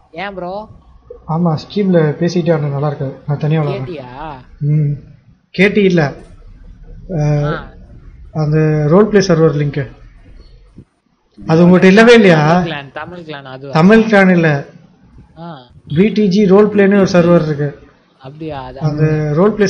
ஏன் ப்ரோ ஆமா ஸ்ட்ரீம்ல பேசிட்டே ஆடணும் நல்லா இருக்காது நான் தனியா விளாடுறேன் கேட்டியா ம் கேட்டி இல்ல அஹ், ஆ, அந்த ரோல் பிளே சர்வர் லிங்க் அது உங்ககிட்ட இல்லவே இல்லையா தமிழ் clan, தமிழ் கிளான் அது தமிழ் கிளான் இல்ல ஆ பிடிஜி ரோல் பிளேன்னு ஒரு சர்வர் இருக்கு அப்படியா அது அந்த role play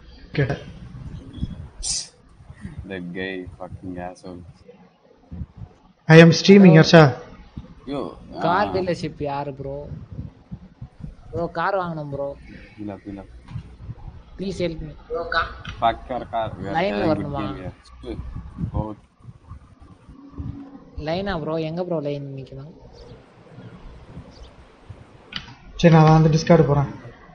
That guy, fucking asshole. I am streaming Harsha Yo. Car dealership யாரு ப்ரோ ப்ரோ கார் வாங்கணும் bro Pila, pila. Please help me bro car Fuck your car. We are Line playing good வரணுமா? game here. Shit. Oh, லைனா bro எங்க bro line நிக்கணும் சரி நான் அந்த Discord போறேன்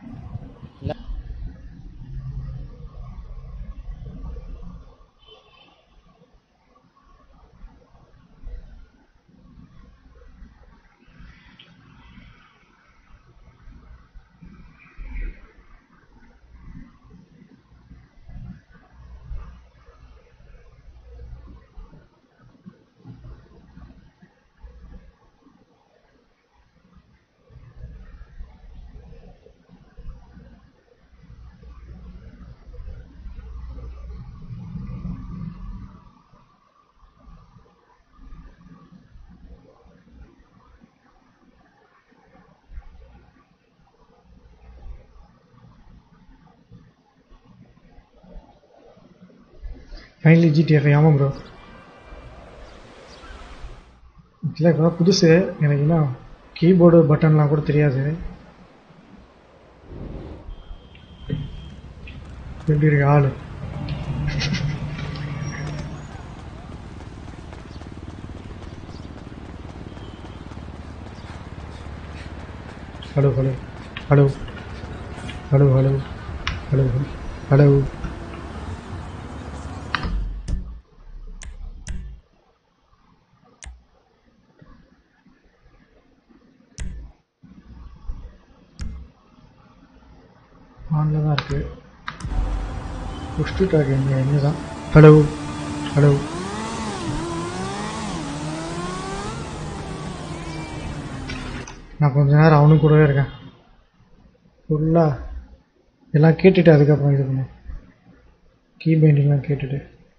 ஃபைனலி ஜிடிஎஃப் ஆமாம் ப்ரோ இல்லை இப்போ புதுசு எனக்கு இன்னும் கீபோர்டு பட்டன்லாம் கூட தெரியாது எப்படி இருக்கு ஆளு hello hello hello hello hello hello hello ஆனில் தான் இருக்கு புஷ் டு டாக் எங்க எங்க தான் ஹலோ ஹலோ நான் கொஞ்ச நேரம் அவனும் கூடவே இருக்கேன் ஃபுல்லாக எல்லாம் கேட்டுட்டு அதுக்கப்புறம் இது பண்ணேன் கீ பைண்டிங்லாம் கேட்டுட்டு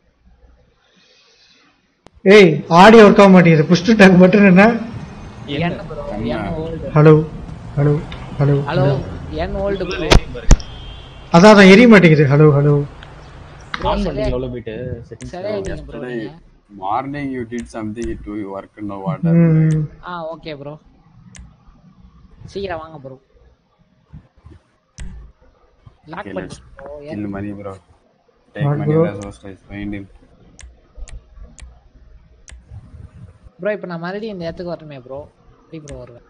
ஏய் ஆடியோ ஒர்க் ஆக மாட்டேங்குது புஷ் டு டாக் பட்டன் என்ன என் ப்ரோ என் hold hello hello hello hello என் ஓல்டு ப்ரோ அதான் அதான் எரிய மாட்டேங்குது ஹலோ ஹலோ ஆன் பண்ணீங்க எவ்வளோ போயிட்டு செட்டிங்ஸ் சரியாயிட்டீங்க ப்ரோ yesterday நீங்க morning you did something it will work no water. ம் ஆ ஓகே ப்ரோ சீக்கிரம் வாங்க ப்ரோ லாக் Okay, பண்ணி let's bro Kill money, bro. Take What, money bro? as hostage. Find him. Bro இப்போ நான் மறுபடியும் இந்த இடத்துக்கு வரணுமே ப்ரோ எப்படி ப்ரோ வருவேன்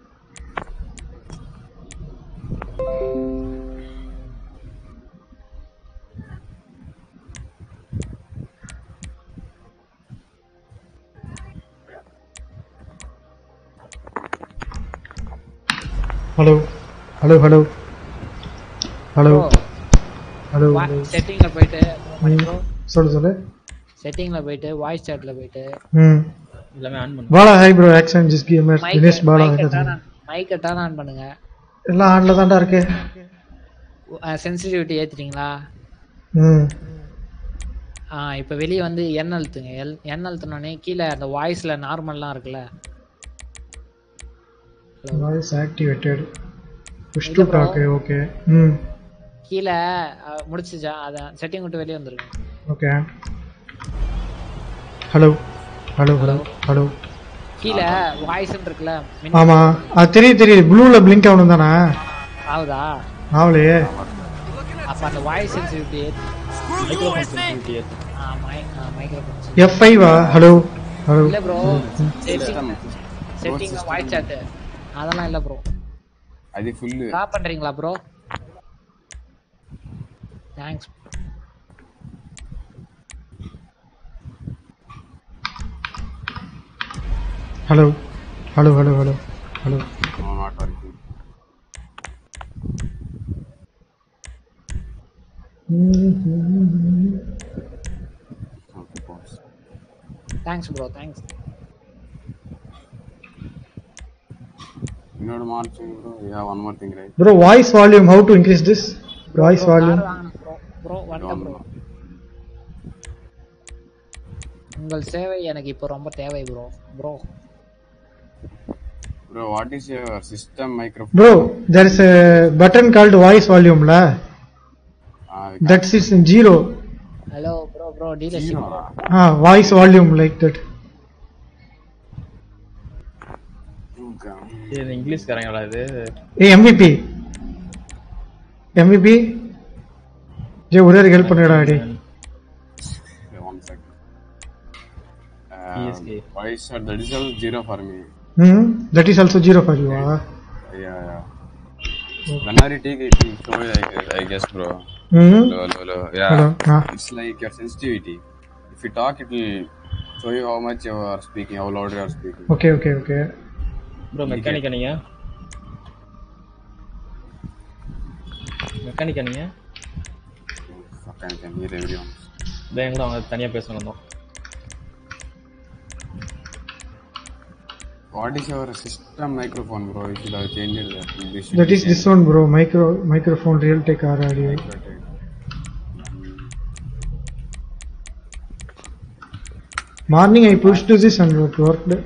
hello hello hello hello bro hello hello செட்டிங்ல போயிட்டு ப்ரோ சொல்லு சொல்லு செட்டிங்ல போயிட்டு வாய்ஸ் சாட்ல போயிட்டு ம் எல்லாமே ஆன் பண்ணு பாலா ஹை ப்ரோ ஆக்ஷன் ஜிஸ் gamer mic Dinesh Bala mic வணக்கம். Turn on mic turn on பண்ணுங்க எல்லாம் ஆன்ல தான்டா இருக்கு சென்சிட்டிவிட்டி ஏத்துட்டீங்களா ம் ஆ இப்போ வெளியே வந்து என் அழுத்துங்க எல் என் அழுத்தினோடனே கீழே அந்த வாய்ஸ்ல நார்மல்லாம் இருக்குல்ல வாய்ஸ் ஆக்டிவேட்டட் புஷ் இல்ல டு bro. டாக் ஓகே ம் கீழே அஹ், முடிச்சுச்சா அதான் செட்டிங் விட்டு வெளியே வந்துருங்க okay hello hello hello hello கீழே வாய்ஸ் இருக்குல்ல மின் ஆமா அது தெரியுது தெரியுது ப்ளூல பிளிங்க் ஆகணும் தானே ஆகுதா ஆவலையே அப்ப அந்த voice sensitivity microphone sensitivity microphone F ஃபைவா ஹலோ ஹலோ இல்ல bro System. Setting voice chat அதெல்லாம் இல்ல ப்ரோ அது full. ஸ்டாப் பண்றீங்களா bro thanks hello hello hello hello hello No, not working. Okay, pause. Thanks bro thanks இன்னொரு marching bro yeah one more thing right bro voice volume how to increase this voice volume car வாங்கணும் bro bro வந்துட்டேன் bro உங்கள் சேவை எனக்கு இப்போ ரொம்ப தேவை bro bro bro what is your system microphone bro there is a button called voice வால்யூம்ல that's is zero hello bro bro dealership ah voice volume like that இது இங்கிலீஷ்காரங்களா இது ஏ எம்விபி எம்விபி ஜே ஒரே ஒரு ஹெல்ப் பண்ணிடா அடி one second PSK. Voice that is all zero for me hmm that is also zero for you ah yeah yeah whenever you take it you show it, I, I guess bro ம் hello hello hello yeah Hello, ah. it's like your sensitivity if you talk it will show you how much you are speaking how loud you are speaking okay okay okay bro மெக்கானிக்கா நீங்க மெக்கானிக்கா நீங்க fuck I can hear everyone இதான் எங்களும் அவங்க தனியா பேசணும் வந்தோம் what is your system microphone bro you should have changed that This should that be is this one bro micro microphone real tech or audio changed. Morning I push to this and it worked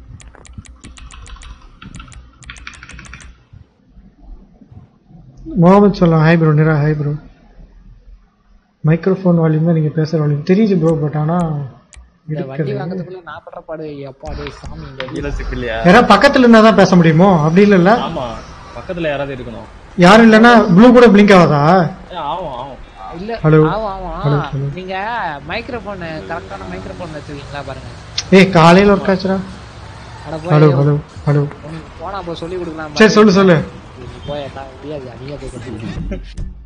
Muhammad சொல்லலாம் hi bro Nira hi bro microphone volume தான் நீங்கள் பேசுகிற volume தெரியுது bro but ஆனால் இந்த வண்டி இருக்குது வாங்குறதுக்குள்ள நான் பண்ற பாடு எப்பா டேய் சாமி இந்த டீலர்ஷிப் இல்லையா யாராவது பக்கத்தில் இருந்தால் தான் பேச முடியுமோ அப்படி இல்லைல்ல ஆமா பக்கத்துல யாராவது இருக்கணும் யாரும் இல்லைன்னா ப்ளூ கூட பிளிங்க் ஆகாதா ஏ, ஆகும் ஆகும் இல்ல Hello. ஆமா ஆமா Hello, hello. நீங்க மைக்ரோஃபோன் கரெக்டான மைக்ரோஃபோன் வச்சிருக்கீங்களா பாருங்க ஏய் காலையில் ஒர்க் ஆச்சுடா அட ஹலோ போய் ஹலோ ஹலோ உனக்கு போனா அப்போ சொல்லி கொடுக்கலாம் சரி சொல்லு சொல்லு போயட்டா முடியாது அதிகா போய்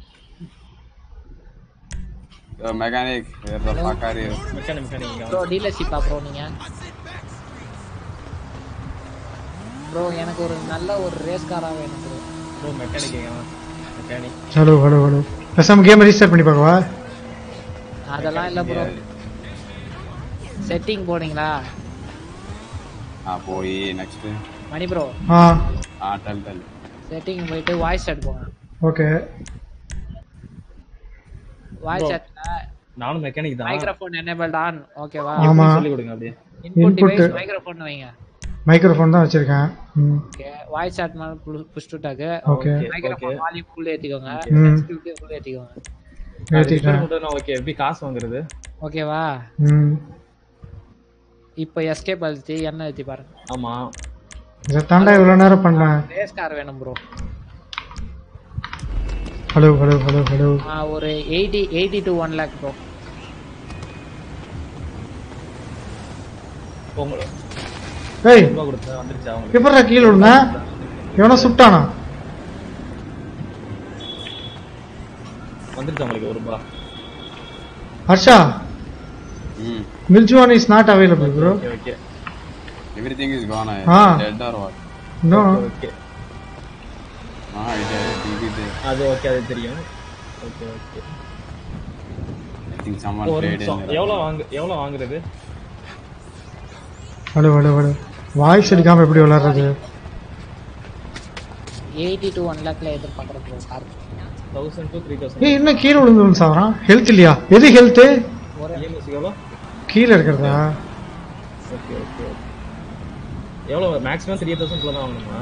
Uh, mechanic where the fuck are you mechanic mechanic bro டீலர்ஷிப்பா ப்ரோ நீங்க ப்ரோ எனக்கு ஒரு நல்ல ஒரு ரேஸ் காரா வேணும் bro bro mechanic mechanic hello hello hello பேசாம கேம் ரீஸ்டார்ட் பண்ணி பார்க்கவா அதெல்லாம் இல்ல ப்ரோ செட்டிங் போனீங்களா ah போய் next Mani bro ah ah tell tell setting போயிட்டு வாய்ஸ் chat போங்க ஓகே வாய்ஸ் chatல நானும் மெக்கானிக் தான் மைக்ரோஃபோன் எனேபிள்ட் ஆன் ஓகேவா ஆமா சொல்லி கொடுங்க அப்படியே இன்புட் Input. டிவைஸ் மைக்ரோஃபோன் வைங்க மைக்ரோஃபோன் தான் வச்சிருக்கேன் ம் ஓகே வாய்ஸ் chat மேல push talk okay microphone volume full ஏத்திக்கோங்க ம். சென்சிட்டிவிட்டி ஃபுல் ஏத்திக்கோங்க ஏற்றிட்டேன் ஓகே எப்படி காசு வாங்குறது ஓகேவா ம் இப்போ எஸ்கேப் அழுத்தி என்ன ஏத்தி பாருங்க ஆமா இதை தாண்டா இவ்வளோ நேரம் பண்ணேன் ரேஸ் கார் வேணும் bro hello hello hello hello ஒரு eighty eighty to one lakh bro உங்களுக்கு ஏய் ரூபா கொடுத்தேன் வந்துருச்சு அவங்களுக்கு எப்படா கீழே விழுந்தேன் எவனோ சுட்டானா வந்துருச்சு அவங்களுக்கு ஒரு ரூபா ஹர்ஷா hmm மில்ஜுவான் is not available bro okay okay everything is gone I Ah. dead or what no okay ah it it is there அது ஓகே அது தெரியும் okay okay I think someone ஒரு played in நிமிஷம் there. எவ்வளவு வாங்கு எவ்வளவு வாங்குறது ஹலோ ஹலோ ஹலோ வாய்ஸ் அடிக்காம எப்படி விளாடுறது எயிட்டி டு ஒன் லேக்ல எதிர்பார்க்குறேன் bro car thousand two three thousand ஏய் என்ன கீழே விழுந்து சாவறான் ஹெல்த் இல்லையா எது ஹெல்த்து இஎம்எஸ் எவ்வளோ கீழே இருக்கிறதா ஓகே ஓகே எவ்வளோ மேக்ஸிமம் த்ரீ தௌசண்ட் தான் வாங்கணுமா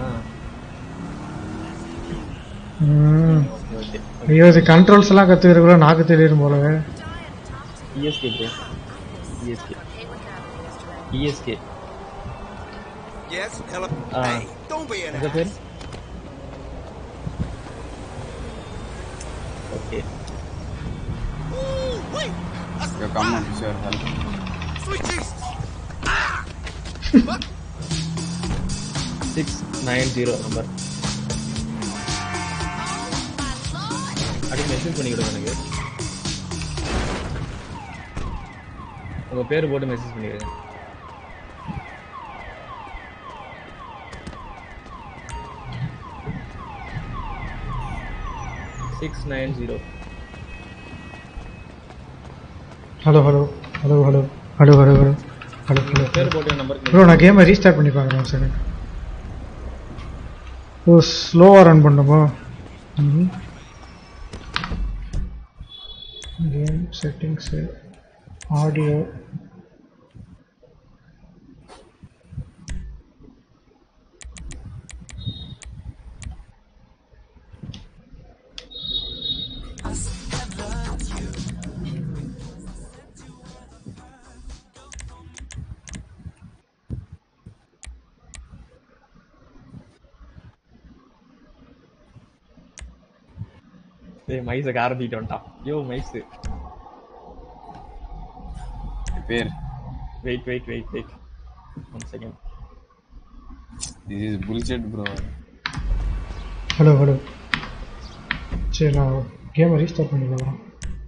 ம் ஓகே ஓகே ஐயோ இது கண்ட்ரோல்ஸ் எல்லாம் கத்துக்கிறதுக்குள்ள நாக்கு தெரியும் போலவே ESK bro ESK ESK Yes, hello. Ah. Hey, don't be an உங்க பேர் okay Ooh, wait. That's you come and it's your help sweet Jesus. Six nine zero number அப்படி மெசேஜ் பண்ணி விடுங்க எனக்கு உங்க பேர் போட்டு மெசேஜ் பண்ணிடுங்க six nine zero hello hello hello hello hello hello hello hello hello பேர் போட்டு நம்பருக்கு ப்ரோ நான் கேமை ரீஸ்டார்ட் பண்ணி பார்க்குறேன் சார் ஓ ஸ்லோவாக ரன் பண்ணுமோ ம் கேம் செட்டிங்ஸு ஆடியோ ஏய் மைஸை கார தூக்கிட்டு வந்துட்டான் யோ மைஸ் பேர் wait wait wait wait one second this is bullshit bro hello hello சரி நான் கேமை ரீஸ்டார்ட் பண்ணிக்கலாம்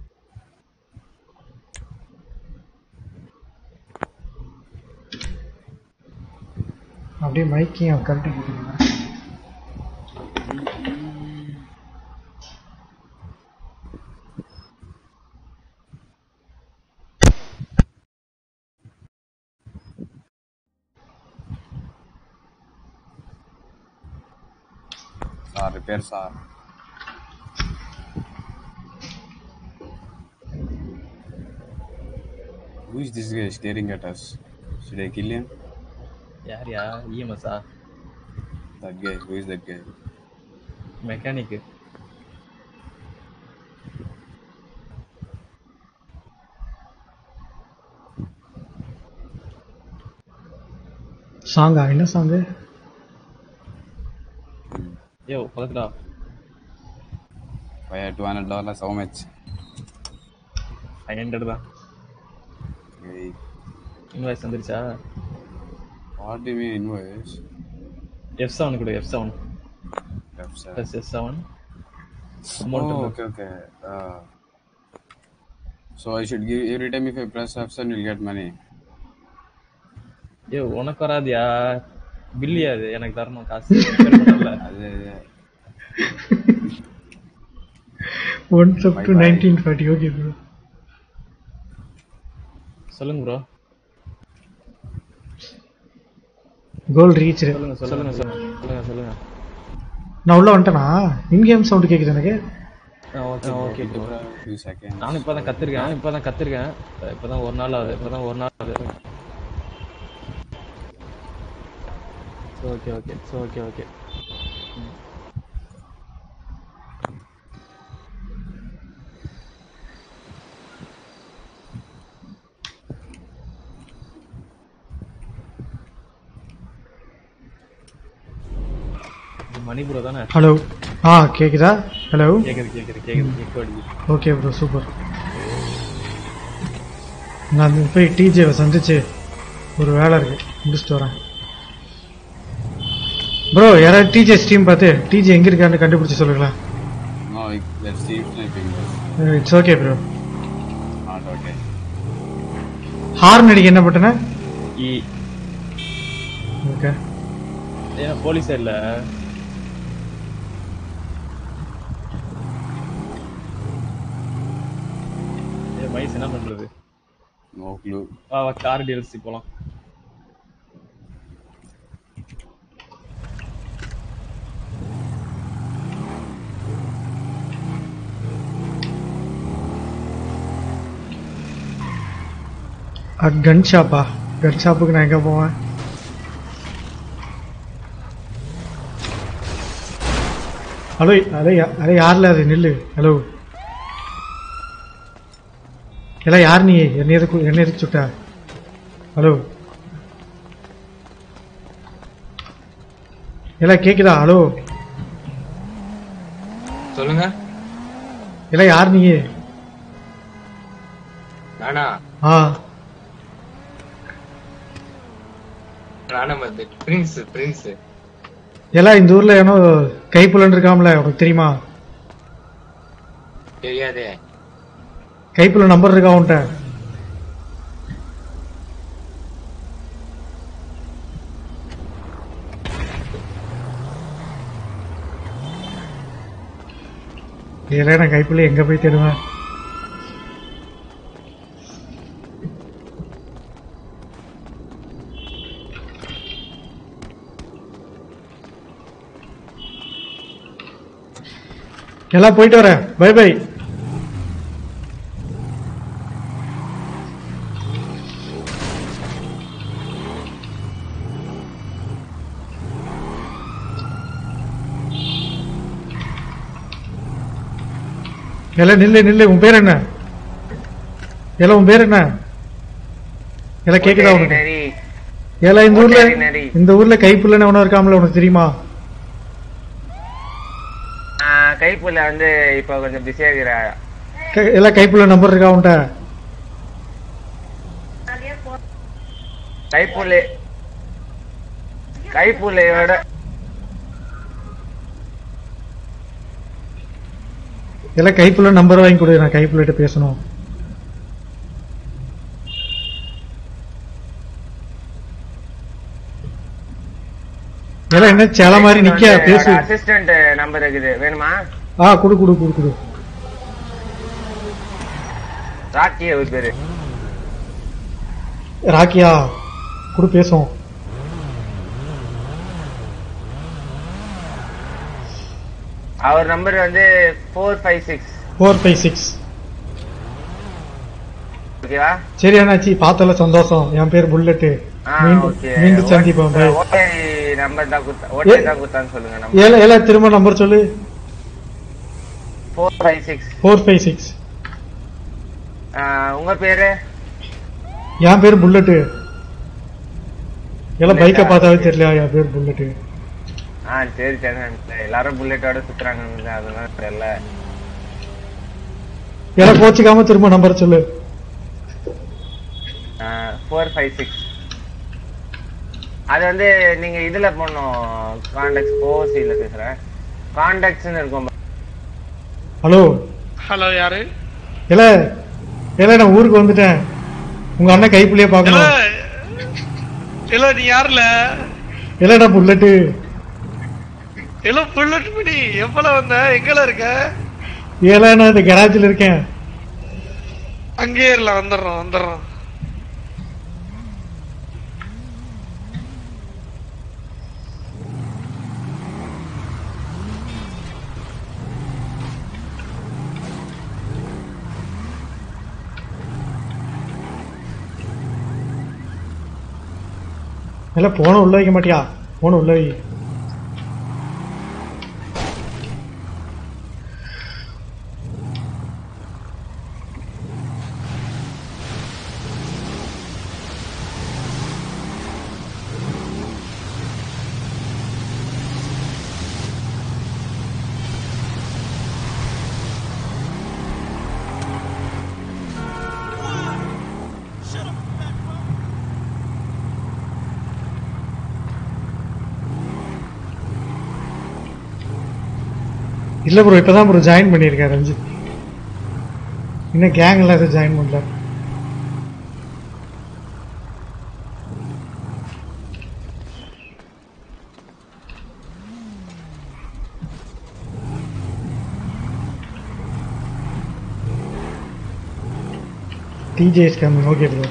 அப்படியே மைக்கையும் கழட்டி கொடுத்துருங்க sir repair sir Who is this guy staring at us? Should I kill him? யார் யா இஎம்எஸ்ஆ That guy. Who is that guy? Mechanic சாங்கா என்ன சாங்கு யோ பக்கத்துடா Why two hundred dollars? How much? Five hundred தான் Hey, invoice வந்துருச்சா what do you mean invoice? F seven கொடு F seven Left side. Plus F seven Oh, okay, okay. Uh, so I should give every time if I press F7, you'll get money. ஏ உனக்கு வராதியா பில்லியா அது எனக்கு தரணும் காசு இல்ல அது once up to Bye bye. Nineteen forty okay bro சொல்லுங்க ப்ரோ கோல் ரீச் சொல்லுங்க சொல்லுங்க சொல்லுங்க சொல்லுங்க சொல்லுங்க நான் உள்ள வந்துட்டேனா இன் கேம் சவுண்ட் கேக்குது எனக்கு okay okay bro few seconds. நானும் இப்பதான் கத்திருக்கேன் நானும் இப்பதான் கத்திருக்கேன் இப்பதான் ஒரு நாள் ஆகுது இப்பதான் ஒரு நாள் ஆகுது okay okay okay okay Manipuram தானே ஹலோ ஆ கேக்குதா ஹலோ கேக்குது கேக்குது கேக்குது கேக்கு அடிக்குது ஓகே ப்ரோ சூப்பர் நான் போய் டிஜேவை சந்திச்சு ஒரு வேலை இருக்கு முடிச்சுட்டு வரேன் ப்ரோ யாராவது டிஜே ஸ்ட்ரீம் பார்த்து டிஜே எங்க இருக்கான்னு கண்டுபிடிச்சு சொல்லுங்களேன் No, like, let's see sniping. It's okay bro Not okay. Horn அடிக்க என்ன பட்டன இ ஓகே ஏன்னா போலீஸ் இல்ல ஏ மைஸ் என்ன பண்றது No clue. வா வா கார் டீலர்ஸ் போலாம் அட் கன் ஷாப்பா கன் ஷாப்புக்கு நான் எங்க போவேன் ஹலோ அதே அதே யார்ல அது நில்லு ஹலோ எல்லாம் யார் நீ என்ன எதுக்கு என்ன எதுக்கு சுட்ட ஹலோ எல்லாம் கேக்குதா ஹலோ சொல்லுங்க எல்லாம் யார் நீ நானா ஆ நானா வந்து பிரின்ஸ் பிரின்ஸ் எல்லாம் இந்த ஊர்ல ஏனோ கைப்புலன் இருக்காமல உனக்கு தெரியுமா தெரியாதே கைப்புல நம்பர் இருக்கா உன்ட்ட இதெல்லாம் நான் கைப்புள்ள எங்க போய் தேடுவேன் எல்லாம் போயிட்டு வரேன் பை பை எல்லாம் நில்லு நில்லு உன் பேர் என்ன எல்லாம் உன் பேர் என்ன எல்லாம் கேக்குதா உனக்கு நரி ஏலா இந்த ஊர்ல நரி, நரி. இந்த ஊர்ல கைப்புள்ளன்னு எவனோ இருக்காமல உனக்கு தெரியுமா ஆஹ் கைப்புள்ள வந்து இப்ப கொஞ்சம் பிஸியா இருக்கிறா க- எல்லாம் கைப்புள்ள நம்பர் இருக்கா உன்ட்ட கைப்புள்ளை கைப்புள்ளையோட எல்லாம் கைப்புள்ள நம்பர் வாங்கி கொடு நான் கைப்புள்ளிட்ட பேசணும் எல்லாம் என்ன சேல மாதிரி நிக்க பேசு அசிஸ்டன்ட் நம்பர் இருக்குது வேணுமா ஆ குடு குடு குடு குடு ராக்கி அவர் பேரு ராக்கியா குடு பேசுவோம் அவர் நம்பர் வந்து four five six four five six ஓகேவா சரி அண்ணாச்சி பார்த்தல சந்தோஷம் என் பேர் புல்லட்டு ஆ மீண்டும் ஓகே மீண்டும் சந்திப்போம் பை ஓடிஐ நம்பர் தான் கொடுத்தா ஓடிஐ தான் கொடுத்தான்னு சொல்லுங்க நம்பர் ஏல ஏல திரும்ப நம்பர் சொல்லு four five six four five six உங்க பேரு என் பேர் புல்லட்டு எல்லாம் பைக்கை புல்லட்டா? பார்த்தாவே தெரியல என் பேர் புல்லட்டு ஆ சரி சரி எல்லாரும் புல்லட்டோட சுத்துறாங்க அதெல்லாம் தெரியல எல்லாம் கோச்சிக்காம திரும்ப நம்பர் சொல்லு ஃபோர் ஃபைவ் சிக்ஸ் அது வந்து நீங்க இதுல போடணும் கான்டாக்ட்ஸ் ஓசியில பேசுறேன் கான்டாக்ட்ஸ்னு இருக்கும் ஹலோ ஹலோ யாரு இல்ல இல்ல நான் ஊருக்கு வந்துட்டேன் உங்க அண்ணன் கைப்புள்ளிய இல்ல பாக்கணும் இல்ல நீ யாருல இல்ல நான் புல்லட்டு இல்ல புல்லட் மணி எப்பல வந்த எங்கல இருக்க ஏல நான் இந்த கராஜ்ல இருக்கேன் அங்கேயே இருல வந்துடுறோம் வந்துடுறோம் இல்ல போன உள்ள வைக்க மாட்டியா போன உள்ள வை இல்ல ப்ரோ இப்பதான் ப்ரோ ஜாயின் பண்ணியிருக்கேன் ரஞ்சித் இன்னும் கேங்ல எதுவும் ஜாயின் பண்ணல DJ is coming okay bro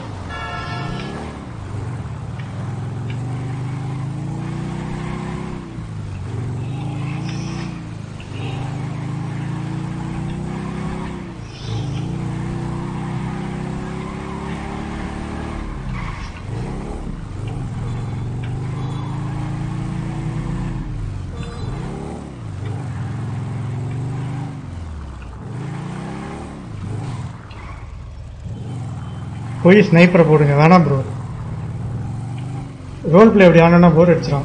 போய் ஸ்னைப்பரை போடுங்க வேணாம் ப்ரோ ரோல் பிளே அப்படி ஆனா போர் அடிச்சிடும்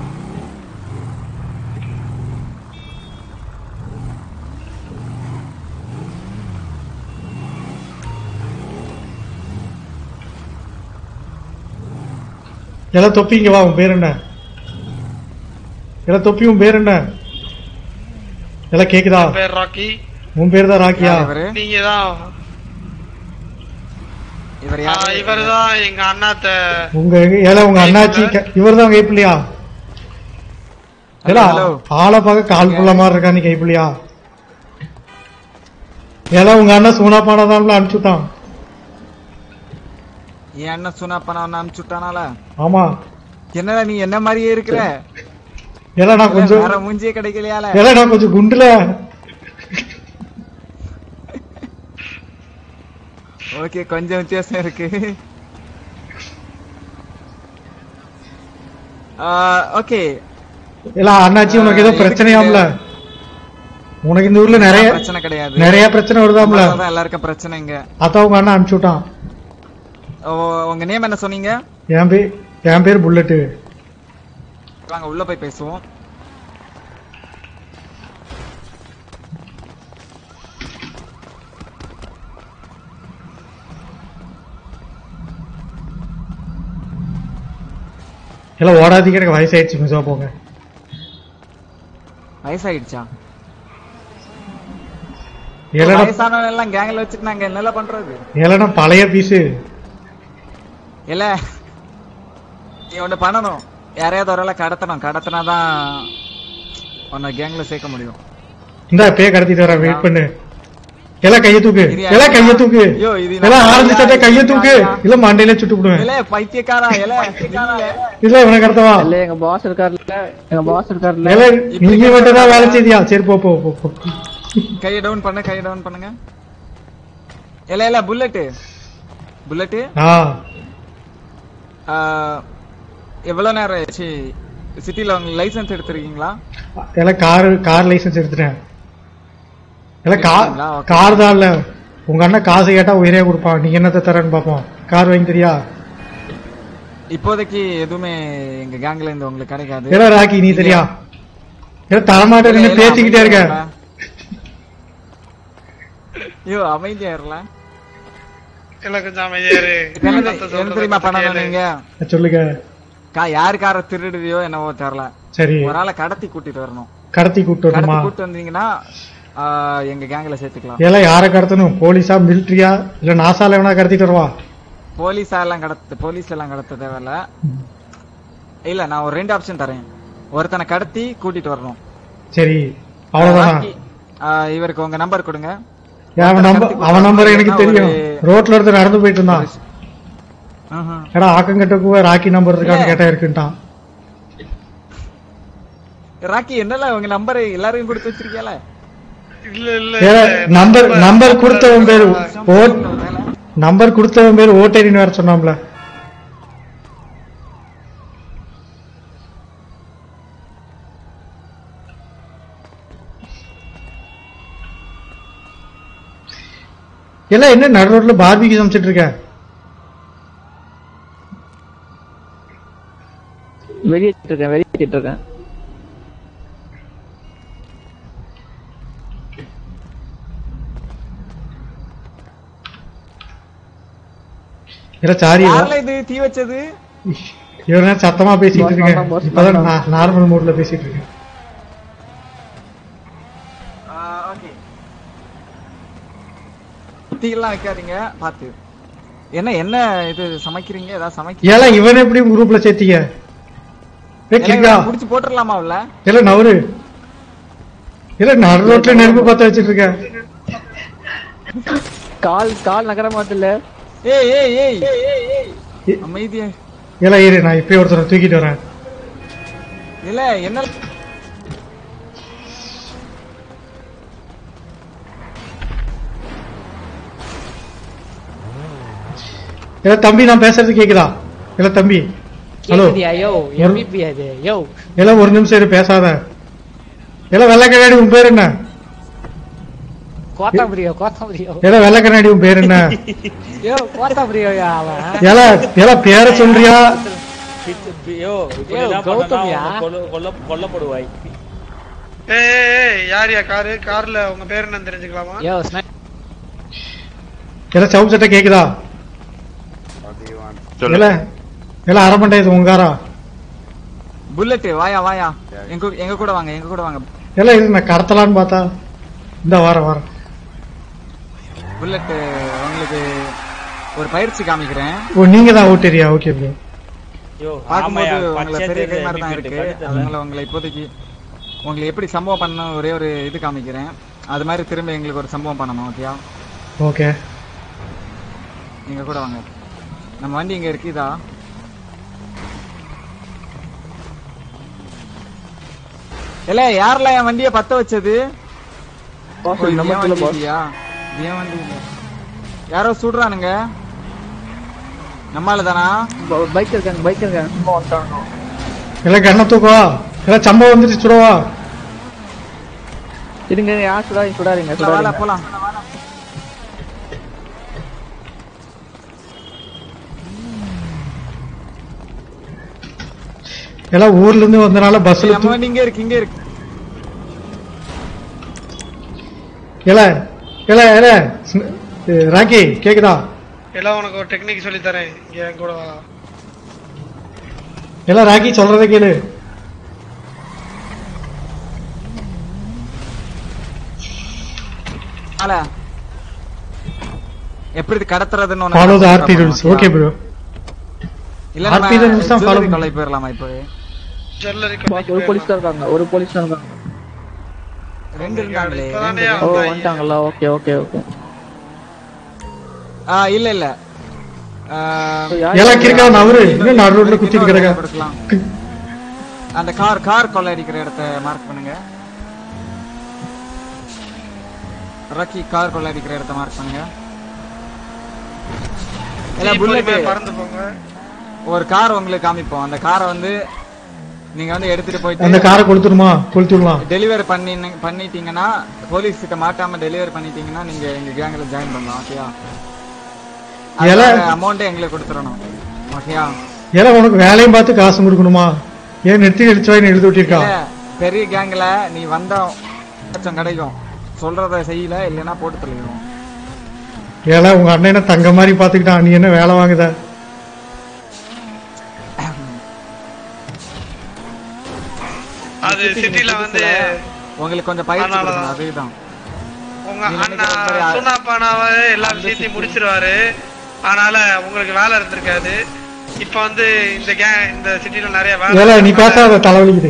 எல்லாம் தொப்பி இங்க வா உன் பேர் என்ன எல்லாம் தொப்பி உன் பேர் என்ன எல்லாம் கேக்குதா பேர் ராக்கி உன் பேர் தான் ராக்கியா நீங்க தான் இவர் இவர் தான் எங்க அண்ணாத்த உங்க ஏல உங்க அண்ணாச்சி இவர் தான் கைப்பிள்ளையா ஏலா Hello. ஆளை பார்க்க கால் புள்ள மாதிரி இருக்கா நீ கைப்பிள்ளையா ஏலா உங்க அண்ணன் சூனா பானதான் அனுப்பிச்சுட்டான் என் அண்ணன் சுனாப்பா நான் அனுப்பிச்சுட்டானால ஆமா என்னடா நீ என்ன மாதிரியே இருக்கிற ஏலா நான் கொஞ்சம் வேற மூஞ்சியே கிடைக்கலையால ஏலா நான் கொஞ்சம் குண்டுல ஓகே கொஞ்சம் வித்தியாசம் இருக்கு ஓகே இல்ல அண்ணாச்சி உனக்கு ஏதோ பிரச்சனையாம்ல உனக்கு இந்த ஊர்ல நிறைய பிரச்சனை கிடையாது நிறைய பிரச்சனை வருதாம்ல தான் எல்லாருக்கும் பிரச்சனை இங்க அதான் உங்க அண்ணன் அனுப்பிச்சு விட்டான் ஓ, உங்க நேம் என்ன சொன்னீங்க என் பேர் என் பேர் புல்லட்டு வாங்க உள்ள போய் பேசுவோம் எல்லாம் ஓடாதீங்க எனக்கு வயசாயிடுச்சு மிசா போங்க வயசாயிடுச்சா இல்லைன்னா வயசானவங்க எல்லாம் கேங்ல வச்சுட்டு நாங்க என்னெல்லாம் பண்றது இல்லைன்னா பழைய பீஸு இல்ல நீ ஒண்ணு பண்ணணும் யாரையாவது ஒரு ஆளை கடத்தணும் கடத்தினாதான் உன்னை கேங்ல சேர்க்க முடியும் இந்த பே கடத்திட்டு வரேன் வெயிட் பண்ணு எல்லாம் கைய தூக்கு இரியா, எல்லாம் கைய தூக்கு ஐயோ, இது எல்லாம் நான் ஆரஞ்சு சட்டை கைய தூக்கு ஐயா. இல்ல மண்டையில சுட்டு விடுவேன் இல்ல பைத்தியக்காரா இல்ல இல்ல இவனை கடத்தவா இல்ல எங்க பாஸ் இருக்காருல்ல எங்க பாஸ் இருக்காருல்ல இல்ல நீங்க மட்டும் தான் வேலை செய்தியா சரி போ போ போ, போ கையை டவுன் பண்ணு கையை டவுன் பண்ணுங்க இல்ல இல்ல புல்லட்டு புல்லட்டு ஆ எவ்வளவு நேரம் ஆச்சு சிட்டில உங்க லைசென்ஸ் எடுத்திருக்கீங்களா எல்லாம் கார் கார் லைசென்ஸ் எடுத்துட்டேன் எல்லாம் கா எடுத்துட்டீங்களா? Okay. கார் தான் இல்ல உங்க அண்ணன் காசு கேட்டா உயிரே கொடுப்பான் நீங்க என்னத்த தரேன்னு பாப்போம் கார் வாங்கி தெரியா இப்போதைக்கு எதுவுமே எங்க கேங்ல இருந்து உங்களுக்கு கிடைக்காது ஏடா ராக்கி நீ தெரியா ஏடா தரமாட்டேன்னு இல்ல, இல்ல, பேசிக்கிட்டே இருக்க அமைதியா இருங்களா? ஐயோ அமைதியா இருக்கலாம் இல்ல கொஞ்சம் அமைதியா இரு என்ன என்னத்த என்ன தெரியுமா சொல்றது பண்ணணும் கேளு. நீங்க சொல்லுங்க கா- யாரு கார திருடுதியோ என்னவோ தெரியல சரி ஒரு ஆளை கடத்தி கூட்டிட்டு வரணும் கடத்தி கூட்டு கடத்தி வரணுமா கூட்டு வந்தீங்கன்னா ஆ, எங்க கேங்ல சேர்த்துக்கலாம் எல்லாம் யார கடத்தணும் போலீஸா மிலிட்ரியா இல்ல நாசால எவனா கடத்திட்டு வருவா போலீஸ் எல்லாம் கடத்த போலீஸ் எல்லாம் கடத்த தேவையில்ல இல்ல நான் ஒரு ரெண்டு ஆப்ஷன் தரேன் ஒருத்தனை கடத்தி கூட்டிட்டு வரணும் சரி அவ்வளவுதானா பாக்கி, ஆ, இவருக்கு உங்க நம்பர் கொடுங்க அவன் நம்பர் அவன் நம்பர் எனக்கு இல்லைன்னா தெரியும் ஒரு- ரோட்ல ஒருத்தர் நடந்து போயிட்டு இருந்தான் ம்ஹும். ஏடா ஆக்கங்கட்டுக்கு ராக்கி நம்பர் இருக்கான்னு கேட்டா இருக்குன்ட்டான் ராக்கி என்னல உங்க நம்பர் எல்லாருக்கும் கொடுத்து வச்சிருக்கீங்களா இல்ல இல்ல ஏடா, நம்பர் நம்பர் கொடுத்தவன் பேரு ஓட் நம்பர் கொடுத்தவன் பேரு ஓட்டேரின்னு வேற சொன்னாம்ல எல்லாம் என்ன நடு ரோட்ல பார்பிக்கு சமைச்சிட்டு இருக்க வெளியேற்றிட்டு இருக்கேன் வெளியேற்றிட்டு இருக்கேன் எல்லாம் சாரி யாருல இது தீ வச்சது இவனா சத்தமா பேசிட்டு boss, இருக்கேன் boss, boss, இப்பதான் boss. நார்மல் மூட்ல பேசிட்டு இருக்கேன் ஓகே தீ எல்லாம் வைக்காதீங்க பாத்து என்ன என்ன இது சமைக்கிறீங்க ஏதாவது சமைக்கிறீங்க ஏல இவன் எப்படி குரூப்ல சேர்த்தீங்க ஏ கிங்கா புடிச்சு போட்டுடலாமா உள்ள இல்ல நவரு இல்ல நடு ரோட்ல நெருப்பு பத்த வச்சிட்டு இருக்க கால் கால் நகர மாட்டல ஏய் ஏய் ஏய் அமைதியா இல்ல இரு நான் இப்பயே ஒருத்தரை தூக்கிட்டு வரேன் இல்ல என்ன இல்ல தம்பி நான் பேசுறது கேக்குதா இல்ல தம்பி ஹலோ கேக்குதியா யோ எம்பிபி அது யோ இல்ல ஒரு நிமிஷம் இரு பேசாத இல்ல வெள்ளை கண்ணாடி உன் பேர் என்ன கோத்தாபுரியோ கோத்தாபுரியோ இல்ல வெள்ளை கண்ணாடி உன் பேர் என்ன யோ கோத்தாபுரியோயா அவன் ஏல ஏல பேரை சொல்றியா யோ யோ, கௌதம்யா? கொல்லப்படுவாய் ஏய் ஏய், ஏய் யார் யா காரு கார்ல உங்க பேர் என்னன்னு தெரிஞ்சுக்கலாமா யோ ஸ்னை- இல்ல சவுப் சட்டை கேக்குதா இல்ல இல்ல அரை மண்டை இது உங்காரா புல்லட் வாயா வாயா எங்க கூ- எங்க கூட வாங்க எங்க கூட வாங்க இல்ல இது நான் கடத்தலான்னு பார்த்தா இந்த வாரம் வாரம் புல்லட் உங்களுக்கு ஒரு பயிற்சி காமிக்கிறேன் ஓ நீங்க தான் ஓட்டேரியா ஓகே ப்ரோ யோ பார்க்கும்போது ஆமாயா, உங்களை பச்சை பெரிய கை தெரியுது, மாதிரி தான் MPT, இருக்கு கழுத்துல. அதனால உங்களை இப்போதைக்கு உங்களை எப்படி சம்பவம் பண்ண ஒரே ஒரு இது காமிக்கிறேன் அது மாதிரி திரும்ப எங்களுக்கு ஒரு சம்பவம் பண்ணணும் ஓகேயா ஓகே நீங்க கூட வாங்க நம்ம வண்டி இங்க இருக்குதா இல்ல யாரெல்லாம் என் வண்டிய பத்த வச்சது Boss, ஓ, இது நம்ம என் கீழ வண்டி boss. இல்லையா? இது என் வண்டி இல்ல யாரோ சுடுறானுங்க நம்மால தானா பைக் இருக்காங்க பைக் இருக்காங்க சும்மா வந்துட்டாங்க எல்லாம் கண்ணை தூக்குவா எல்லாம் சம்பவம் வந்துட்டு சுடவா இருங்க யார் சுடாதீங்க சுடாதீங்க இல்ல, வாடா சுடாதீங்க போலாம் எல்லாம் ஊர்ல இருந்து வந்தனால பஸ்ல நம்ம வண்டி இங்க இருக்கு இங்க இருக்கு எல எல எல ராக்கி கேக்குதா எல்லாம் உனக்கு ஒரு டெக்னிக் சொல்லி தரேன் இங்க என் கூட வா எல்லாம் ராக்கி சொல்றத கேளு ஆல எப்படி இது கடத்துறதுன்னு ஒண்ணு ஃபாலோ த கத்துக்கிட்டா ஆர்பி போதும், ரூல்ஸ் ஓகேயா? ஓகே ப்ரோ இல்ல RP நம்ம rules தான் follow jewelry பண்ணு. கொலை போயிடலாமா இப்போ ஜுவல்லரி பாஸ் ஒரு போலீஸ் தான் இருக்காங்க ஒரு போலீஸ் தான் இருக்காங்க ரெண்டு இருந்தாங்களே இப்பதானே ரெண்டு. ஓ வந்துட்டாங்களா ஓகே ஓகே ஓகே ஆ இல்ல இல்ல ஆ, எல்லாம் கிறுக்கா நவரு இன்னும் நடு ரோட்ல குத்திட்டு கிடக்க கொடுக்கலாம். அந்த கார் கார் கொள்ளை அடிக்கிற இடத்த மார்க் பண்ணுங்க ரக்கி கார் கொள்ளை அடிக்கிற இடத்த மார்க் பண்ணுங்க இல்ல புல்லட் பறந்து போங்க ஒரு கார் உங்களுக்கு காமிப்போம் அந்த காரை வந்து நீங்க வந்து எடுத்துட்டு அந்த போயிட்டு காரை கொளுத்துருமா கொளுத்து விடலாம் டெலிவரி பண்ணி பண்ணிட்டீங்கன்னா போலீஸ் கிட்ட மாட்டாம டெலிவரி பண்ணிட்டீங்கன்னா நீங்க எங்க கேங்ல ஜாயின் பண்ணலாம் ஓகேயா எல- அமௌண்ட் எங்களுக்கு கொடுத்துடணும் ஓகேயா ஏன்னா உனக்கு வேலையும் பார்த்து காசு கொடுக்கணுமா ஏன் நிறுத்தி நிறுத்தி எழுதி விட்டிருக்கா இல்ல, பெரிய கேங்ல நீ வந்தா லட்சம் கிடைக்கும் சொல்றத செய்யல இல்லைன்னா போட்டு தள்ளிடுவோம் ஏல உங்க அண்ணனை தங்க மாதிரி பாத்துக்கிட்டான் நீ என்ன வேலை வாங்குத அது சிட்டில வந்து உங்களுக்கு கொஞ்சம் பயிற்சி அதனாலதான். கொடுக்கணும் அதுதான் உங்க நீ அண்ணா நினைக்கிற மாதிரி சுனா பானாவை எல்லா விஷயத்தையும் முடிச்சிருவாரு அதனால உங்களுக்கு வேலை இருந்திருக்காது இப்ப வந்து இந்த கே இந்த சிட்டில நிறைய வேலை ஏல நீ இருக்கறனால பேசாத தலைவலிக்குது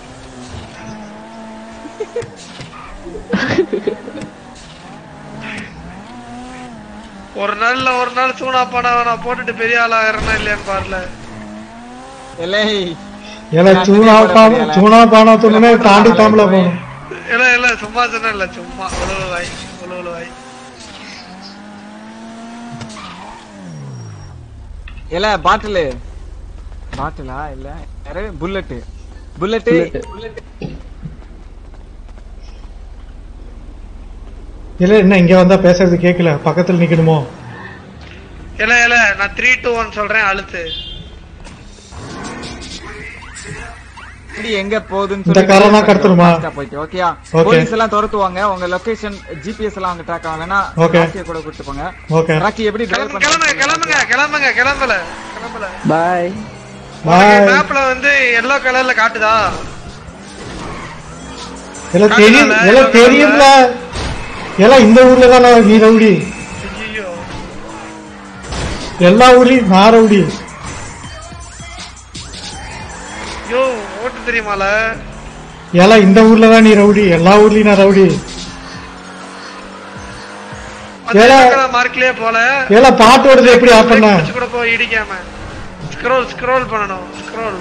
ஒரு நாள்ல ஒரு நாள் சூனா பானாவை நான் போட்டுட்டு பெரிய ஆள் ஆகிறேன்னா இல்லையான்னு பாருல இல்லை ஏல சூனா பானா சூனா பானா சொன்னே தாண்டி தாம்பல போகணும் இல்ல இல்ல சும்மா சொன்ன இல்ல சும்மா உழவு வாய் உழவு வாய் இல்ல பாட்டிலு பாட்டிலா இல்ல யாரு புல்லட்டு புல்லட்டு இல்ல என்ன இங்க வந்தா பேசுறது கேக்கல பக்கத்துல நிக்கணுமோ இல்ல இல்ல நான் த்ரீ டூ ஒன் சொல்றேன் அழுத்து வண்டி எங்க போகுதுன்னு இந்த சொல்லி காரெல்லாம் fast ஆ கடத்தணுமா? போயிட்டு ஓகேயா Okay. போலீஸ் எல்லாம் துரத்துவாங்க உங்க லொகேஷன் ஜிபிஎஸ் எல்லாம் அவங்க ட்ராக் ஆகலனா Okay. ராக்கிய கூட கூட்டிட்டு போங்க Okay. ராக்கி எப்படி டிரைவ் கிளம்புங்க கிளம்புங்க கிளம்புங்க கிளம்புங்க கிளம்பல கிளம்பல பாய் பாய் மேப்ல வந்து எல்லோ கலர்ல காட்டுதா எல்லாம் தெரியும் எல்லாம் தெரியும்ல எல்லாம் இந்த ஊர்ல தானே நீ ரவுடி ஐயோ எல்லா ஊர்லயும் நான் ரவுடி ஐயோ ஓட்டு தெரியுமால எல்லாம் இந்த ஊர்ல தான் நீ ரவுடி எல்லா ஊர்லயும் நான் ரவுடி ஏல மார்க்லயே போல எல்லாம் பாட்டு வருது எப்படி ஆஃப் பண்ண பிடிச்சு கூட போய் இடிக்காம ஸ்க்ரோல் ஸ்க்ரோல் பண்ணணும் ஸ்க்ரோல்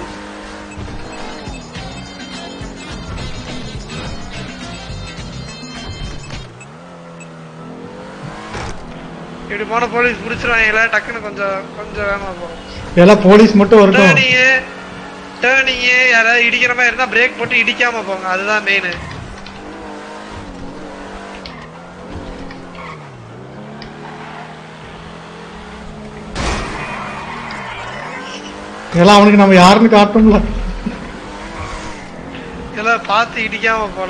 இப்படி போன போலீஸ் புடிச்சிருவாங்களே டக்குன்னு கொஞ்சம் கொஞ்சம் வேகமா போகும் எல்லாம் போலீஸ் மட்டும் வரட்டும் டேர்னிங்கு டேர்னிங்கு யாராவது இடிக்கிற மாதிரி இருந்தா பிரேக் போட்டு இடிக்காம போங்க அதுதான் மெயின் எல்லாம் அவனுக்கு நம்ம யாருன்னு காட்டணும்ல இதெல்லாம் பார்த்து இடிக்காம போல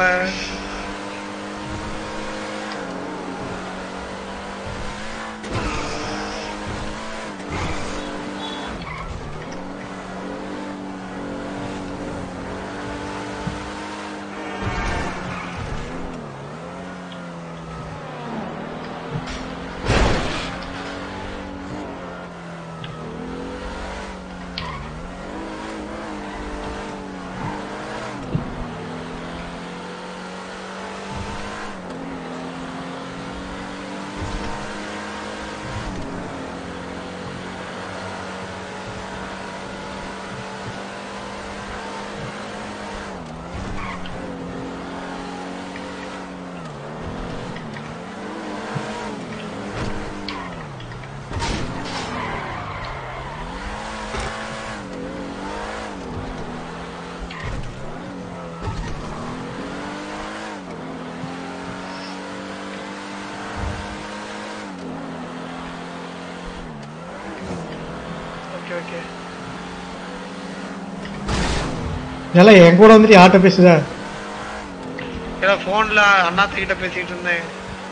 ஓகே ஓகே எல்லாம் என் கூட வந்துட்டு யார்கிட்ட பேசுற ஏதோ போன்ல அண்ணாத்த கிட்ட பேசிட்டு இருந்தேன்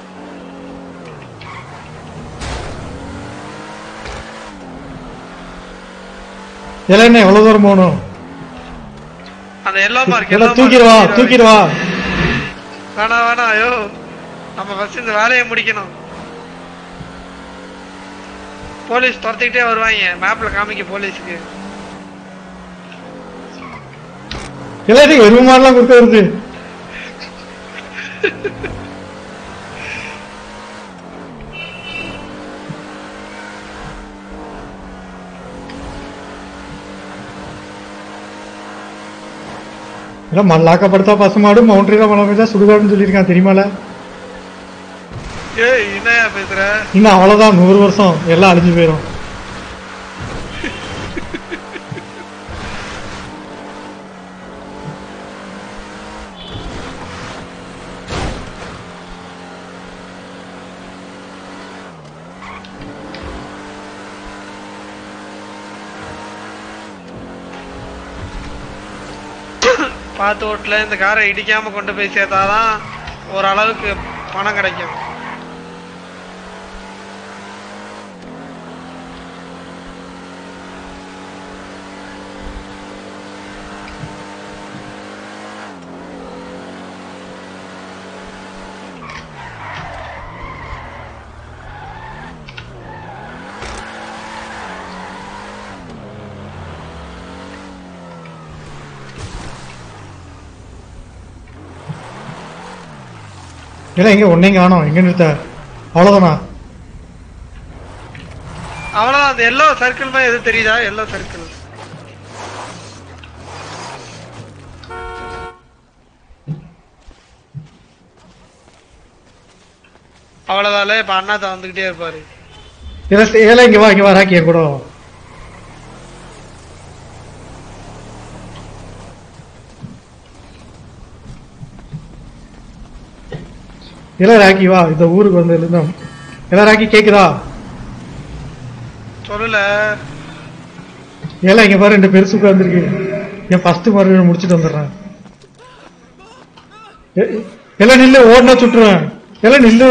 எல்லாம் என்ன எவ்வளவு தூரம் போகணும் அந்த எல்லோ மார்க் எல்லாம் தூக்கிடுவா தூக்கிடுவா வேணாம் வேணாம் ஐயோ நம்ம ஃபர்ஸ்ட் இந்த வேலையை முடிக்கணும் போலீஸ் துரத்திக்கிட்டே வருவாங்க மேப்ல காமிக்க போலீஸுக்கு எல்லாத்தையும் எருவு மாதிரிலாம் கொடுத்து வருது எல்லாம் மல்லாக்கப்படுத்தா பசுமாடு மவுண்டரியில மழை சுடுகாடுன்னு சொல்லியிருக்கான் தெரியுமால ஏய் என்னையா பேசுற இன்னும் அவ்வளவுதான் நூறு வருஷம் எல்லாம் அழிஞ்சு போயிடும் பார்த்து ஓட்டுல இந்த காரை இடிக்காம கொண்டு போய் சேர்த்தாதான் ஓரளவுக்கு பணம் கிடைக்கும் இல்லை எங்க ஒன்னையும் காணோம் எங்க நிறுத்த அவ்வளவுதானா அவ்வளவுதான் அந்த எல்லோ சர்க்கிள் மாதிரி எது தெரியுதா எல்லோ சர்க்கிள் அவ்வளவுதான்ல இப்ப அண்ணாத்த வந்துகிட்டே இருப்பாரு இல்லை ஏல இங்க வா இங்க வா ராக்கி என் கூட வா. இல்ல ராக்கி வா இந்த ஊருக்கு வந்து இருந்தோம் இல்ல ராக்கி கேக்குதா சொல்லல ஏல இங்க பாரு ரெண்டு பெருசு உட்கார்ந்துருக்கு என் ஃபர்ஸ்ட் மறுபடியும் முடிச்சிட்டு வந்துடுறேன் எ- எல்லாம் நில்லு ஓடினா சுட்டுருவேன் எல்லாம் நில்லு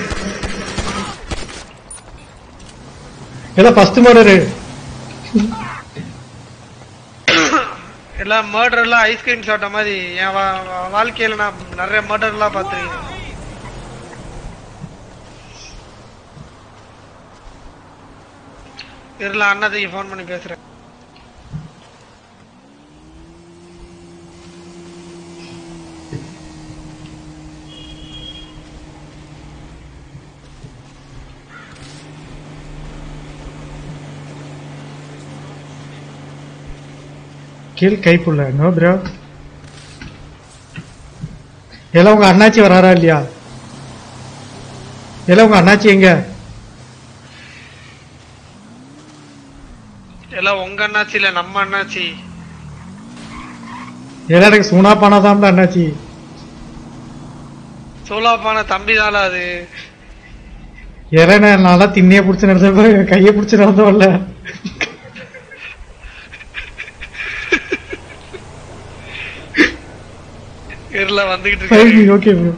எல்லாம் ஃபர்ஸ்ட் மர்டரு எல்லாம் மர்டர் எல்லாம் ஐஸ்கிரீம் சாப்பிட்ட மாதிரி என் வா- வா- வாழ்க்கையில நான் நிறைய மர்டர் எல்லாம் பார்த்திருக்கேன் இருல அண்ணாத்தைக்கு ஃபோன் பண்ணி பேசுறேன் கீழ் கைப்புள்ள நோ ப்ரோ எல்லாம் உங்க அண்ணாச்சி வராரா இல்லையா எல்லாம் உங்க அண்ணாச்சி எங்க எல்லாம் உங்க அண்ணாச்சி இல்ல நம்ம அண்ணாச்சி எல்லாம் எனக்கு சூனா பானாதான் அண்ணாச்சி சோலாப்பான தம்பி தானே அது இறன நல்லா திண்ணைய பிடிச்சு நடந்த கைய பிடிச்சு நடந்தவல்ல இருல வந்துகிட்டு இருக்காரு fine okay bro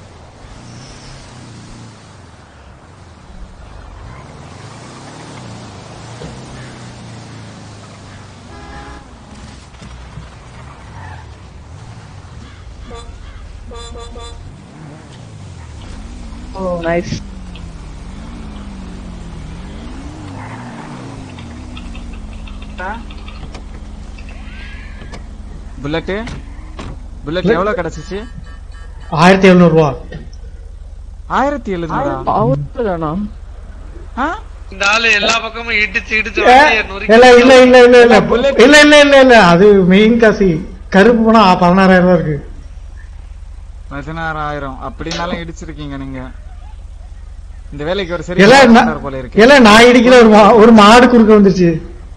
Oh, nice. Bullet bullet எவ்வளவு கிடைச்சிச்சு ஆயிரத்தி எழுநூறு ரூபா ஆயிரத்தி எழுநூறா அவ்வளவுதானா இந்த ஆளு எல்லா பக்கமும் இடிச்சு இடிச்சு ஏ, வண்டியை நொறுக்கி இல்ல இல்ல இல்ல இல்ல இல்ல இல்ல இல்ல இல்ல இல்ல அது மெயின் காசி கருப்பு போனா பதினாறாயிரம் ரூபா இருக்கு பதினாறாயிரம் அப்படின்னாலும் இடிச்சிருக்கீங்க நீங்க இந்த வேலைக்கு ஒரு சரி எல்லாம் partner நான்- போல இருக்கு எல்லாம் நான் இடிக்கிற ஒரு மா- ஒரு மாடு குறுக்க வந்துருச்சு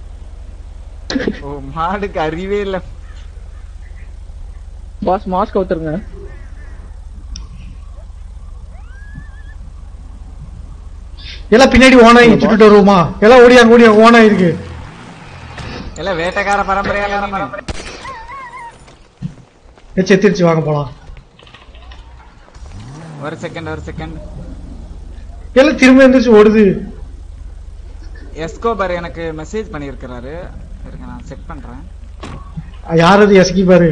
ஓ மாடுக்கு அறிவே இல்ல பாஸ் மாஸ்க் அவுத்துருங்க எல்லாம் பின்னாடி ஓனாய் சுட்டுட்டு வருவோமா எல்லாம் ஓடியாங்க ஓடியாங்க ஓனாய் இருக்கு இல்ல வேட்டைக்கார பரம்பரையால நீங்க ஏ செத்துருச்சு வாங்க போலாம் ஒரு செகண்ட் ஒரு செகண்ட் எல்லாம் திரும்ப எந்திரிச்சு ஓடுது எஸ்கோபர் எனக்கு மெசேஜ் பண்ணியிருக்கிறாரு இருங்க நான் செக் பண்றேன் யார் அது எசக்கி பாரு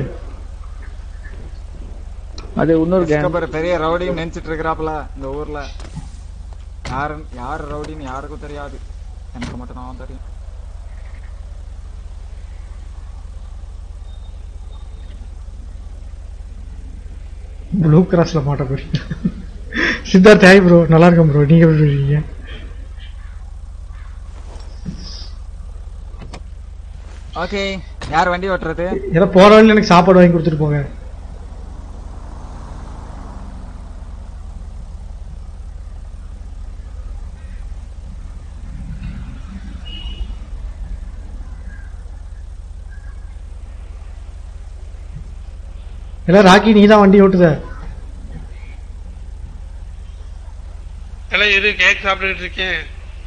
அது இன்னொரு கேங் எஸ்கோபர் பெரிய ரவுடியும் நினைச்சிட்டு இருக்கிறாப்ல இந்த ஊர்ல யாரு யார் ரவுடின்னு யாருக்கும் தெரியாது எனக்கு மட்டும் தான் தெரியும் ப்ளூ கிராஸ்ல மாட்ட போறீங்க சித்தார்த் ஹாய் ப்ரோ நல்லா இருக்கேன் ப்ரோ நீங்க எப்படி இருக்கீங்க ஓகே யார் வண்டி ஓட்டுறது ஏதோ போற வழியில எனக்கு சாப்பாடு வாங்கி கொடுத்துட்டு போங்க எல்லாம் ராக்கி நீ தான் வண்டி ஓட்டுத எல்லாம் இரு கேக் சாப்பிட்டுக்கிட்டு இருக்கேன்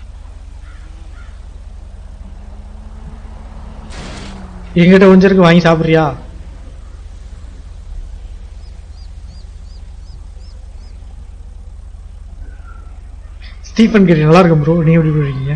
எங்கிட்ட கொஞ்சம் இருக்கு வாங்கி சாப்பிடுறியா ஸ்டீஃபன் கேரி நல்லா இருக்கும் ப்ரோ நீ எப்படி இருக்கீங்க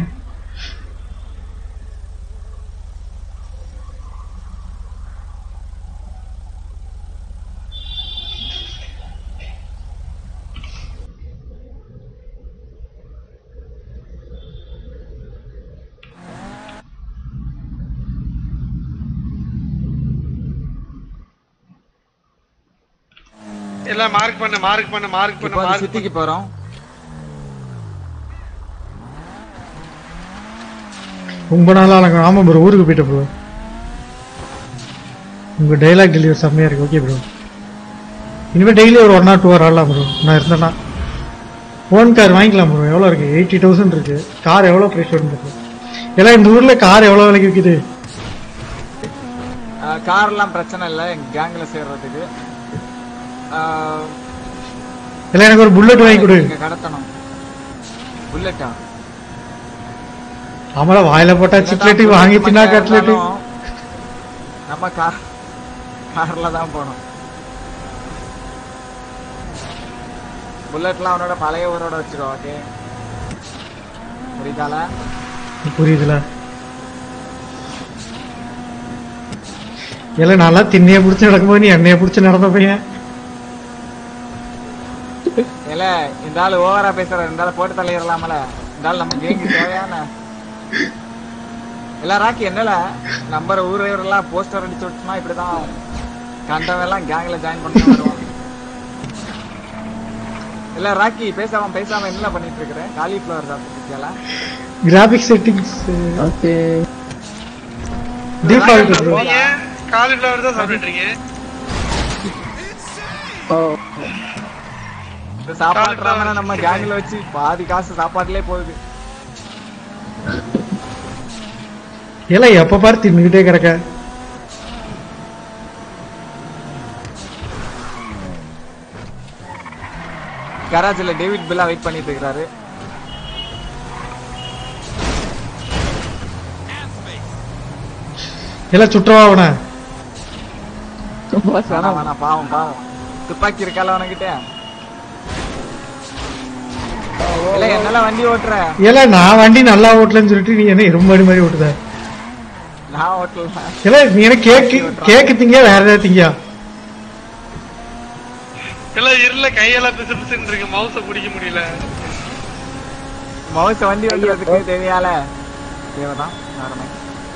எல்லாம் மார்க் பண்ணு மார்க் பண்ணு மார்க் பண்ணு இப்போ வந்து மார்க் சிட்டிக்கு போறோம் ரொம்ப நாளா எனக்கு ஆமா ப்ரோ ஊருக்கு போயிட்ட ப்ரோ உங்க டைலாக் டெலிவரி செம்மையா இருக்கு ஓகே ப்ரோ இனிமே டெய்லி ஒரு ஒன் ஆர் டூ ஹவர் ஆடலாம் ப்ரோ நான் இருந்தேன்னா ஓன் கார் வாங்கிக்கலாம் ப்ரோ எவ்வளோ இருக்கு எயிட்டி தௌசண்ட் இருக்கு கார் எவ்வளோ ப்ரைஸ் இருக்கு எல்லாம் இந்த ஊர்ல கார் எவ்வளோ விலைக்கு விற்குது கார்லாம் பிரச்சனை இல்லை எங்க கேங்ல சேர்றதுக்கு ஆஹ், எல்லாம் எனக்கு ஒரு புல்லட் வாங்கி கொடு இங்க கடத்தணும் புல்லட்டா ஆமாடா வாயில போட்டா சிக்லெட்டு வாங்கி தின்னா கட்லெட்டு நம்ம கார் கார்ல தான் போகணும் புல்லட்லாம் அவனோட பழைய ஊரோட வச்சுக்கோ ஓகே புரியுதால புரியுதுல எல்லாம் நல்லா திண்ணைய புடிச்சு நடக்கும்போது நீ எண்ணெய புடிச்சு நடந்த பையன் இல்ல இந்த ஆளு ஓவரா பேசுற இந்த ஆளு போட்டு தள்ளிடலாமல இந்த ஆளு நம்ம கேங்கு தேவையான இல்ல ராக்கி என்னல நம்பர் ஊர் எல்லாம் போஸ்டர் அடிச்சு விட்டுனா இப்படிதான் கண்டவன் எல்லாம் கேங்ல ஜாயின் பண்ணி வருவான் இல்ல ராக்கி பேசாம பேசாம என்ன பண்ணிட்டு இருக்கிற காலிஃபிளவர் சாப்பிட்டு graphic settings okay default bro நீங்க காலிஃபிளவர் தான் சாப்பிட்டுட்டு இருக்கீங்க ஓ இந்த சாப்பாடு நம்ம கேங்ல வச்சு பாதி காசு சாப்பாட்டுலயே போகுது எல்லாம் எப்ப பாரு தின்னுகிட்டே கிடக்க கராஜ்ல டேவிட் பில்லா வெயிட் பண்ணிட்டு இருக்காரு எல்லாம் சுற்றவா அவன வேணாம் வேணாம் பாவம் பாவம் துப்பாக்கி இருக்கால அவனுக்கிட்ட இல்ல என்னால வண்டி ஓட்டுற எல்லாம் நான் வண்டி நல்லா ஓட்டலன்னு சொல்லிட்டு நீ என்ன எறும்பாடி மாதிரி ஓட்டுத நான் ஓட்டல எல்லாம் நீ என்ன கேக்கு கேக்கு திங்க வேற ஏதாவது திங்கியா எல்லாம் இருல கையெல்லாம் பிசு பிசுன்னு இருக்கு மவுஸ பிடிக்க முடியல மவுச வண்டி ஓட்டுறதுக்கு தேவையால தேவைதான் நார்மல்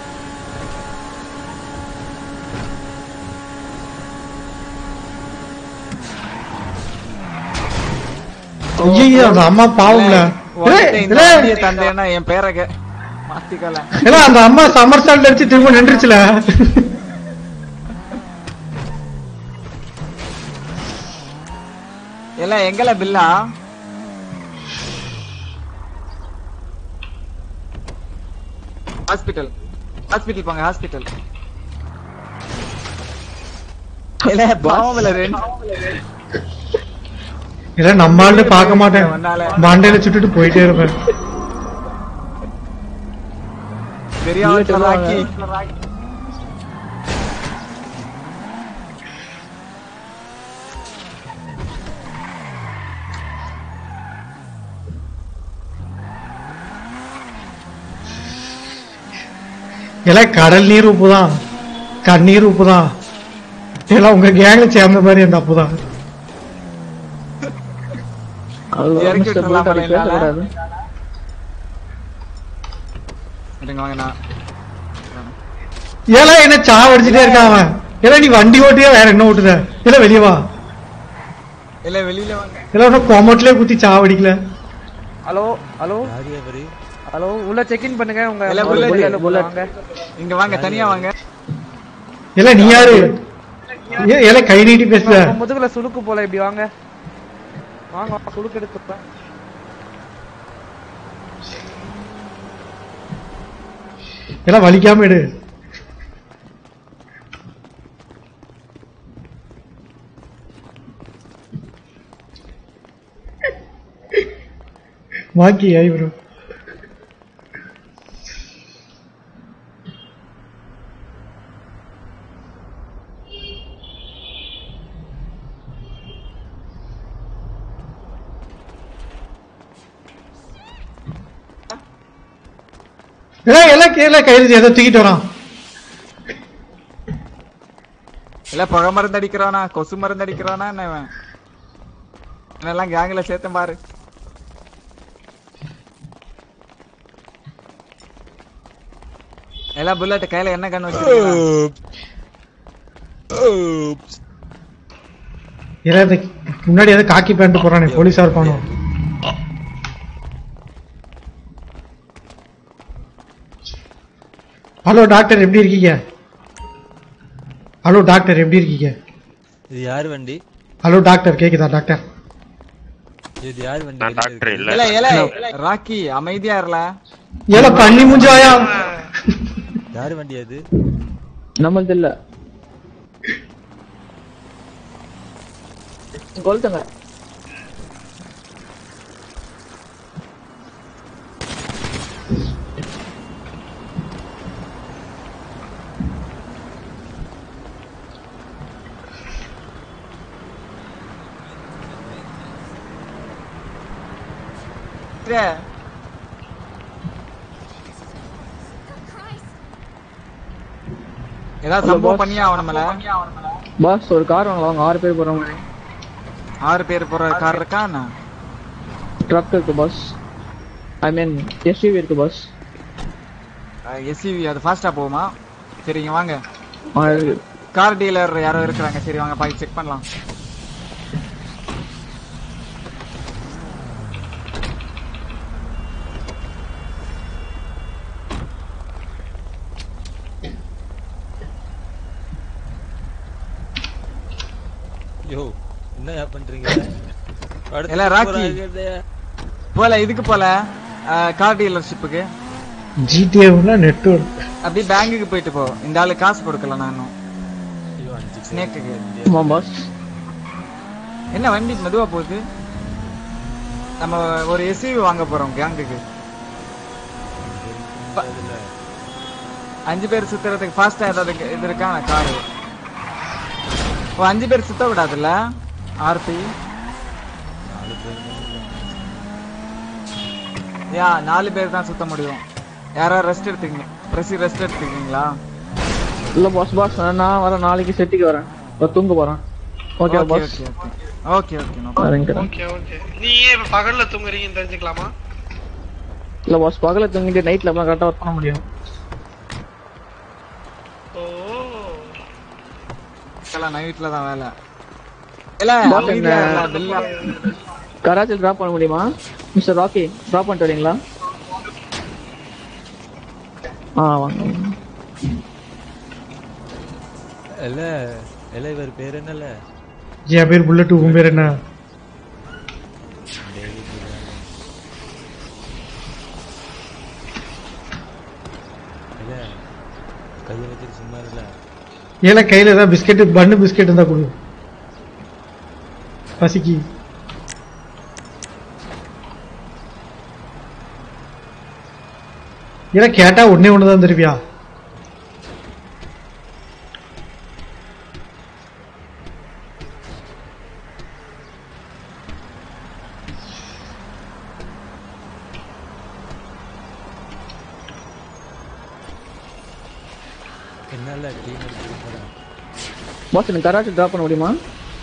ஐயோ அந்த அம்மா பாவம்ல உன்கிட்ட இந்த ஏய், வண்டியை தந்தேன்னா என் பேரை கே- மாத்திக்கல எல்லாம் அந்த அம்மா சம்மர் சால்ட் அடிச்சு திரும்ப நின்றுச்சுல எல்லாம் எங்கல பில்லா ஹாஸ்பிட்டல் ஹாஸ்பிட்டல் போங்க ஹாஸ்பிட்டல் இல்ல பாவம் இல்ல ரெண்டு இல்ல நம்ம ஆளு பார்க்க மாட்டேன் மண்டையில சுட்டுட்டு போயிட்டே இருப்பேன் பெரிய Bullet ஆட்கள் வாங்க. ராக்கி எல்லாம் கடல் நீர் உப்பு தான் கண்ணீர் உப்பு தான் எல்லாம் உங்க கேங்ல சேர்ந்த மாதிரி அந்த அப்பு தான் அவ்வளோ இறக்கி மிஸ்டர் விட்டுறலாம் புல்லட் அப்படி போல இல்ல? பேசக்கூடாது இருங்க வாங்க நான் ஏலா என்ன சாவடிச்சுட்டே இருக்கான் அவன் ஏலா நீ வண்டி ஓட்டியா வேற என்ன ஓட்டுத இல்ல வெளிய வா இல்ல வெளியில வாங்க இல்ல உன்ன கொமட்டிலே குத்தி சாவடிக்கல ஹலோ ஹலோ ஹலோ உள்ள செக் இன் பண்ணுங்க உங்க இல்ல உங்க புல்லட் உள்ள புல்லட் வாங்க இங்க வாங்க தனியா வாங்க இல்ல நீ யாரு ஏ- ஏல கை நீட்டி பேசுற உங்க முதுகுல சுளுக்கு போல இப்படி வாங்க வாங்க வாங்க, சுளுக்கு எடுத்துப்பேன் எல்லாம் வலிக்காம எடு வாக்கி ஐ ப்ரோ ஏய் எல்லாம் கீழே கையில் ஏதோ தூக்கிட்டு வரான் இல்ல புகை மருந்து அடிக்கிறானா கொசு மருந்து அடிக்கிறானா என்ன இவன் என்னெல்லாம் கேங்ல சேர்த்தேன் பாரு எல்லாம் புல்லட் கையில என்ன கண்ணு வச்சிருக்கீங்க ஏன்னா இந்த முன்னாடி ஏதோ காக்கி பேண்ட் போறானே போலீஸா இருப்பானோ ஹலோ டாக்டர் எப்படி இருக்கீங்க ஹலோ டாக்டர் எப்படி இருக்கீங்க இது யார் வண்டி ஹலோ டாக்டர் கேக்குதா டாக்டர் இது யார் வண்டி நான் டாக்டர் இல்ல இல்ல இல்ல ராக்கி அமைதியா இருல ஏல பண்ணி முஞ்சாயா யார் வண்டி அது நம்மளது இல்ல கொளுத்துங்க ஏதாவது Hello, சம்பவம் boss. பண்ணியா அவன் நம்மள பாஸ் ஒரு கார் வாங்கலாம் வாங்க ஆறு பேர் போற மாதிரி ஆறு பேர் போற கார் இருக்கா என்ன ட்ரக் இருக்கு பாஸ் ஐ மீன் எஸ்யூவி இருக்கு பாஸ் எஸ்யூவி அது ஃபாஸ்டா போகுமா சரிங்க வாங்க கார் டீலர் யாரோ இருக்கிறாங்க சரி வாங்க பாய் செக் பண்ணலாம் யோ என்ன பண்றீங்க அடுத்து இல்ல ராக்கி போறாங்க. போல இதுக்கு போல கார் டீலர்ஷிப்புக்கு ஜிடிஏ நெட்வொர்க் அப்படியே பேங்குக்கு போயிட்டு போ இந்த ஆளு காசு கொடுக்கல நான் இன்னும் ஸ்னேக்குக்கு ஆமா பாஸ் என்ன வண்டி மெதுவா போகுது நம்ம ஒரு எஸ்யூவி வாங்க போறோம் கேங்குக்கு அஞ்சு பேர் சுத்துறதுக்கு ஃபாஸ்டா ஏதாவது இருக்கு- இது இருக்கா காரு ஓ அஞ்சு பேர் சுத்த விடாதுல்ல ஆர்பி யா நாலு பேர் தான் சுத்த முடியும் யாராவது ரெஸ்ட் எடுத்துக்கீங்க பிரசி ரெஸ்ட் எடுத்துக்கீங்களா இல்ல பாஸ் பாஸ் நான் வரேன் நாளைக்கு செட்டுக்கு வரேன் இப்ப தூங்க போறேன் okay okay boss okay okay okay no சரிங்க ஓகே ஓகே நீ ஏன் இப்ப பகல்ல தூங்குறீங்கன்னு தெரிஞ்சுக்கலாமா இல்ல பாஸ் பகல தூங்கிட்டு நைட்ல அப்பலாம் கரெக்டா ஒர்க் பண்ண முடியும் எல்லாம் நைட்ல தான் வேலை இல்ல Boss, அமைதியா என்ன- இல்ல, பில்லா. கராச்சியில் டிராப் பண்ண முடியுமா மிஸ்டர் ராக்கி டிராப் பண்ணிட்டு வரீங்களா ஆ வாங்க இல்ல இல்ல இவர் பேர் என்னல என் பேர் புல்லட் உன் பேர் என்ன இல்ல கைய வச்சுட்டு சும்மா இல்ல ஏல கையில ஏதாவது பிஸ்கெட் பண்ணு பிஸ்கெட் இருந்தா கொடு பசிக்கு ஏன்னா கேட்டா ஒன்னே ஒன்று தான் திருப்பியா என்னால டீம் எடுத்து போறேன் பாஸ் எனக்கு கராச்சி டிராப் பண்ண முடியுமா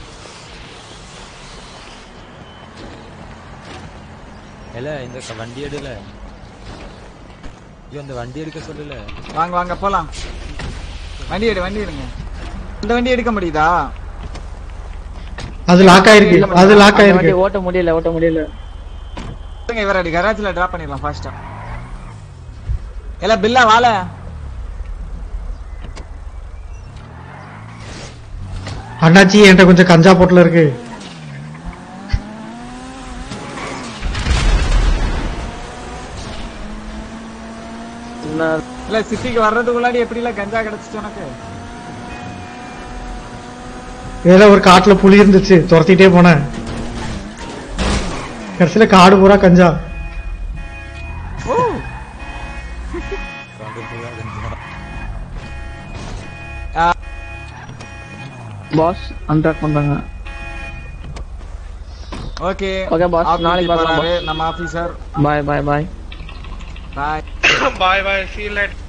இல்ல இந்த க- வண்டி எடுல ஐயோ இந்த வண்டி எடுக்க சொல்லல வாங்க வாங்க போலாம் வண்டி எடு வண்டி எடுங்க இந்த வண்டி எடுக்க முடியுதா அது லாக் ஆயிருக்கு அது லாக் அந்த ஆயிருக்கு வண்டி ஓட்ட முடியல ஓட்ட முடியல இருங்க இவர அடி கராச்சில டிராப் பண்ணிடலாம் ஃபாஸ்டா எல்லாம் பில்லா வாழ அண்ணாச்சி என்கிட்ட கொஞ்சம் கஞ்சா போட்டுல இருக்கு இல்ல சிட்டிக்கு வர்றதுக்குள்ளாடி எப்படி எல்லாம் கஞ்சா கிடைச்சிச்சு உனக்கு வேற ஒரு காட்டுல புலி இருந்துச்சு துரத்திட்டே போனேன் கடைசியில காடு பூரா கஞ்சா பாஸ் அன்ட்ராக் பண்றாங்க ஓகே Okay, boss. நாளைக்கு பார்க்கலாம், boss. நம்ம officer bye bye bye bye bye bye see you later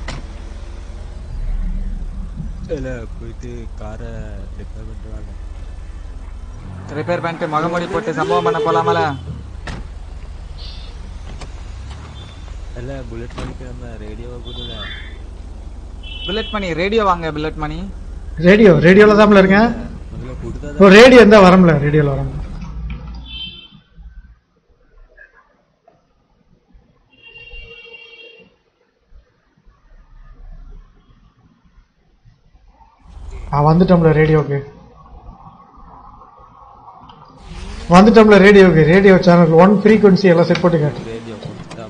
இல்ல போயிட்டு காரை ரிப்பேர் பண்ணிட்டு வாங்க ரிப்பேர் பண்ணிட்டு முகமூடி போட்டு சம்பவம் பண்ண போலாமல இல்ல புல்லட் பண்ணிக்கு நம்ம ரேடியோவை கொடுல புல்லட் மணி ரேடியோ வாங்க புல்லட் மணி ரேடியோ ரேடியோல தான் இருக்கேன் முதல்ல கொடுத்தா ஓ ரேடியோ இருந்தா வரம்ல ரேடியோல வரம் ஆ வந்துட்டோம்ல ரேடியோக்கு வந்துட்டோம்ல ரேடியோக்கு ரேடியோ சேனல் ஒன் ஃப்ரீக்வன்சி எல்லாம் செட் போட்டு காட்டு ரேடியோ கொடுத்துட்டாப்ல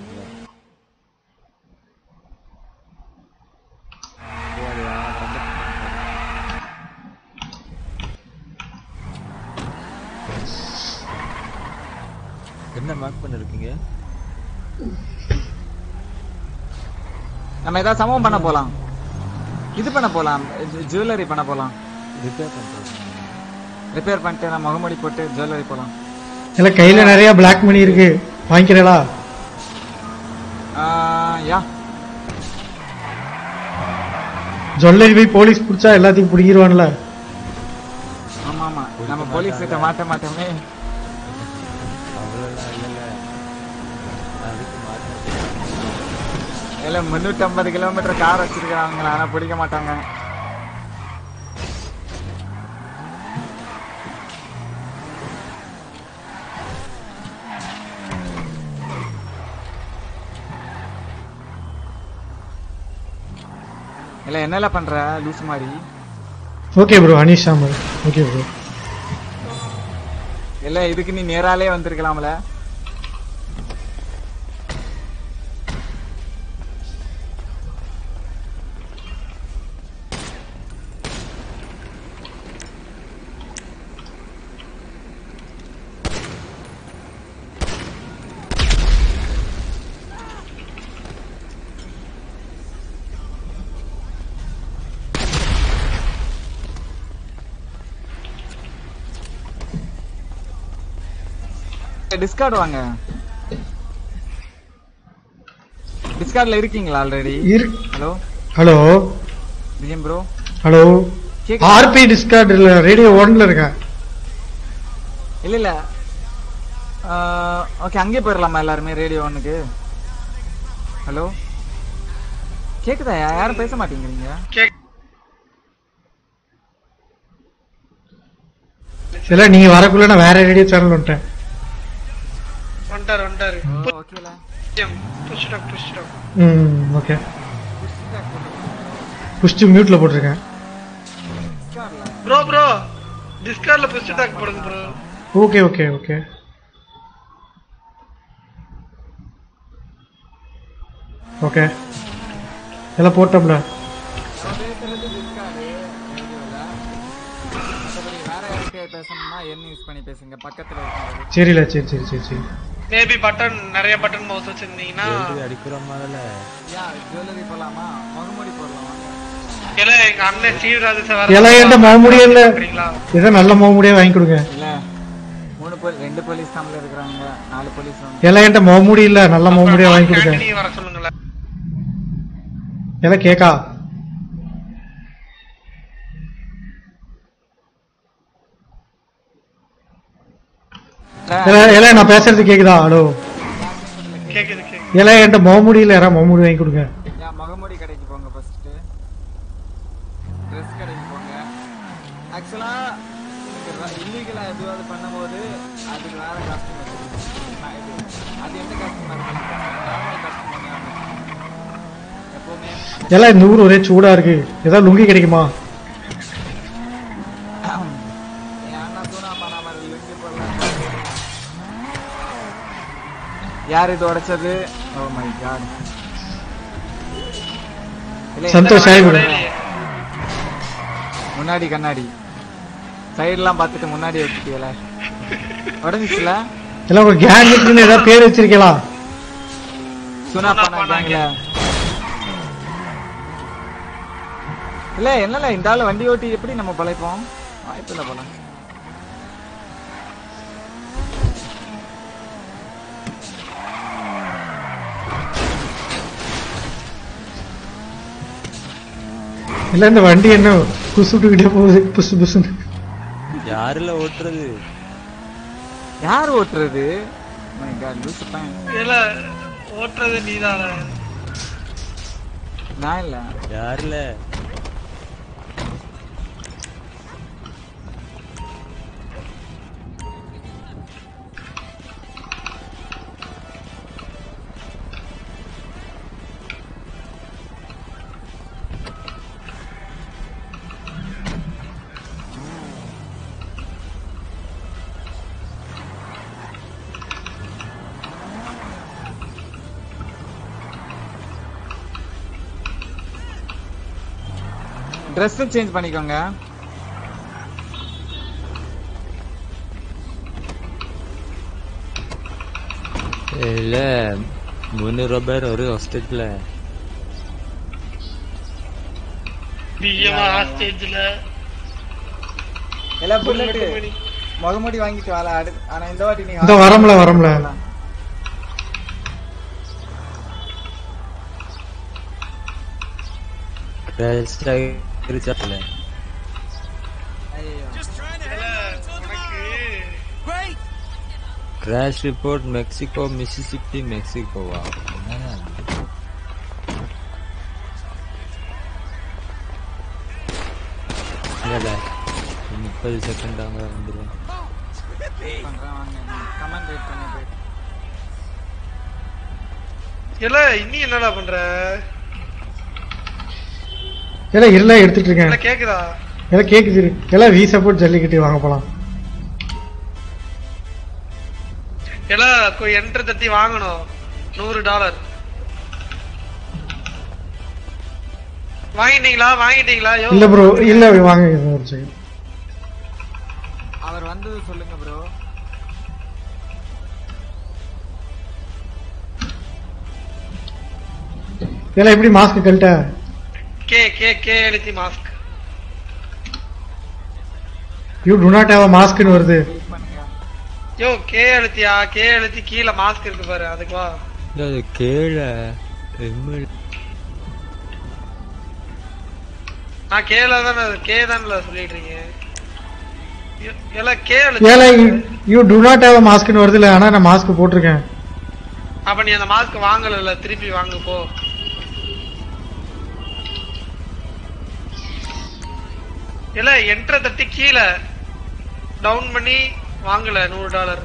என்ன மார்க் பண்ணிருக்கீங்க நம்ம ஏதாவது சம்பவம் பண்ண போலாம் இது பண்ண போலாம் ஜுவல்லரி பண்ண போலாம் ரிப்பேர் பண்றோம் ரிப்பேர் பண்ணிட்டு நம்ம முகமூடி போட்டு ஜுவல்லரி போலாம் இல்ல கையில நிறைய பிளாக் மணி இருக்கு வாங்கிக்கிறீங்களா ஆஹ், யா ஜுவல்லரி போய் போலீஸ் பிடிச்சா எல்லாத்தையும் பிடிக்கிருவான்ல ஆமா ஆமா நம்ம போலீஸ் கிட்ட மாட்ட மாட்டோமே அவ்வளோலாம் இல்லைல்ல அதுக்கு மார்க் இல்ல முன்னூத்தி ஐம்பது கிலோமீட்டர் கார் வச்சிருக்காங்க ஆனா பிடிக்க மாட்டாங்க இல்ல என்னல பண்ற லூஸ் மாதிரி ஓகே ப்ரோ அனீஷ் சாம்பர் ஓகே ப்ரோ இல்ல இதுக்கு நீ நேராலே வந்திருக்கலாம்ல டிஸ்கார்ட் வாங்க டிஸ்கார்ட்ல இருக்கீங்களா ஆல்ரெடி இரு- hello hello Vijayam bro hello கேக்குதா? ஆர்பி டிஸ்கார்ட் இல்ல ரேடியோ ஒன்ல இருக்கேன் இல்ல இல்ல ஓகே அங்கே போயிடலாமா எல்லாருமே ரேடியோ ஒன்னுக்கு ஹலோ கேக்குதா யாரும் பேச மாட்டேங்கிறீங்க இல்ல நீங்க வரக்குள்ள நான் வேற ரேடியோ சேனல் வந்துட்டேன் வந்துட்டாரு வந்துட்டாரு ஓகேல புஷ் டாக் புஷ் டாக் ம் ஓகே புஷ்டு மியூட்ல போட்டிருக்கேன் ப்ரோ ப்ரோ டிஸ்கார்ட்ல புஷ் டாக் போடுங்க bro okay okay okay okay எல்லாம் போட்டோம்ல மற்றபடி வேற யாருக்கு பேசணும்னா என்ன யூஸ் பண்ணி பேசுங்க பக்கத்துல இருக்கவங்க சரில சரி சரி சரி சரி மேபி பட்டன் நிறைய பட்டன் மவுஸ் வச்சிருந்தீங்கன்னா ஜுவல்லரி அடிக்கிற மாதிரில யா ஜுவல்லரி போடலாமா முகமூடி போடலாம் இல்ல எங்க அண்ணன் ஸ்ரீராஜ் சார் எல்லாம் என்கிட்ட மகமுடியே இல்ல ஏதோ நல்ல மகமுடியே வாங்கி கொடுங்க இல்ல மூணு போலீஸ் ரெண்டு போலீஸ் தமிழ்ல இருக்கிறாங்க நாலு போலீஸ் வந்து எல்லாம் என்கிட்ட மகமுடி இல்ல நல்ல மகமுடியே வாங்கி கொடுங்க நீ வர சொல்லுங்களேன் எல்லாம் கேக்கா எல்லாம் எல்லாம் நான் பேசுறது கேக்குதா ஹலோ கேக்குது கேக்குது எல்லாம் என்கிட்ட மகமுடி இல்ல யாரா மகமுடி வாங்கி கொடுங்க யா முகமூடி கடைக்கு போங்க ஃபர்ஸ்ட் ட்ரெஸ் கடைக்கு போங்க ஆக்சுவலா இல்லீகலா எதுவாவது பண்ணும்போது அதுக்கு வேற காஸ்டியூம் அது எந்த காஸ்டியூம் நார்மல் காஸ்டியூம் எப்பவுமே எல்லாம் இந்த ஊர் ஒரே சூடா இருக்கு ஏதாவது லுங்கி கிடைக்குமா என் அண்ணா சூனா பண்ணாம லுங்கி போடலாம் யார் இது உடைச்சது ஓ மை காட் சந்தோஷ் ஆயிவிடு முன்னாடி கண்ணாடி சைடுலாம் பார்த்துட்டு முன்னாடி வச்சுட்டீங்கள உடஞ்சிச்சுல எல்லாம் உங்க கேங்குக்குன்னு ஏதாவது பேர் வச்சிருக்கீங்களா சுனா பண்ணாங்கல இல்ல என்னல இந்த ஆளு வண்டி ஓட்டி எப்படி நம்ம பழைப்போம் வாய்ப்பு இல்ல போல இல்ல இந்த வண்டி என்ன புசு விட்டுக்கிட்டே போகுது புசு புசுன்னு யாருல ஓட்டுறது யார் ஓட்டுறது மை காட் லூசு பையன் இல்ல ஓட்டுறது நீதான நான் இல்ல யாருல ட்ரெஸ் சேஞ்ச் பண்ணிக்கோங்க இல்ல முந்நூறு பேர் ஒரு ஹாஸ்டேஜ்ல பிஎம் ஹாஸ்டேஜ்ல எல்லாம் புல்லட் முகமூடி வாங்கிட்டு வாழ அடுத்து ஆனா இந்த வாட்டி நீ இந்த வரம்ல வரம்ல ரெஜிஸ்டர் ஆகிருச்சாப்ல கிராஷ் ரிப்போர்ட் மெக்சிகோ மிசிசிப்பி மெக்சிகோவா என்னடா இது? இல்லடா, ஒரு முப்பது செகண்ட் அங்க வந்துடும் கமெண்ட் வெயிட் பண்ணிட்டு இல்ல இன்னி என்னடா பண்ற எல்லாம் இருளா எடுத்துட்டு இல்ல இருக்கேன் கேக்குதா எல்லாம் கேக்குது இரு. எல்லாம் வி சப்போர்ட் ஜல்லிக்கட்டு வாங்க போலாம் எல்லாம் என்ட்ரு தட்டி வாங்கணும் நூறு டாலர் வாங்கிட்டீங்களா வாங்கிட்டீங்களா யோ இல்ல ப்ரோ இல்ல வாங்க இது ஒரு second. அவர் வந்தது சொல்லுங்க ப்ரோ எல்லாம் எப்படி மாஸ்க் கழட்ட கே கே கே எழுத்தி mask you do not have மாஸ்க்னு வருது யோ கே எழுத்தியா கே எழுத்தி கீழே மாஸ்க் இருக்கு பாரு அதுக்கு வா இல்ல, அது கீழே எம்எல் நான் கேல தானே கே தானே சொல்லிட்டு இருக்கீங்க யோ- எல்லாம் கே ஏல எழுத்தி யூ டு நாட் ஹேவ் மாஸ்க்னு வருது இல்ல ஆனா நான் மாஸ்க் போட்டிருக்கேன் அப்ப நீ அந்த மாஸ்க் வாங்கல திருப்பி வாங்கு போ இல்ல என்ட்ர தட்டி கீழே டவுன் பண்ணி வாங்கல நூறு டாலர்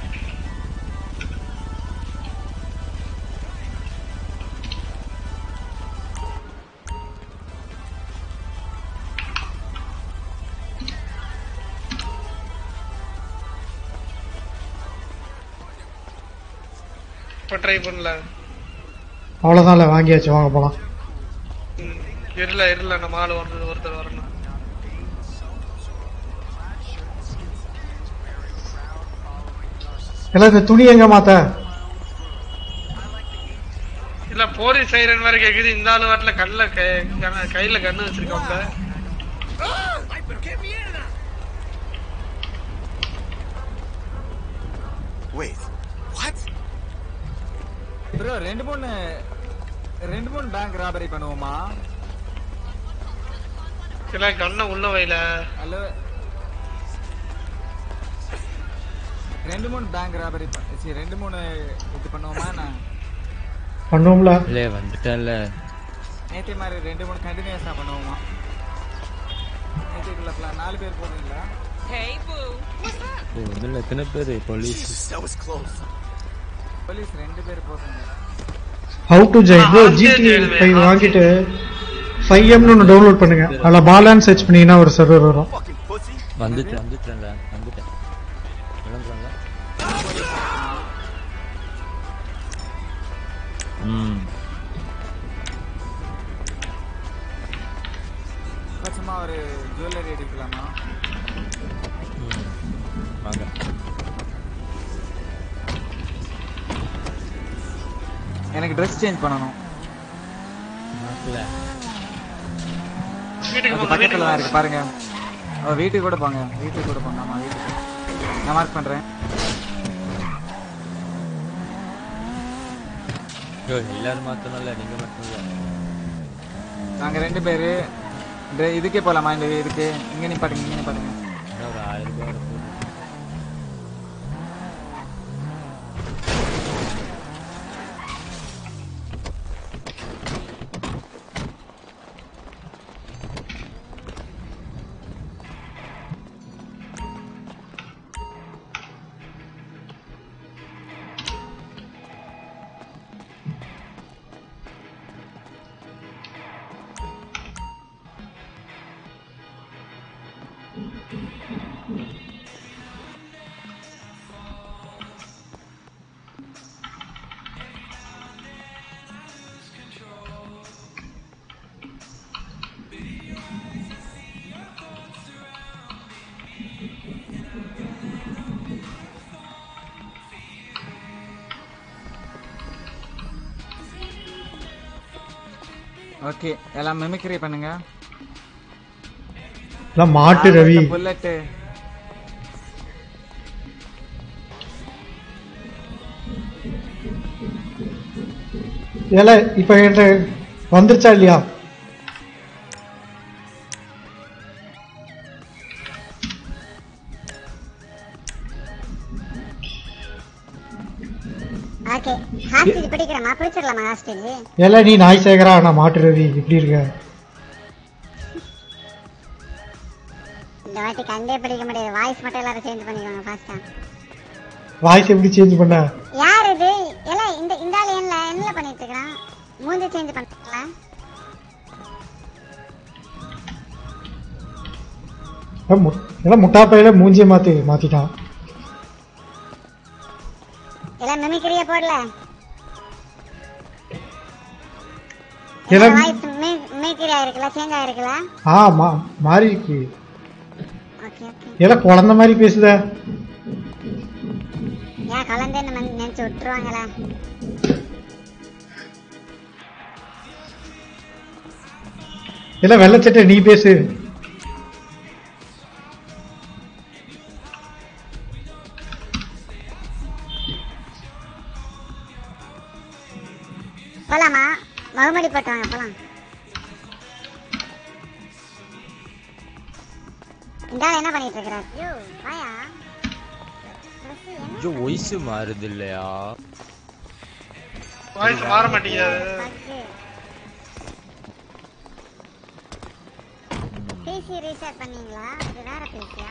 இப்ப ட்ரை பண்ணல அவ்வளவுதான் இல்ல வாங்கியாச்சு வாங்க போலாம் ம், இருல இருல நம்ம ஆளு வந்து ஒருத்தர் வரணும் எல்லாம் இந்த துணி எங்க மாத்த இல்ல போலீஸ் சைரன் வேற கேக்குது இந்த ஆளு வாட்டில கல்ல கை- கண்ண- கையில கண்ணு வச்சிருக்காப்ல Wait, what? ப்ரோ ரெண்டு மூணு ரெண்டு மூணு பேங்க் ராபரி பண்ணுவோமா இல்ல கண்ணை உள்ள வைல ஹலோ ரெண்டு மூணு பேங்க் ராபரி சரி ரெண்டு மூணு இது பண்ணுவோமா நான் பண்ணுவோம்ல இல்ல வந்துட்டேன்ல நேற்று மாதிரி ரெண்டு மூணு கண்டினியூஸா பண்ணுவோமா நேற்றுக்குள்ள plan நாலு பேர் போடுறீங்களா ஓ இதுல எத்தனை பேரு police That was close. Police ரெண்டு பேர் போடுறீங்க ஹவு டு ஜெயிட் ஜிடி ஃபைவ் வாங்கிட்டு ஃபைவ் எம்னு ஒன்று டவுன்லோட் பண்ணுங்க அதில் பாலான்னு சர்ச் பண்ணீங்கன்னா ஒரு சர்வர் வரும் வந்துட்டேன் வந்துட்டேன்ல வந்துட்டேன் கிளம்புறாங்க ம் சும்மா ஒரு ஜுவல்லரி எடுக்கலாமா ம். வாங்க எனக்கு ட்ரெஸ் சேஞ்ச் பண்ணணும் மாட்டல வீட்டுக்கு அது போங்க பக்கத்துல வீட்டுக்கு தான் இருக்கு பாருங்க அவ வீட்டுக்கு கூட போங்க வீட்டுக்கு கூட போங்க ஆமா வீட்டுக்கு நான் மார்க் பண்றேன் ஐயோ எல்லாரும் மாத்தணும்ல நீங்க மட்டும் இல்ல நாங்க ரெண்டு பேரு இந்த இதுக்கே போலாமா இந்த இதுக்கு இங்க நிப்பாட்டுங்க இங்க நிப்பாட்டுங்க இன்னும் ஒரு ஆயிரம் ரூபாய் வர போகுது. ஓகே எல்லாம் மெமிக்ரி பண்ணுங்க எல்லாம் மாட்டு ரவி புல்லட்டு ஏல இப்போ என்கிட்ட வந்துருச்சா இல்லையா ஓகே ஹாஸ்டேஜ் பிடிக்கிறோமா பிடிச்சிடலாமா ஹாஸ்டேஜ் ஏல நீ நாய் சேகரா நான் மாட்டு ரவி இப்படி இருக்க இந்த வாட்டி கண்டே பிடிக்க முடியாது வாய்ஸ் மட்டும் எல்லாரும் சேஞ்ச் பண்ணிக்கோங்க ஃபாஸ்டா வாய்ஸ் எப்படி சேஞ்ச் பண்ண யார் இது எல்லாம் இந்த இந்த ஆள் என்ன என்ன பண்ணிட்டு இருக்கான் மூஞ்சி சேஞ்ச் பண்ணிட்டீங்களா ஏன் மு- எல்லாம் முட்டாப்பையில மூஞ்சிய மாத்தி மாத்திட்டான் எல்லாம் மிமிக்கிரியா போடல எல்லாம் வாய்ஸ் மிமிக்கிரி ஆயிருக்குல்ல சேஞ்ச் ஆயிருக்குல்ல ஆ மா மாறி இருக்கு ஓகே ஓகே எல்லாம் குழந்த மாதிரி பேசுத ஏன் கலந்தேன்னு நினை- நினைச்சு விட்டுருவாங்களா எல்லாம் வெள்ளச்சட்டை நீ பேசு போலாமா மறுபடி போட்டு வாங்க போலாம் இந்த ஆள் என்ன பண்ணிட்டு இருக்கிறார் ஐயோ வாயா ஐயோ வயசு மாறுது இல்லையா வாய்ஸ் மாற மாட்டேங்குது பிசி ரீசெட் பண்ணீங்களா இது வேற பிசியா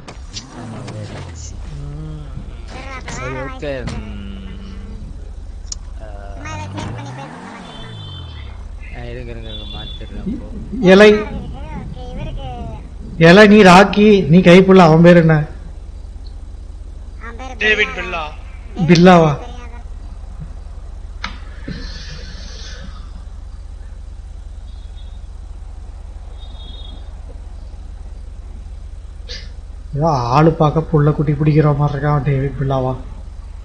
சரி ஓகே சும்மா இதை சேஞ்ச் பண்ணி பேசுங்க இருங்க இருங்க இருங்க, மாத்திடுறேன் அப்போ இலை ஓகே இவருக்கு இலை நீ ராக்கி நீ கைப்புள்ள அவன் பேர் என்ன அவன் பேரு டேவிட் பில்லா பில்லாவா ஏதோ ஆளு பார்க்க புள்ள குட்டி பிடிக்கிற மாதிரி இருக்கான் டேவிட் பில்லாவா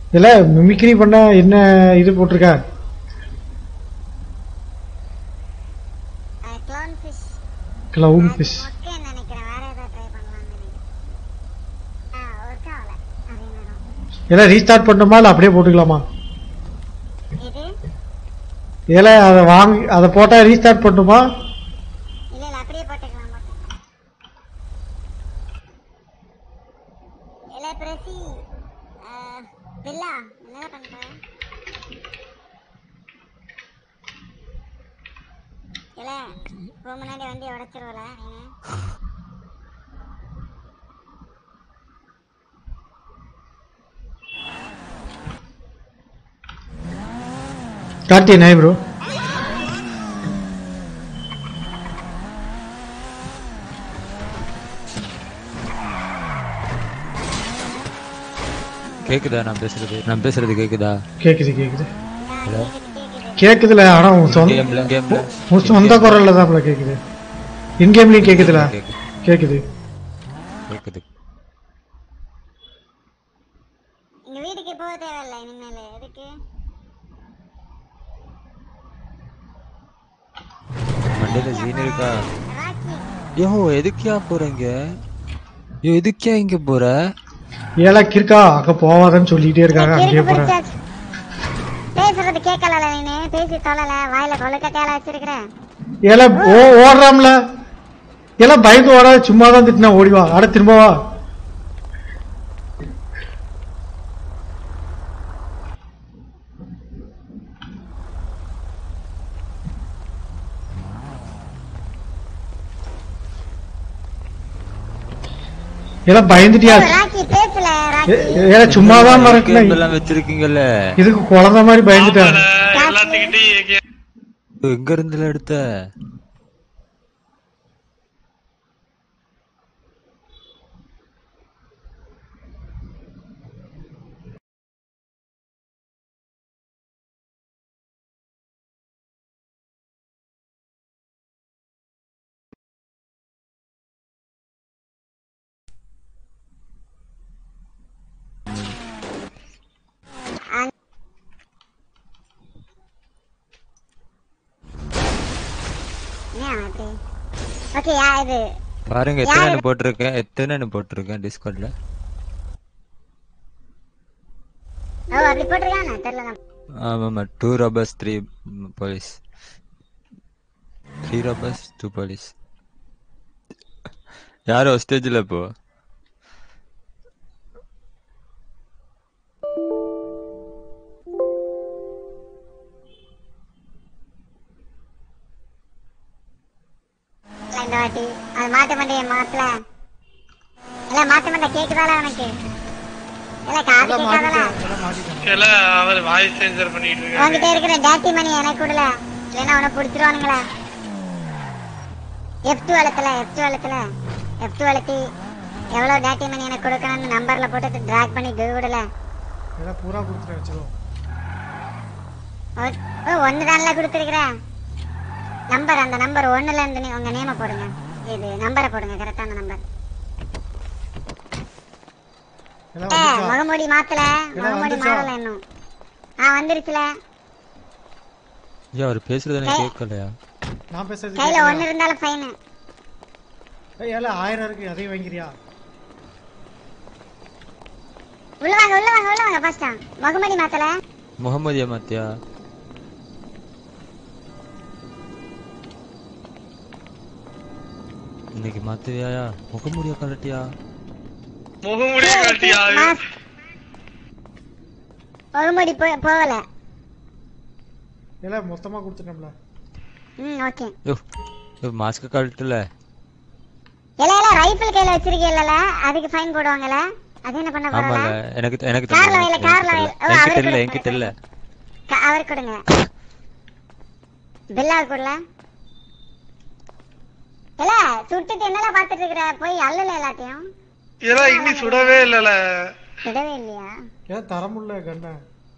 இல்ல மிமிக்ரி பண்ண என்ன இது போட்டிருக்கா க்ளோன் ஃபிஷ் கிளவுன் ஃபிஷ் மொக்கைன்னு நினைக்கிறேன் வேற ஏதாவது ட்ரை பண்ணலாம்னு நினைக்கிறேன் ஆ ஒர்க் ஆகல அதே நேரம் இல்ல ரீஸ்டார்ட் பண்ணணுமா இல்ல அப்படியே போட்டுக்கலாமா இது இல்ல அதை வாங்கி அதை போட்டா ரீஸ்டார்ட் பண்ணணுமா இல்ல இல்ல அப்படியே போட்டுக்கலாம் போட்டுக்கலாம் இல்ல பிரசி பில்லா என்ன பண்ற இல்ல இப்போ முன்னாடி வண்டி உடைச்சிருவல நீங்க கார்த்தி நாய் ப்ரோ கேக்குதா நான் பேசுறது நான் பேசுறது கேக்குதா கேக்குது கேக்குது ஹலோ கேக்குதுல ஆனா உன் சொந்த கேம்ல கேம்ல உன் சொந்த குரல்ல தான் போல கேக்குது இன் கேம்லயும் கேக்குதுல கேக்குது கேக்குது எங்க வீட்டுக்கு போக தேவையில்ல இனிமேல் எதுக்கு மண்டையில ஜீன் இருக்கா யோ எதுக்கியா போறீங்க யோ எதுக்கியா இங்க போற ஏழா கிறுக்கா அங்க போவாதன்னு சொல்லிட்டே இருக்காங்க அங்கேயே போறேன் பிடிச்சாச்சு பேசுறது கேட்கல நீனு பேசி தொலைல வாயில கொழுக்க தேல வச்சிருக்கிற ஏல ஓ ஓடுறாம்ல எல்லாம் பயந்து ஓடாத சும்மா தான் திட்டினா ஓடிவா அட திரும்ப வா எல்லாம் பயந்துட்டியா ராக்கி பேசல ராக்கி ஏல சும்மா தான் மறக்கல எல்லாம் வச்சிருக்கீங்கல்ல இதுக்கு குழந்தை மாதிரி பயந்துட்டேன் எங்க இருந்துல எடுத்த ஓகே யா இது பாருங்க எத்தனை போட்டிருக்கேன் எத்தனை போட்டிருக்கேன் டிஸ்கவுண்ட்ல ஓ அப்படி போட்டிருக்கானே தெரியல ஆமாமா two robbers three police three robbers two police யார் ஹாஸ்டேஜில் இப்போ இல்ல, இந்த வாட்டி அது மாட்ட மாட்டேன் மாத்தல இல்ல மாட்ட மாட்டேன் கேக்குதால உனக்கு இல்ல காது கேட்காதல இல்ல அவர் வாய்ஸ் சேஞ்சர் பண்ணிட்டு இருக்காரு உன்கிட்ட இருக்கிற டேட்டி மணி எனக்கு கொடுல இல்லைன்னா உனக்கு பிடிச்சிருவானுங்களே எஃப் டூ அழுத்தல எஃப் டூ அழுத்தல எஃப் டூ அழுத்தி எவ்வளவு டேட்டி மணி எனக்கு கொடுக்கணும்னு நம்பர்ல போட்டு டிராக் பண்ணி விடல எல்லாம் பூரா கொடுத்துட்டு வச்சிரும் ஓ ஒன்னு தான்ல கொடுத்துருக்குறேன் நம்பர் அந்த நம்பர் ஒண்ணுல இருந்து நீ உங்க நேம போடுங்க இது நம்பரை போடுங்க கரெக்டான நம்பர் எல்லாம் ஏ வந்துச்சா? முகமூடி மாத்தல எல்லாம் முகமூடி வந்துச்சா? மாறல இன்னும் ஆ வந்துருச்சுல ஐயா அவர் பேசுறது எனக்கு கேட்கலையா நான் பேசுறது கையில கேக்குதா? ஒண்ணு இருந்தாலும் ஃபைன் ஏய், ஏல ஆயிரம் இருக்கு அதையும் வாங்கிறியா உள்ள வாங்க உள்ள வாங்க உள்ள வாங்க ஃபர்ஸ்டா முகமூடி மாத்தல முகமது ஏமாத்தியா இன்னைக்கு மாத்துவியாயா முகமுடிய கலட்டியா முகமுடிய கட்டியா முகமூடி போ- போகல எல்லாம் மொத்தமா கொடுத்துட்டோம்ல ம் ஓகே யோ யோ மாஸ்க் கழட்டல இல்ல இல்ல ரைபிள் கையில வச்சிருக்கீங்கல்ல அதுக்கு ஃபைன் போடுவாங்கல அது என்ன பண்ண ஆமால போறல எனக்கு எனக்கு கார்ல தெரியல வைல எனக்கு கார்ல தெரியல. வைல ஓ என்கிட்ட அவருக்கு இல்ல என்கிட்ட இல்ல அவர் கொடுங்க பில்லா கொடுல இல்ல சுட்டுட்டு என்னல பாத்துட்டு இருக்கற போய் அள்ளல எல்லாத்தையும் ஏதா இன்னும் சுடவே இல்லல விடவே இல்லையா ஏன் தர முடியல கண்ண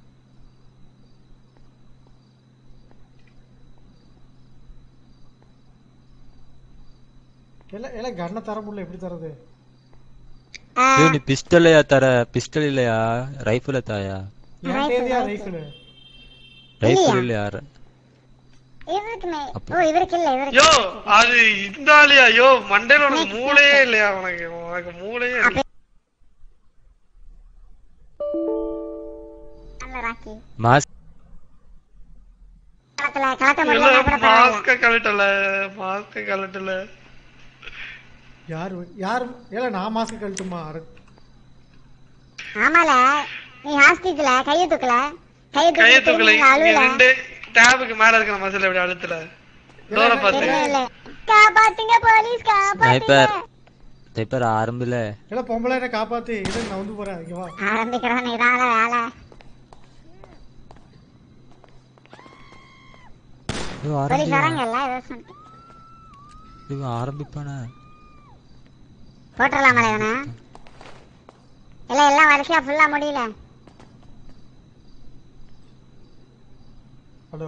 இல்ல இல்ல கண்ணை தர முடியல எப்படி தரது ஐயோ நீ பிஸ்டல்லையா தர பிஸ்டல் இல்லையா ரைஃபிள தாயா என்கிட்ட ரைஃபிள் ரைஃபிள் இல்ல யாரு இவருக்கு மே- ஓ இவருக்கு இல்ல இவருக்கு யோ அது இந்த ஆளியா யோ மண்டையில உனக்கு மூளையே இல்லையா உனக்கு உனக்கு மூளையே இல்ல. நல்ல ராக்கி மாஸ் களத்துல கலக்க இல்ல முடியல கூட பரவாயில்ல மாஸ்க கழட்டல மாஸ்க கழட்டல யார் யார் ஏல நான் மாஸ்க் கழட்டுமா அட- ஆமால நீ ஹாஸ்பிட்டல கைய தூக்கல கைய கைய தூக்கல தூக்கல திரும்பி அழுவல ரெண்டு டேபுக்கு மேல இருக்கிற மசில் எப்படி அழுத்துல டோர பாத்து தெரியல காப்பாத்துங்க போலீஸ் காப்பாத்துங்க ஸ்னைப்பர் ஸ்னைப்பர் ஆரம்பில ஏல பொம்பளை என்ன காப்பாத்து இரு நான் வந்து போறேன் இங்க வா ஆரம்பிக்கிறான் இதால வேலை ஐயோ போலீஸ் ஆரம்பியா வராங்கல்ல ஏதோ சொன்ன இவன் ஆரம்பிப்பானே போட்டுடலாமல இவனை இல்ல எல்லாம் வரிசையா ஃபுல்லா முடியல ஹலோ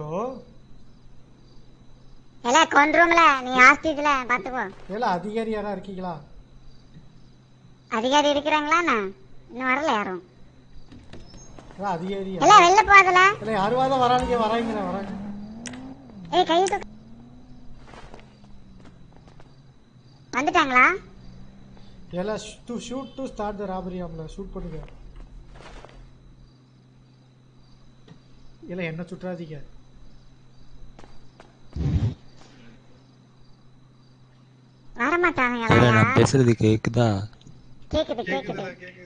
இல்ல கொன்றும்ல நீ ஹாஸ்பிட்டல பாத்துக்கோ ஏல அதிகாரி யாரா இருக்கீங்களா அதிகாரி இருக்கிறாங்களா என்ன? இன்னும் வரல யாரும் ஏல அதிகாரி இல்ல வெளில போகாதல இல்ல யாருவாதான் வரானுங்க வராங்க வராங்க ஏய் கை தூக்கு வந்துட்டாங்களா ஏல to shoot to start the robbery ஆம்ல ஷூட் பண்ணுங்க இல்ல என்ன சுற்றாதீங்க வரமாட்டானுங்களா இல்ல நான் பேசுறது கேக்குதா கேக்குது கேக்குது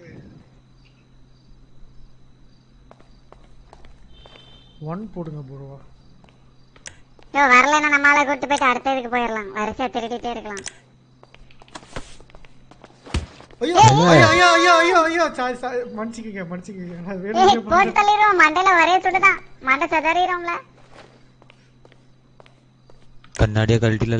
ஒன் போடுங்க ப்ரோ யோ வரலைன்னா நம்மளால கூட்டு போயிட்டு அடுத்த இதுக்கு போயிடலாம் வரிசையா திருடிட்டே இருக்கலாம் ஐயோ ஐயோ ஐயோ ஐயோ ஐயோ ஐயோ சாரி சாரி மன்னிச்சுக்கங்க மன்னிச்சுக்கங்க நான் ஏய் வேணும்னே போட்டு பண்ணல. தள்ளிடுவோம் மண்டையில ஒரே சுடுதான் மண்டை செதறிடும்ல கண்ணாடியா கழட்டில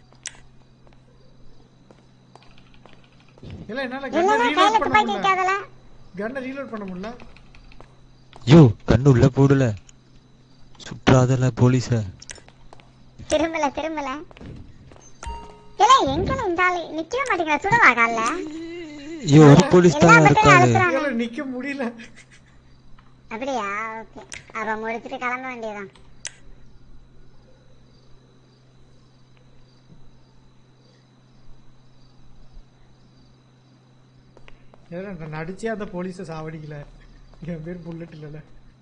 இல்ல என்னால இல்ல கண்ணை கையில ரீலோட் பண்ண துப்பாக்கி முடியல இருக்காதல கண்ணை ரீலோட் பண்ண முடியல யோ கண்ணு உள்ள போடல சுற்றாதல போலீஸ திரும்பல திரும்பல இல்ல எங்க இந்த ஆளு நிக்கவே மாட்டேங்கிற சுடவா கால்ல ஐயோ ஒரு போலீஸ் எல்லா தான் பக்கத்தையும் இருக்காரு அழுத்துறானே இல்ல நிக்க முடியல அப்படியா ஓகே அப்ப முடிச்சிட்டு கிளம்ப வேண்டியதான் ஏன்னா நான் நடிச்சே அந்த போலீஸை சாவடிக்கல என் பேர் புல்லட் இல்லல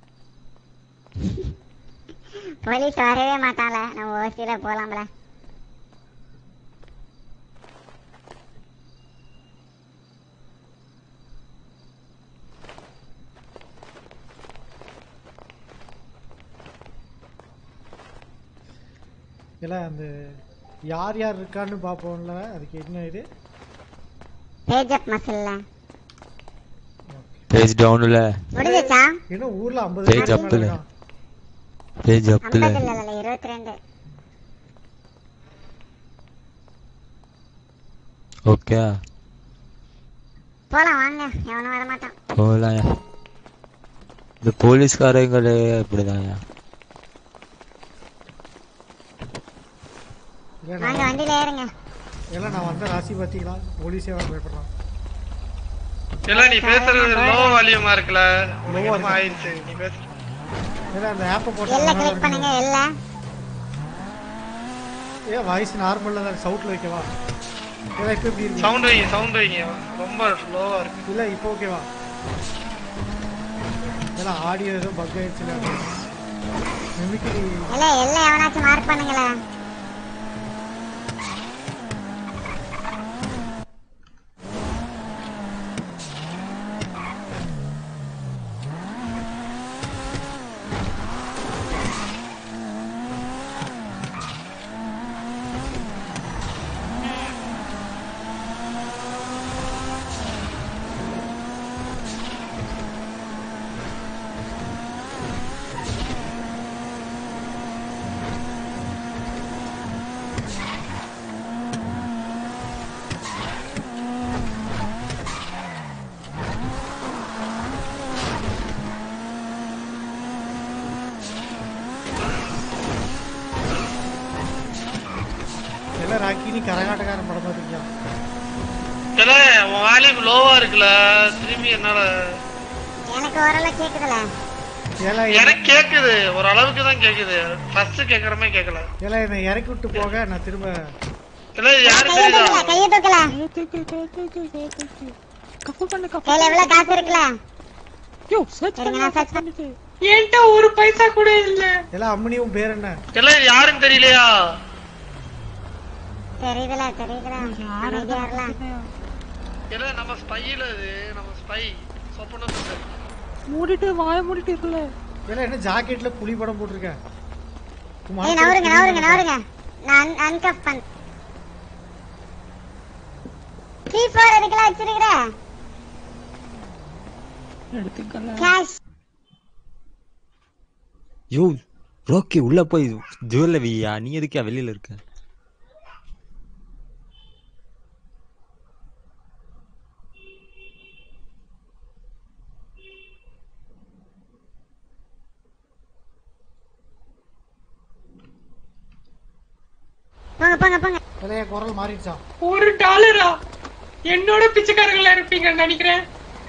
போலீஸ் வரவே மாட்டான்ல நம்ம ஓசியில போலாம்ல இல்ல அந்த யார் யார் இருக்கான்னு பார்ப்போம்ல அதுக்கு என்ன இது பேஜ் அப் மசில்ல பேஜ் டவுன்ல முடிஞ்சிச்சா ஏன்னா ஊர்ல ஐம்பது பேஜ் பேர் அப்ல இருக்கான். பேஜ் அப்ல ஐம்பது இல்ல இல்ல இருபத்தி ரெண்டு ஓகே போலாம் வாங்க எவனும் வர மாட்டான் போலாம் இந்த போலீஸ்காரங்களே அப்படிதான்யா இல்ல வாங்க நான் வண்டியில ஏறுங்க இல்ல நான் வந்த ராசி பாத்தீங்களா போலீஸே வர பயப்படுறான் இல்ல நீ பேசுறது லோ வால்யூமா இருக்குல்ல உனக்கு என்னமோ ஆயிடுச்சு நீ பேச இல்ல அந்த ஆப்பை எல்ல கிளிக் போட்டு பண்ணுங்க எல்ல ஏன் வாய்ஸ் நார்மல்ல தான் சவுட்ல வைக்கவா ஏதா இப்ப எப்படி இருக்கு சவுண்ட் வைங்க சவுண்ட் வைங்க ரொம்ப லோவா இருக்கு இல்ல இப்போ ஓகேவா ஏன்னா ஆடியோ ஏதோ பக் ஆயிடுச்சுல மிமிக்ரி இல்ல எல்ல எவனாச்சும் மார்க் பண்ணுங்களேன் எல்லாம் ராக்கி நீ கரகாட்டக்காரன் படம் பார்த்துருக்கியா இல்ல உன் வால்யூம் லோவா இருக்குல்ல திரும்பி என்னால எனக்கு ஓரளவு கேக்குதுல ஏலா எனக்கு கேக்குது ஒரு அளவுக்கு தான் கேக்குது ஃபர்ஸ்ட் கேக்குற மாதிரி கேட்கல ஏலா என்னை இறக்கி விட்டு போக நான் திரும்ப இல்ல யாரு கையை தெரியுதா தூக்கல கையை தூக்கல கையில எவ்வளவு காசு இருக்குல்ல இருங்க நான் சர்ச் பண்ணி என்கிட்ட ஒரு பைசா கூட இல்ல ஏலா அம்மனி உன் பேர் என்ன இல்ல யாருன்னு தெரியலையா தெரியுதுல தெரியுதுல அமைதியா இருலாம் இல்ல நம்ம ஸ்பைல இது நம்ம ஸ்பை சொப்பன மூடிட்டு வாய மூடிட்டு இருக்குல்ல ஏலா என்ன ஜாக்கெட்ல புலி படம் போட்டிருக்க உன் ஏய் மனசுல நவருங்க புலி நவருங்க படம் நவருங்க நான் அன்கப் பண்ண த்ரீ ஃபோர் எதுக்கெல்லாம் வச்சிருக்கிற கேஷ் யோ ரோக்கி உள்ள போய் ஜுவல்ல வையா நீ எதுக்கா வெளியில இருக்க போங்க போங்க போங்க ஏலா என் குரல் மாறிடுச்சா ஒரு டாலரா என்னோட பிச்சைக்காரங்களா இருப்பீங்கன்னு நினைக்கிறேன்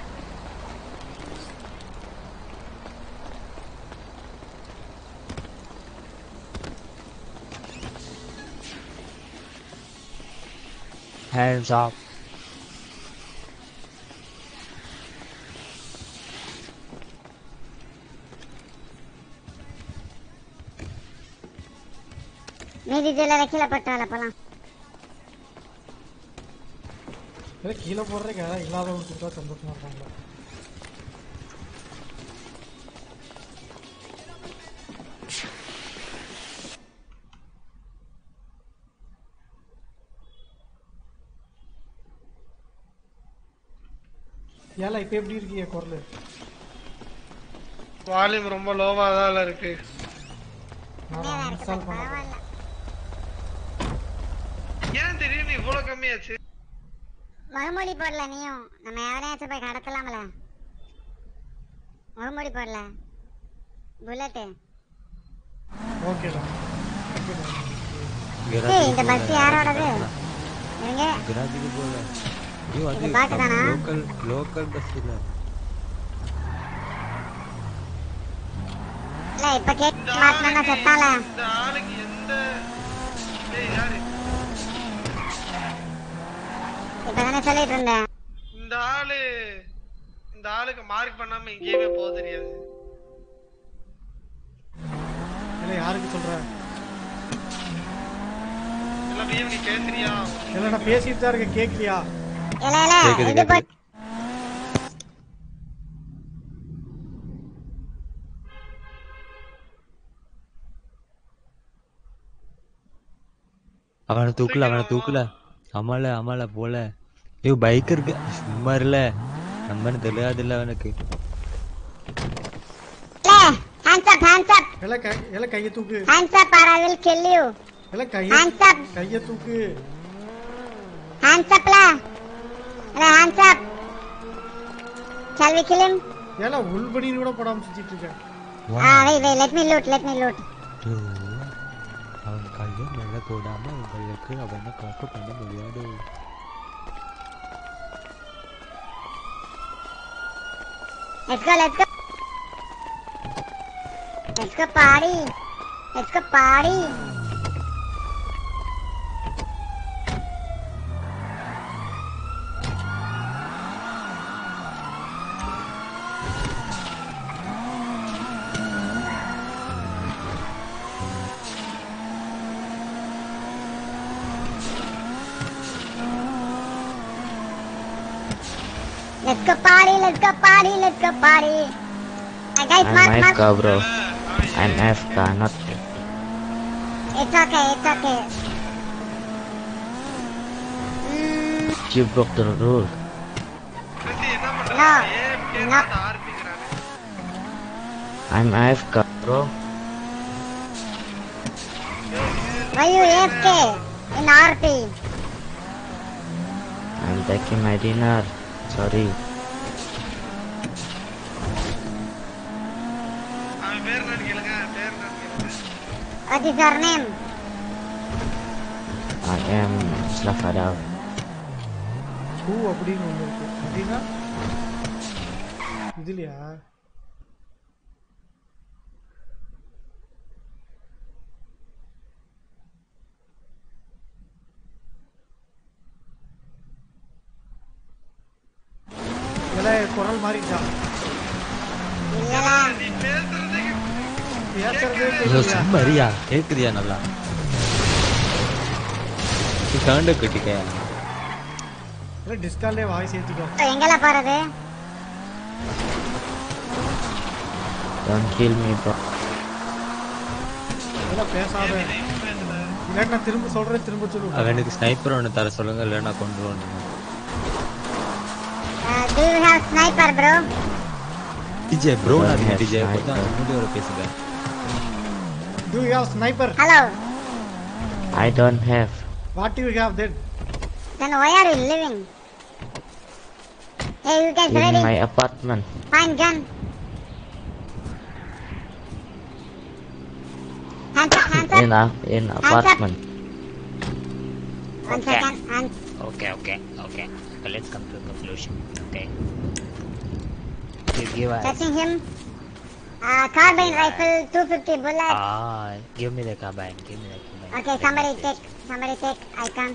Hands up. மீதி ஜுவல்லரை கீழே போட்டு வரல போலாம் ஏலா கீழே போடுறதுக்கு யாராவது இல்லாதவங்க கொடுத்தா சந்தோஷமா இருப்பாங்களா ஏலா இப்ப எப்படி இருக்கு என் குரல் வால்யூம் ரொம்ப லோவா தான் இருக்கு நான் இன்ஸ்டால் பண்ண ஏன் திடீர்னு இவ்வளவு கம்மியாச்சு முகமூடி போடல நீயும் நம்ம எவனையாச்சும் போய் கடத்தலாம்ல முகமூடி போடல புல்லட்டு ஓகேடா ஏய் இந்த பஸ் யாரோடது இருங்க கிராஜுக்கு போல ஐயோ அது இது பாக்கு தானா? லோக்கல் லோக்கல் பஸ் இல்ல இல்ல இப்ப கேட்க மாட்டேன்னா செத்தால இந்த ஆளுக்கு எந்த ஏய் யாரு இப்பதானே சொல்லிட்டு இருந்தேன் இந்த ஆளு இந்த ஆளுக்கு மார்க் பண்ணாம எங்கேயுமே போக தெரியாது இல்ல யாருக்கு சொல்ற எல்லாம் பிஏ நீ பேசுறியா இல்ல நான் பேசிட்டு தான் இருக்கேன் கேக்கலையா இல்ல இல்ல கேக்குது, இது போ கேக்குது. அவனை தூக்கல அவனை தூக்கல அமல அமல போல ஐயோ பைக் இருக்கு சும்மா இல்ல நம்மன்னு தெரியாதுல்ல அவனுக்கு hands up hands up இல்ல கை இல்ல கைய தூக்கு hands up or I will kill you இல்ல கைய hands up கைய தூக்கு hands up la இல்ல hands up shall we kill him ஏல உள்படின்னு கூட போடாம சுத்திட்டு இருக்க ah wait wait let me loot let me loot ஐயோ, அவன் கையை மேல போடாம உங்களுக்கு அவனை காக்க பண்ண முடியாது let's go let's go let's go party let's go party Let's go party, let's go party, let's go party. Uh, guys, I'm mark, mark. AFK, bro. I'm AFK, not. It's okay, it's okay. You broke the rule. No, no. I'm AFK, bro. Why you AFK in RP? I'm taking my dinner. Sorry. அவன் பேர் என்னன்னு கேளுங்க பேர் என்னன்னு கேளுங்க What is your name? I am Slafadav. பூ அப்படின்னு ஒண்ணு இருக்கு அப்படின்னா இதுலயா குரல் மாறிச்சா இல்லடா பேசுறதே ஐயோ, தெரியல சும்மா அறியா கேக்குதியா நல்லா சவுண்ட கட்டிக்க இல்ல டிஸ்கால்லே வாய்ஸ் ஏத்திக்கோ எங்கல போறது Don't kill me, bro. இல்ல பேசாத இல்லாட்டி நான் திரும்ப சொல்றேன் திரும்ப சொல்லுவேன் அவனுக்கு ஸ்னைப்பர் ஒன்று தர சொல்லுங்க இல்லைன்னா கொண்டு வந்து do you have sniper bro DJ bro Don't நான் have டிஜே sniper. கொஞ்சம் முன்னாடி வர பேசுங்க do you have sniper hello I don't have. What you have then then why are you living hey you guys In ready my apartment. find gun hands up hands up In a, in apartment. one second hands Okay, okay, okay. okay let's come to a conclusion. Okay. You give us. touching him uh, carbine rifle 250 bullets Ah, give me the carbine. Give me the carbine. okay somebody take somebody take I come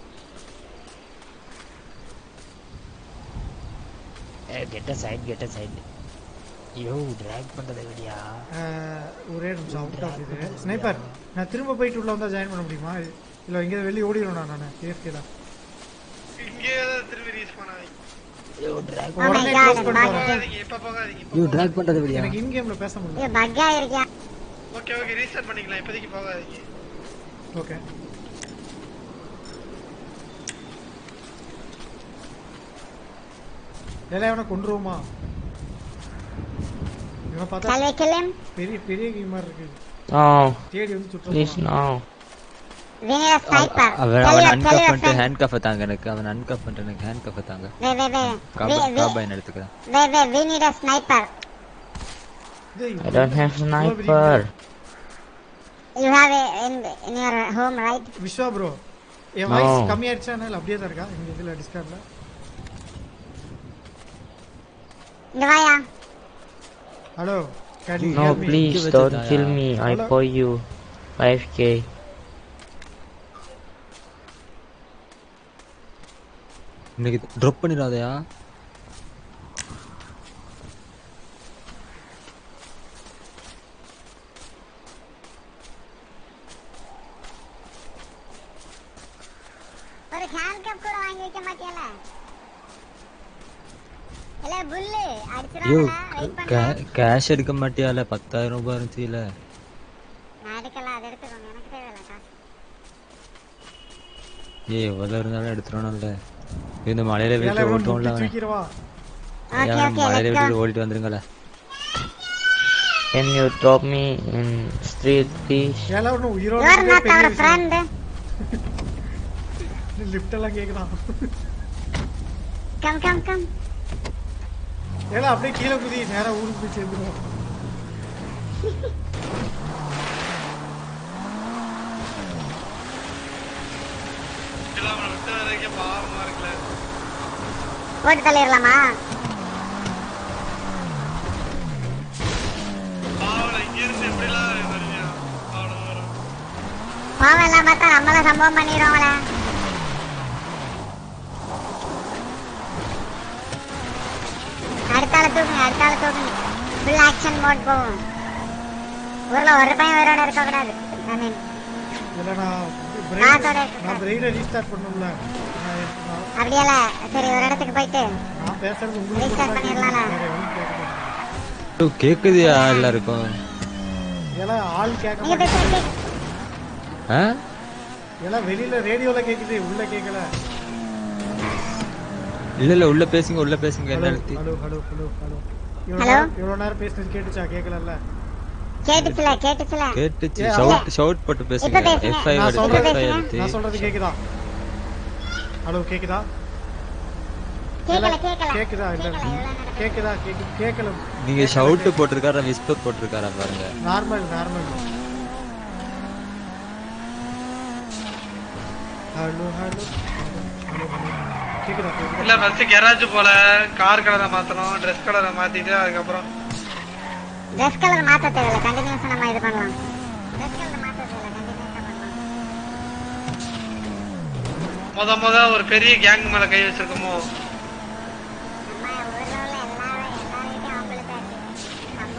Hey, get aside, get aside. Yo, drag பண்றதை விடியா ஒரே நிமிஷம் out of இது sniper நான் திரும்ப போயிட்டு உள்ள வந்தா ஜாயின் பண்ண முடியுமா இல்ல எங்க வெளிய ஓடிடுவேன் நான் ஏஎஃப்கே தான் இங்கே தான் திரும்பி ரீச் பண்ணாதீங்க Yo, drag உடனே க்ளோஸ் பண்ணிட்டு வரேன் போகாதீங்க இப்ப போகாதீங்க ஐயோ ட்ராக் பண்றதை விடியா எனக்கு இன் கேம்ல பேச முடியல இது bug ஆயிருக்கியா ஓகே ஓகே ரீஸ்டார்ட் பண்ணிக்கலாம் இப்போதைக்கு போகாதீங்க ஓகே எல்லாம் இவனை கொண்டுருவோமா இவனை shall பார்த்தா we kill him பெரிய பெரிய கேமர் இருக்கு No. தேடி வந்து சுற்ற Please, no. we need a sniper அவன் tell அவன் your tell அன்கப் your பண்ணிட்டு friend ஹேண்ட் கஃப் தாங்க எனக்கு அவன் அன்கப் பண்ணிட்டு எனக்கு ஹேண்ட் கஃப் தாங்க wait wait wait we, காபா- we, காபாயின் எடுத்துக்கிறேன் wait wait we need a sniper I don't have sniper. you have it in in your home right Viswa bro என் No. வாய்ஸ் கம்மியாயிடுச்சா இல்லை அப்படியே தான் இருக்கா எங்க இதுல டிஸ்கார்ட்ல இங்க வாயா hello can you No, hear me please Give it don't to kill Daya. me. I Hello? owe you 5k. இன்னைக்கு ட்ராப் பண்ணிடாதயா ஒரு ஹேண்ட் கப் கூட வாங்கி வைக்க மாட்டியல இல்ல புல்லு ஐயோ அடிச்சிராதடா வெயிட் பண்ணு கேஷ் எடுக்க மாட்டியால பத்தாயிரம் ரூபாய் இருந்துச்சுல நான் எடுக்கலாம் அது எடுத்துக்கோங்க எனக்கு தேவையில்ல காசு ஏய் எவ்வளவு இருந்தாலும் எடுத்துடணும்ல இந்த மலையில ஏல வீட்டுல இவனை ஓட்டுவோம்ல முட்டி அவனை தூக்கிடுவா Okay, ஏன் okay, மலையில let's go. வீட்டுல ஓடிட்டு வந்துருங்களே Can you drop me in street, please? ஏல ஒன்று உயிரோட you are இருக்கிறதே not பெரிய our விஷயம் friend லிஃப்ட் எல்லாம் கேக்குறான் come come come ஏல அப்படியே கீழே குதி நேரா ஊருக்கு போய் சேர்ந்துருவோம் எல்லாம் அவனை விட்டு வரைக்கும் பாவமா இருக்குல்ல போட்டு தள்ளிடலாமா பாவல இங்க இருந்து எப்படிலாம் வருவியா அவ்வளோ வரும் பாவம் எல்லாம் பார்த்தா நம்மள சம்பவம் பண்ணிடுவாங்களே அடுத்தால தூக்குங்க அடுத்தால தூக்குங்க ஃபுல் ஆக்ஷன் மோட் போகும் ஊர்ல ஒரு பையன் உயிரோட இருக்க கூடாது ஐ மீன் இல்ல நான் நான் brain- சொல்றேன். நான் பிரெயினை ரீஸ்டார்ட் பண்ணணும்ல நான் நான் அப்படியால சரி ஒரு இடத்துக்கு போயிட்டு நான் பேசுறது உங்களுக்கு Restart மட்டும் தான் கேக்குது. பண்ணிடலாம்ல? வேற எவனும் கேட்க மாட்டேங்குது. ஐயோ, கேக்குதியா எல்லாருக்கும் ஏல ஆள் கேட்க நீங்க பேசுறது மாட்டேங்குது கேக்கு- ஆ ஏல வெளியில ரேடியோல கேக்குது உள்ள கேட்கல இல்ல இல்ல உள்ள பேசுங்க உள்ள பேசுங்க என்ன ஹலோ அழுத்தி ஹலோ ஹலோ ஹலோ ஹலோ இவ்வளவு Hello? நேரம் இவ்வளவு நேரம் பேசுனது கேட்டுச்சா கேட்கலல்ல கேட்டுச்சுல கேட்டுச்சுல கேட்டுச்சு ஏய், ஷவுட் ஷவுட் போட்டு பேசுங்க இப்ப பேசுங்க. எஃப் ஐ நான் எடுத்து சொல்றது எஃப் ஐ எடுத்து நான் சொல்றது கேக்குதா ஹலோ கேக்குதா கேக்கல கேக்கல கேக்குதா இல்ல கேக்கல, இவ்வளவு நேரம் கேக்குதா கேக்கு கேட்கல நீங்க ஷவுட் போட்டிருக்காரா விஸ்பர் போட்டிருக்காரா பாருங்க normal normal hello hello hello hello கேக்குதா கேக்குதா இல்ல ஃபர்ஸ்ட் கெராஜ் போல கார் கலரை மாத்தணும் ட்ரெஸ் கலரை மாத்திட்டு அதுக்கப்புறம் ட்ரெஸ் கலர் மாத்த தேவையில்ல கண்டினியூஸா நம்ம இது பண்ணலாம் ட்ரெஸ் கலர் மாத்த தேவையில்ல கண்டினியூஸா பண்ணலாம் முத முத ஒரு பெரிய கேங் மேல கை வச்சிருக்கோமோ நம்ம ஊர்ல உள்ள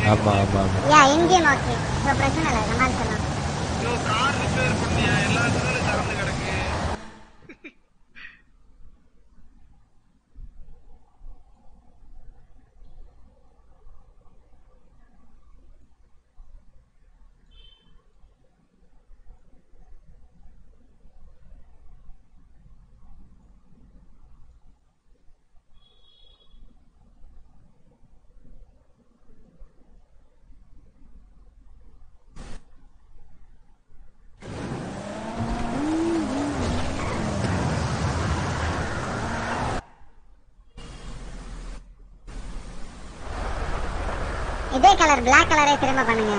ஆமா ஆமா ஆமா யா இந்தியன் ஓகே ஸோ பிரச்சனை இல்லை சமாளிச்சிடலாம் ஐயோ கார் ரிப்பேர் பண்ணியா எல்லா இடத்துலயும் திறந்து கிடக்கு இதே கலர் Black கலரே திரும்ப பண்ணுங்க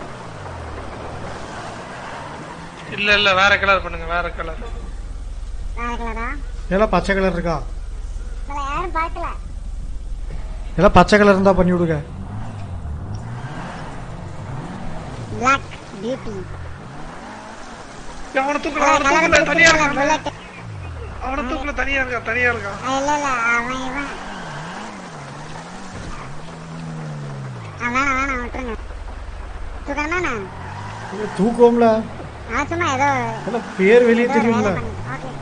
இல்ல இல்ல வேற கலர் பண்ணுங்க வேற கலர் வேற கலரா எல்லாம் பச்சை கலர் இருக்கா உங்களை யாரும் பார்க்கல எல்லாம் பச்சை கலர் இருந்தா பண்ணி விடுங்க Black பியூட்டி அவனை தூக்கல அவனை தூக்கல தனியா இருக்கான் அவனை தூக்கல தனியா இருக்கான் தனியா இருக்கான் இல்ல இல்ல அவன் இவன் அவன் வேணாம் வேணாம் விட்டுருங்க தூக்கணுமா தூக்கம்ல நான் சும்மா ஏதோ எல்லாம் பேர் வெளியே ஏதோ ஒரு தெரியும்ல வேலை பண்ணி- okay.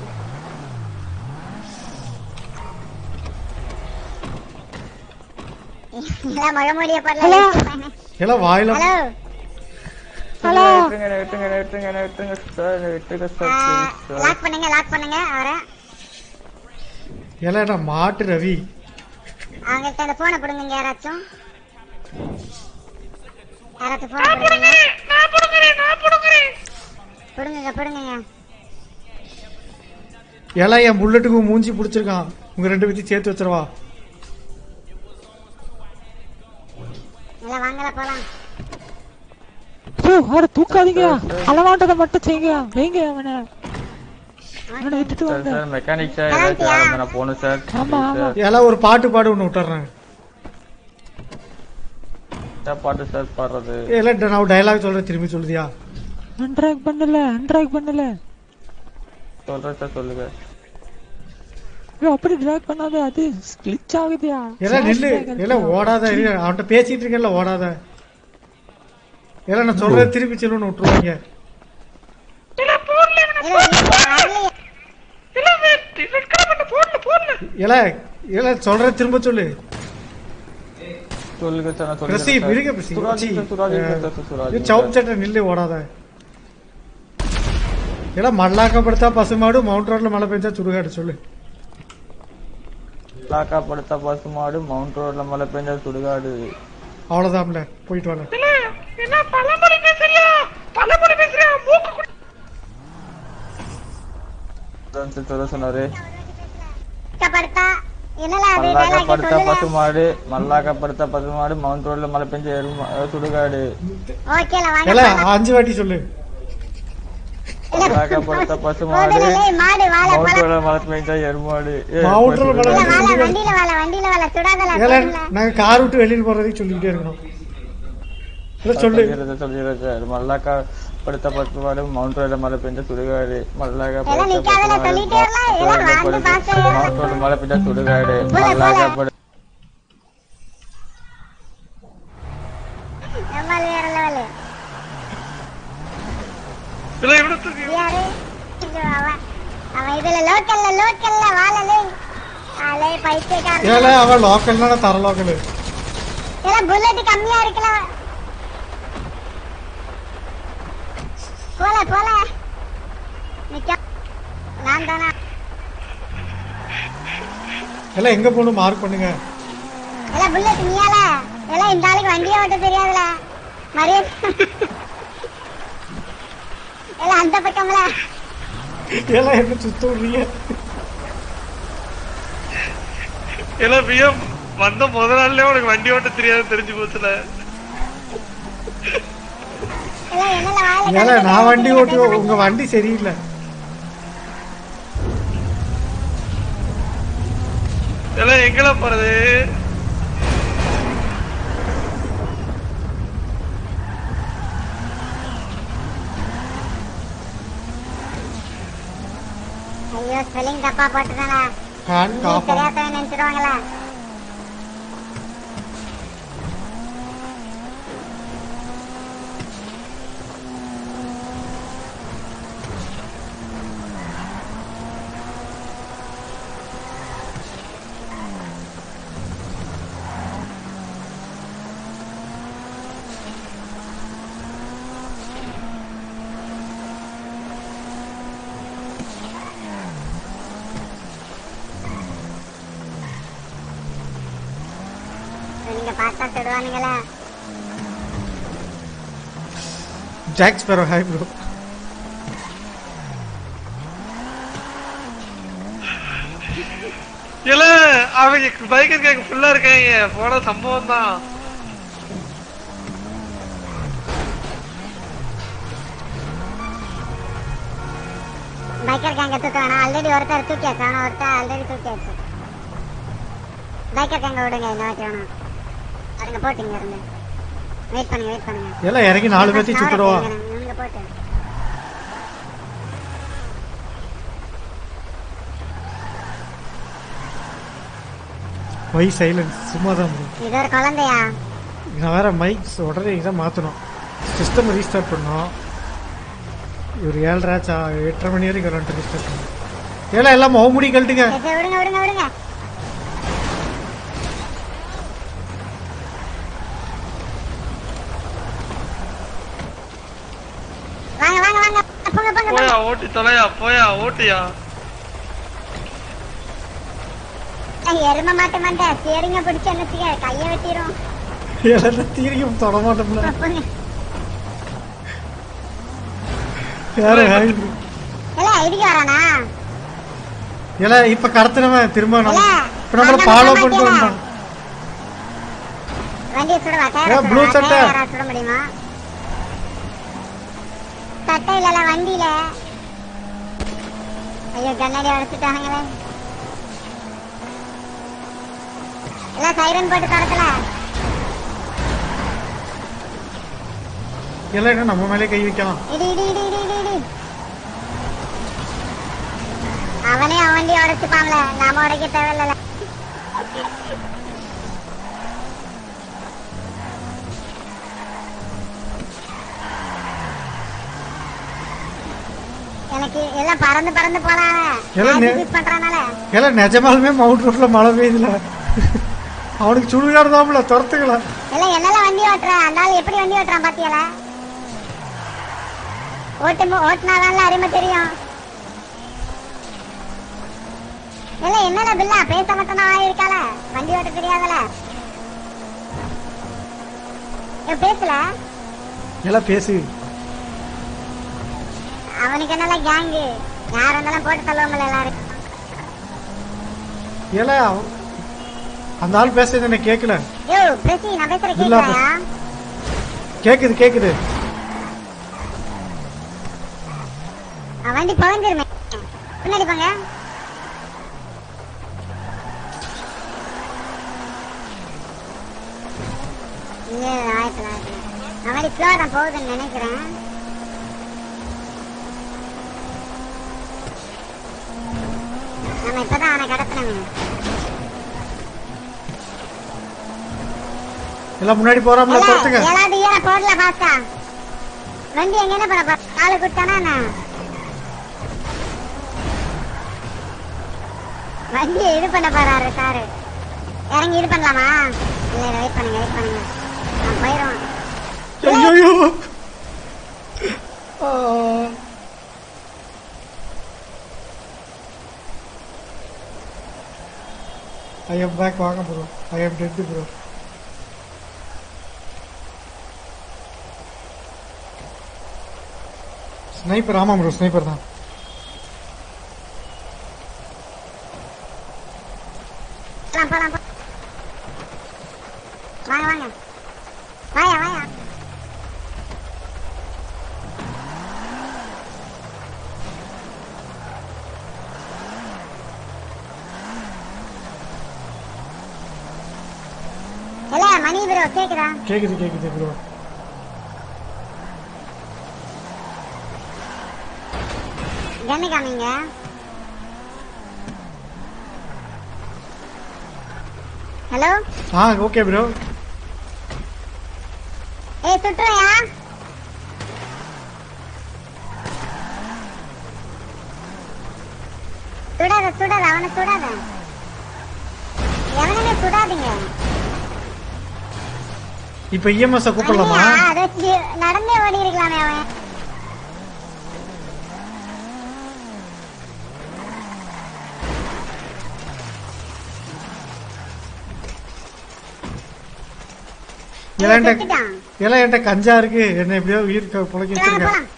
எல்லாம் முகமூடிய Hello. போடல எல்லாம் வாயில ஹலோ ஹலோ விட்டுருங்க விட்டுருங்க விட்டுருங்க விட்டுருங்க சார் விட்டுருங்க சார் please sir. லாக் பண்ணுங்க லாக் பண்ணுங்க அவரை எல்லாம் என்ன மாட்டு ரவி அவங்கள்ட்ட அந்த போனை பிடுங்க யாராச்சும் யாராச்சும் போனை பிடுங்க பிடுங்குங்க பிடுங்குங்க எல்லாம் என் புல்லட்டுக்கு மூஞ்சி பிடிச்சிருக்கான் உங்க ரெண்டு பேத்தையும் சேர்த்து வச்சிருவா எல்லாம் வாங்கல போலாம் ஐயோ அவரை தூக்காதீங்க அளவாண்டதை மட்டும் செய்யுங்க வைங்க அவனை அவனை விட்டுட்டு சார் வாங்க சார் மெக்கானிக் சார் ஏதாச்சும் வேலை இருந்தா நான் போகணும் சார் ஆமா, Please, ஆமா. sir. எல்லாம் ஒரு பாட்டு பாடு ஒன்று விட்டுறேன் சார் பாட்டு சார் பாடுறது எல்லாம் நான் டைலாக் சொல்றேன் திரும்பி சொல்லுதியா அன்ட்ராக் பண்ணல அன்ட்ராக் பண்ணல சொல்றேன் சார் சொல்லுங்க ஐயோ அப்படி டிராக் பண்ணாத அது கிளிச் ஆகுதுயா எல்லாம் நில்லு எல்லாம் ஓடாத இரு. அவன்கிட்ட பேசிட்டு இருக்கேன்ல ஓடாத எல்லாம் நான் சொல்றேன் திருப்பி சொல்லுன்னு விட்டுருவாங்க எல்லாம் எல்லாம் சொல்றேன் திரும்ப சொல்லு சொல்லுங்க சார் நான் பிரசி சொல்லுங்க விடுங்க பிரசி சுராஜி சி, சார் சுராஜி அஹ், சார் சுராஜி இது சவுப் சட்டை நில்லு ஓடாத எல்லாம் மல்லாக்கப்படுத்தா பசுமாடு மவுண்ட் ரோட்ல மழை பெஞ்சா சுடுகாடு சொல்லு லாக்கா படுத்தா பசுமாடு மவுண்ட் ரோட்ல மழை பெஞ்சா சுடுகாடு அவ்வளவுதான்ல போயிட்டு வாங்க என்ன பழமொழி பேசுறியா பழமொழி பேசுறியா மூக்கு குடி- அதான் சார் சொல்ல சொன்னாரு படுத்தா என்னலாம் அது மல்லாக்கா dialogue படுத்தா சொல்லல பசுமாடு மல்லாக்கா படுத்தா பசுமாடு மவுண்ட் ரோட்ல மழை பெஞ்சா எரும அஹ் சுடுகாடு ஓகேல வாங்க எல்லாம் அஞ்சு வாட்டி சொல்லு மல்லாக்கா படுத்தா பசுமாடு போதும், ஏய், மாடு வாழ மவுண்ட் பழம் ரோட்ல மழை பெஞ்சா எருமாடு ஏய், மவுண்ட் ரோட்ல மழை சுடுகாடு. பெஞ்சா வாழ வண்டியில வாழ வண்டியில வாழ சுடாதல எல்லாம் நாங்க கார் விட்டு வெளியில போறதையும் சொல்லிக்கிட்டே இருக்கணும் இல்ல சொல்லு சொல்லிடுறது சொல்லிடுறது சார் மல்லாக்கா படுத்த பசுமாடு மவுண்ட் ரோட்ல மழை பெஞ்சா சுடுகாடு மல்லாக்கா எல்லாம் படுத்த நிக்காதல பசுமாடு சொல்லிட்டே இருக்கலாம் எல்லாம் வந்து பாத்து மவுண்ட் ரோட்ல மழை பெஞ்சா சுடுகாடு போல, மல்லாக்கா போல. படு நம்மள வேற லெவல் இல்ல இவனை தூக்கி யாரு இது அவன் அவன் இதுல லோக்கல்ல லோக்கல்ல வாழலே அலே பைத்தியக்காரன் ஏல அவன் லோக்கல்னா தர லோக்கல் எல்லாம் புல்லட் கம்மியா இருக்குல போல போல நிக்க நான் தானா எல்லாம் எங்க போகணும் மார்க் பண்ணுங்க எல்லாம் புல்லட் நீயால எல்லாம் இந்த ஆளுக்கு வண்டியை ஓட்ட தெரியாதுல மரியாதை எல்லாம் அந்த பக்கம்ல எல்லாம் என்ன சுத்த விடுறீங்க எல்லாம் பிஎம் வந்த முத நாள்லயே உனக்கு வண்டி ஓட்ட தெரியாது தெரிஞ்சு போச்சுல எல்லாம் என்னல வாயில ஏல நான் வண்டி ஓட்டுவேன் உங்க வண்டி சரியில்லை எல்லாம் எங்கெல்லாம் போறது ஐயோ ஸ்பெல்லிங் தப்பா போட்டுதானே ஹேண்ட் காஃப் தெரியாத நினைச்சிருவாங்களா விடுவானுங்களா ஜாக் ஸ்பெரோ ஹாய் ப்ரோ இல்ல அவங்க பைக் இருக்காங்க ஃபுல்லா இருக்காங்க போன சம்பவம் தான் பைக்கர் கேங்க தூக்க வேணாம் ஆல்ரெடி ஒருத்தர் தூக்கியாச்சு அவனை ஒருத்தர் ஆல்ரெடி தூக்கியாச்சு பைக்கர் கேங்க விடுங்க இந்த வாட்டி வேணாம் அதுங்க போட்டுங்க இருந்து வெயிட் பண்ணுங்க வெயிட் பண்ணுங்க எல்லாம் இறங்கி நாலு பேர்த்தையும் சுட்டுடுவா இவங்க போட்டு வை சைலன்ஸ் சும்மா தான் ப்ரோ இது ஒரு குழந்தையா நான் வேற மைக்ஸ் உடனே தான் மாற்றணும் சிஸ்டம் ரீஸ்டார்ட் பண்ணோம் ஒரு ஏழரை ஆச்சா எட்டரை மணி வரைக்கும் விளாண்டு ரீஸ்டார்ட் பண்ணோம் ஏழை எல்லாம் முக முடி கழட்டுங்க சரி, சரி, விடுங்க விடுங்க விடுங்க வாங்க வாங்க வாங்க போங்க போங்க போயா போங்க ஓட்டி தொலையா போயா ஓட்டியா ஏய், எரும மாட்டு மண்டை ஸ்டியரிங்க பிடிச்சு என்னச்சுக்க கைய வெட்டிரும் ஏழை தீரியும் தொட மாட்டோம்ல போங்க யாரு ஹாய் இல்ல இதுக்கு வரானா ஏழை இப்ப கடத்தினவன் திரும்ப நம்ம இல்ல, இப்ப நம்மள அங்க ஃபாலோ மட்டும் பண்ணிட்டு மாட்டியா? வந்தான் வண்டியை சுடவா ஏ, டயரை blue சுடவா? சட்டை. டயரை சுட முடியுமா சட்டை இல்லல வண்டியில ஐயோ கண்ணாடி உடச்சிட்டாங்களே எல்லாம் சைரன் போட்டு தொடக்கல ஏழை என்ன நம்ம மேலே கை வைக்கலாம் இடி இடி இடி இடி இடி இடி அவனே அவன் வண்டி உடைச்சுப்பான்ல நாம உடைக்க தேவையில்ல எனக்கு எல்லாம் பறந்து பறந்து போறான் எல்லாம் நெ- யூஸ் பண்றனால ஏழை நிஜமாலுமே மவுண்ட் ரோட்ல மழை பெய்யுதுல அவனுக்கு சுடுகாடு தான்ல துரத்துக்கலாம் எல்லாம் என்னெல்லாம் வண்டி ஓட்டுற அந்த ஆள் எப்படி வண்டி ஓட்டுறான் பாத்தியல ஓட்டு ஓட்டுனாதான் அருமை தெரியும் இல்ல என்னல பில்லா பேச மட்டும் தான் ஆயிருக்கால வண்டி ஓட்ட தெரியாதல இவன் பேசல ஏழை பேசு அவனுக்கு என்னல கேங்கு யார் வந்தாலும் போட்டு தள்ளுவோம்ல எல்லாரும் ஏழை அவ- அந்த ஆள் பேசுறது எனக்கு கேட்கல யோ பிரசி நான் பேசுற பில்லா கேக்குறாயா கேக்குது கேக்குது அவன் வண்டி பவஞ்சிருமே பின்னாடி போங்க இல்ல ஆயிரத்துல ஆயிரத்துல அவன் வண்டி ஸ்லோ தான் போகுதுன்னு நினைக்கிறேன் நம்ம இப்பதான் அவனை கடத்தினவன் எல்லாம் முன்னாடி போறாமல துரத்துங்க ஏழாவது ஈர போடல பாஸ்டா வண்டி எங்க என்ன பண்ண போற காலு குட்டானா என்ன வண்டி இது பண்ண போறாரு சாரு இறங்கி இது பண்ணலாமா இல்ல வெயிட் பண்ணுங்க வெயிட் பண்ணுங்க நான் போயிடுவான் ஐயோ ஐ எம் பேக் வாங்க bro I am dead bro sniper ஆமா ப்ரோ ஸ்னைப்பர் தான் போலாம் போலாம் போ- வாங்க வாங்க வாயா வாயா இல்ல மணி ப்ரோ கேக்குதா கேக்குது கேக்குது ப்ரோ கண்ணு காமிங்க ஹலோ ஆ ஓகே ப்ரோ ஏய் சுட்டுறையா சுடாத சுடாத அவனை சுடாத எவனுமே சுடாதீங்க இப்ப இஎம்எஸ் கூப்பிடலாமா ஐயா, அதை வச்சு நடந்தே ஓடி இருக்கலாமே அவன் எல்லாம் செத்துட்டான். எல்லாம் என்கிட்ட கஞ்சா இருக்கு என்ன எப்படியோ உயிர் க- புழைக்க போலாம், வச்சிருக்க போலாம்.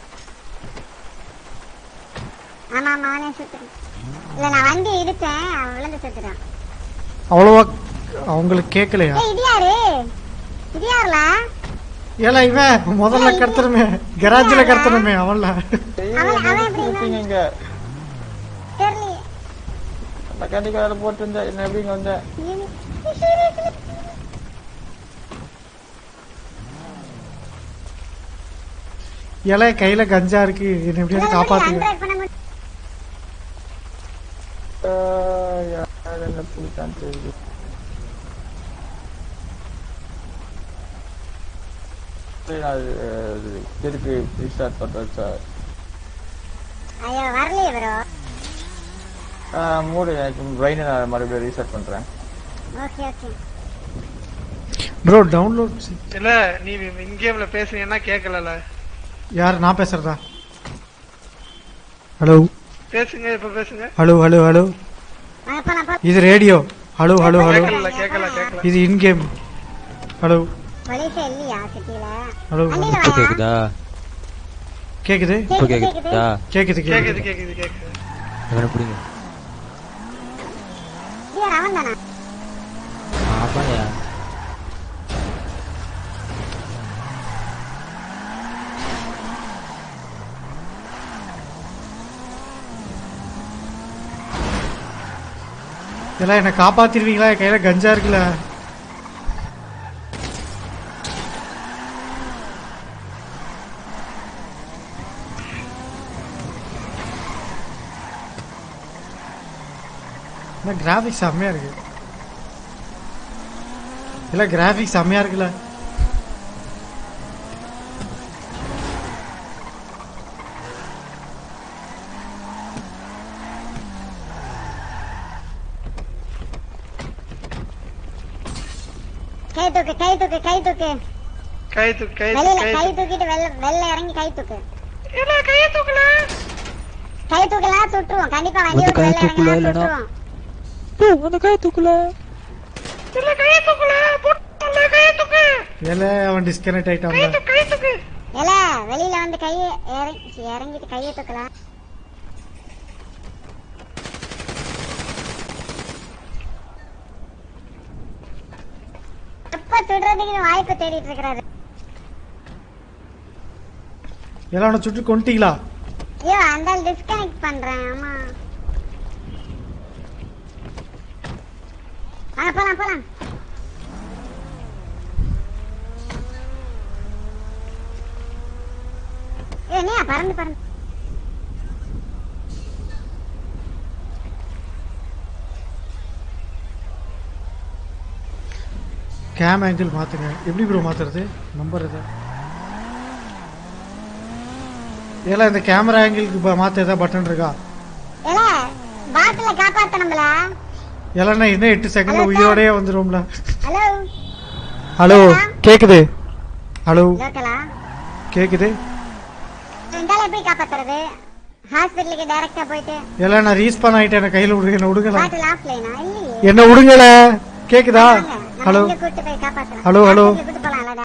ஆமா ஆமா அவனே செத்துட்டான் இல்ல நான் வண்டி இடிச்சேன் அவன் விழுந்து செத்துட்டான் அவ்வளவா அவங்களுக்கு கேட்கலையா ஏய் இது யாரு இது யாருல ஏல இவன் முதல்ல கடத்தணுமே கராஜ்ல கடத்தணுமே அவன்ல அவன் அவன் எப்படி இருப்பீங்க இங்க தெரியல மெக்கானிக் வேலை போட்டு இருந்தா என்ன எப்படிங்க வந்த ஏல கையில கஞ்சா இருக்கு என்ன எப்படியாவது காப்பாத்துங்க ஹண்ட்ரட் பண்ண முடியும் ஆஹ், யார் என்ன பிடிச்சான்னு தெரியுது சரி, அது அது எதுக்கு ரீஸ்டார்ட் பண்றது சார் ஐயோ வரலையே ப்ரோ மூடு எனக்கு பிரெயினை நான் மறுபடியும் ரீஸ்டார்ட் பண்றேன் ஓகே ஓகே ப்ரோ டவுன்லோட் இல்ல நீ இன் கேம்ல பேசுனீங்கன்னா கேட்கல யார் நான் பேசுறதா ஹலோ பேசுங்க இப்ப பேசுங்க ஹலோ ஹலோ ஹலோ வாங்க போலாம் போலாம் இது ரேடியோ ஹலோ ஹலோ ஹலோ கேட்கல கேட்கல கேட்கல இது இன் கேம் ஹலோ போலீஸே இல்லையா சிட்டில ஹலோ இப்போ கேக்குதா கேக்குது இப்போ கேக்குதா கேக்குது கேக்குது கேக்குது கேக்குது கேக்குது அவனை பிடிங்க இது யார் அவன் தானா ஆமாயா எல்லாம் என்ன காப்பாத்திருவீங்களா என் கையில கஞ்சா இருக்குல்ல கிராபிக்ஸ் செம்மையா இருக்கு இல்ல கிராபிக்ஸ் செம்மையா இருக்குல்ல கை தூக்கு கை தூக்கு கை தூக்கு கை தூக்கு கை வெளியில தூக்கு கை கை தூக்கிட்டு வெள்ள வெள்ள இறங்கி கை தூக்கு இல்ல கைய தூக்கல கை தூக்கலாம் சுட்டுருவோம் கண்டிப்பா வண்டி வந்து விட்டு கை வெளில தூக்கல இறங்கினா இல்லனா சுட்டுருவோம் அந்த கை தூக்கல இல்ல கைய தூக்கல போட்டல கைய தூக்கு ஏல அவன் டிஸ்கனெக்ட் ஆயிட்டான் கை தூக்கு ஏல வெளியில வந்து கைய இறங்கி இறங்கிட்டு கைய தூக்கலாம் எப்ப சுடுறதுக்கு இது வாய்ப்பு தேடிட்டு இருக்கிறாரு எல்லாம் அவனை சுட்டு கொண்டுட்டீங்களா ஐயோ அந்த டிஸ்கனெக்ட் பண்றேன் ஆமா வாங்க போலாம் போலாம் ஏ நீ பறந்து பறந்து கேம் ஆங்கிள் மாத்துங்க எப்படி ப்ரோ மாத்துறது நம்பர் இது ஏல இந்த கேமரா ஆங்கிளுக்கு மாத்த ஏதாவது பட்டன் இருக்கா ஏல பாட்டில காப்பாத்தணும்ல இல்லைன்னா இன்னும் எட்டு செகண்ட்ல உயிரோடயே வந்துரும்ல ஹலோ ஹலோ கேக்குது ஹலோ லோக்கலா கேக்குது இருந்தாலும் எப்படி காப்பாத்துறது ஹாஸ்பிட்டலுக்கு டைரக்டா போயிட்டு எல்லாம் நான் ரீஸ்பான் ஆயிட்டேன் என்ன கையில விடுங்க என்ன விடுங்களா பாட்டில் ஆஃப்லைனா இல்லையே என்ன விடுங்கள கேக்குதா ஹலோ இங்க கூட்டு போய் காப்பாத்துறேன் ஹலோ, ஹலோ. ஹாஸ்பிட்டலுக்கு கூட்டு போலாம்ல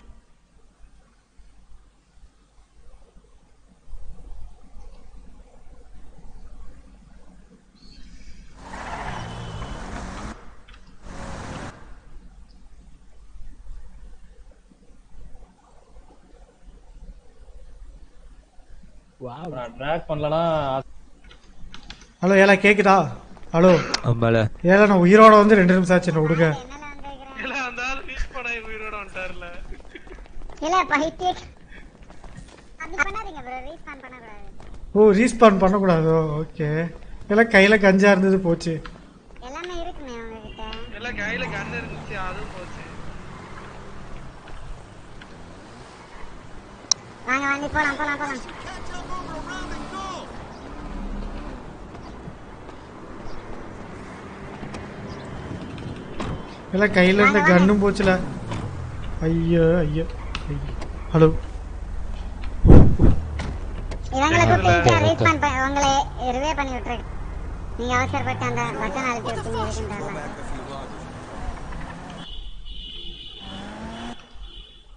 நான் ட்ராக் பண்ணலனா ஹலோ ஏலா கேக்குதா ஹலோ ஆமால ஏலா நான் உயிரோட வந்து ரெண்டு நிமிஷம் ஆச்சு என்ன விடுங்க இல்ல அந்த ஆள் ரீச் பண்ண உயிரோட வந்துட்டார்ல இல்ல பைத்திய அப்படி பண்ணாதீங்க ப்ரோ ரீஸ்பான் பண்ணக்கூடாது ஓ ரீஸ்பான் பண்ணக்கூடாதோ ஓகே எல்லாம் கையில கஞ்சா இருந்தது போச்சு எல்லாமே இருக்குமே உங்ககிட்ட எல்லாம் கையில கண்ணு இருந்துச்சு அதுவும் போச்சு வாங்க வாங்க போலாம் போலாம் போலாம் எல்லாம் கையில இருந்த கன்னும் போச்சுல ஐயோ ஐயோ ஐயோ. ஹலோ இவங்களை கூப்பிட்டு ரீஸ்பான் பண்ண உங்களை ரிவே பண்ணி விட்டுருக்கு நீங்க அவசரப்பட்டு அந்த பட்டன் அழுத்தி விட்டீங்க இருக்குன்றாங்க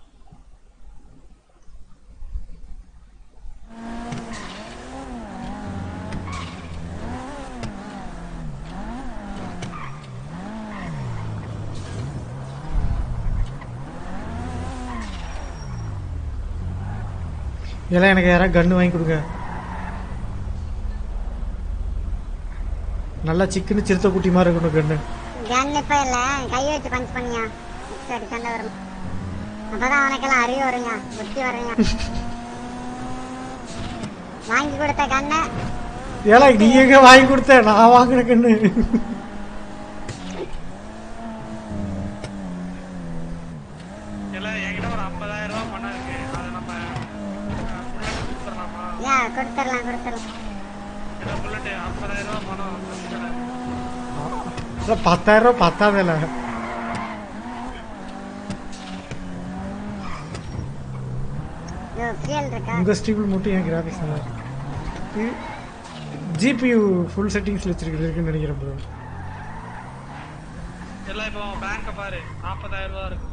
இதெல்லாம் எனக்கு யாராவது கன்று வாங்கி கொடுங்க நல்லா சிக்கனு சிறுத்தை குட்டி மாதிரி இருக்கணும் கன்று கன் இப்ப இல்ல கை வச்சு பஞ்ச் பண்ணியா சரி சண்டை வரும் அப்பதான் அவனுக்கெல்லாம் அறிவு வருங்க புத்தி வருங்க வாங்கி கொடுத்த கண்ணை ஏலா நீ எங்க வாங்கி கொடுத்த நான் வாங்கின கண்ணு இல்ல என்கிட்ட ஒரு ஐம்பதாயிரம் ரூபாய் பணம் இருக்கு அதை நம்ம புல்லட் கொடுத்துடலாமா ஏன் கொடுத்துடலாம் கொடுத்துடலாம் இல்ல புல்லட் ஐம்பதாயிரம் ரூபாய் பணம் பிரச்சனை இல்லை. இல்ல, பத்தாயிரம் ரூபாய் பத்தாதேல ஐயோ ஃபியல் இருக்கா உங்க ஸ்டீபிள் மட்டும் என் கிராஃபிக்ஸ் நல்லா இருக்கு ஜிபியூ ஃபுல் செட்டிங்ஸ்ல வச்சிருக்கு இருக்குன்னு நினைக்கிறேன் ப்ரோ இல்ல இப்போ பேங்க பாரு நாற்பதாயிரம் ரூபாய் இருக்கு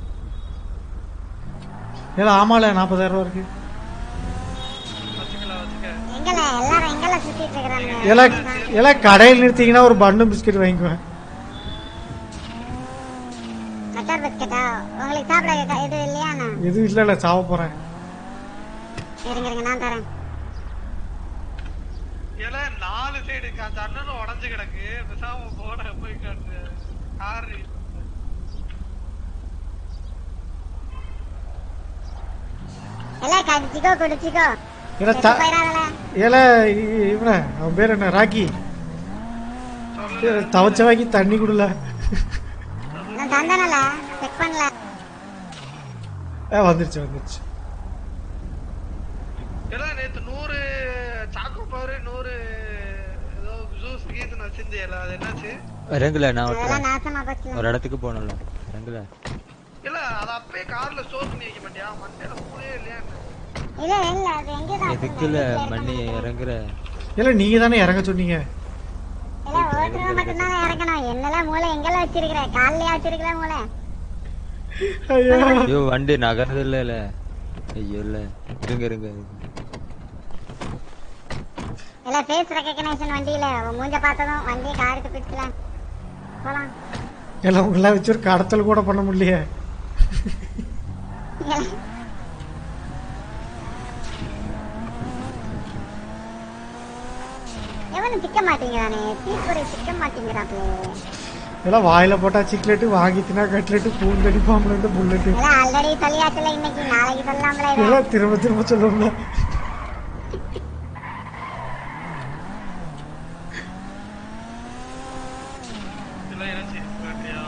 ஏலா ஆமால நாற்பதாயிரம் ரூபா இருக்கு வச்சுக்கலாம் வச்சுக்க எங்கல எல்லாரும் எங்கல சுத்திட்டு இருக்கிறாங்க ஏலா ஏலா கடையில் நிறுத்திங்கன்னா ஒரு பன்னு பிஸ்கட் வாங்கிக்குவேன் கட்டார் பிஸ்கட்டா உங்களுக்கு சாப்பிட க- இது இல்லையாண்ணா எதுவும் இல்ல இல்ல சாவ போறேன் இருங்க இருங்க நான் தரேன் இல்ல நாலு சைடு அந்த அண்ணனும் உடஞ்சு கிடக்கு பேசாம போன போய் காட்டு கார் எல்லாம் கடிச்சிக்கோ குடிச்சிக்கோ ஏலா செத்து த- போயிடாதல ஏலா இ- இவன அவன் பேர் என்ன ராக்கி தவச்ச வாக்கி தண்ணி குடல நான் தந்தனல செக் பண்ணல ஏ வந்துருச்சு வந்துருச்சு இல்ல நேத்து நூறு சாக்கோ பாரு நூறு ஏதோ ஜூஸ் கீது வச்சிருந்தியல அது என்னாச்சு இறங்கல நான் அதெல்லாம் ஓட்டுறேன் நாசமா போச்சு ஒரு இடத்துக்கு போகணும்ல இறங்கல இல்ல அது அப்பயே கார்ல ஸ்டோர் பண்ணி வைக்க மாட்டியா மண்டையில மூளையே இல்லையா என்ன? இல்ல இல்ல அது எங்க தான் எதுக்குல மண்ணி இறங்குற இல்ல நீங்க தானே இறங்க சொன்னீங்க இல்ல ஓட்டுறவன் மட்டும்தான் இறக்கணும் என்னெல்லாம் மூளை எங்கெல்லாம் வச்சிருக்கிற கால்லயா வச்சிருக்கிற மூளை ஐயோ ஐயோ வண்டி நகர்றது இல்ல ஐயோ இல்ல இருங்க இருங்க இல்ல ஃபேஸ் ரெக்கக்னைசேஷன் வண்டியில உன் மூஞ்ச பார்த்ததும் வண்டியை காருக்கு பிடிச்சலாம் போலாம் எல்லாம் உங்களெல்லாம் வச்சு ஒரு கடத்தல் கூட பண்ண முடியலையே இல்ல. எவனும் சிக்க மாட்டேங்கிறானே தீக்குறை சிக்க மாட்டேங்கிறாப்லே எல்லாம் வாயில போட்டா சிக்லெட்டு வாங்கி தின்னா கட்லெட்டு பூந்தடி பாம்புலட்டு புல்லட்டு எல்லாம் ஆல்ரெடி சொல்லியாச்சுல இன்னைக்கு நாளைக்கு சொல்லலாம்ல இதை எல்லாம் திரும்ப திரும்ப சொல்லுவோம்ல இல்ல என்னாச்சு பாத்தியா?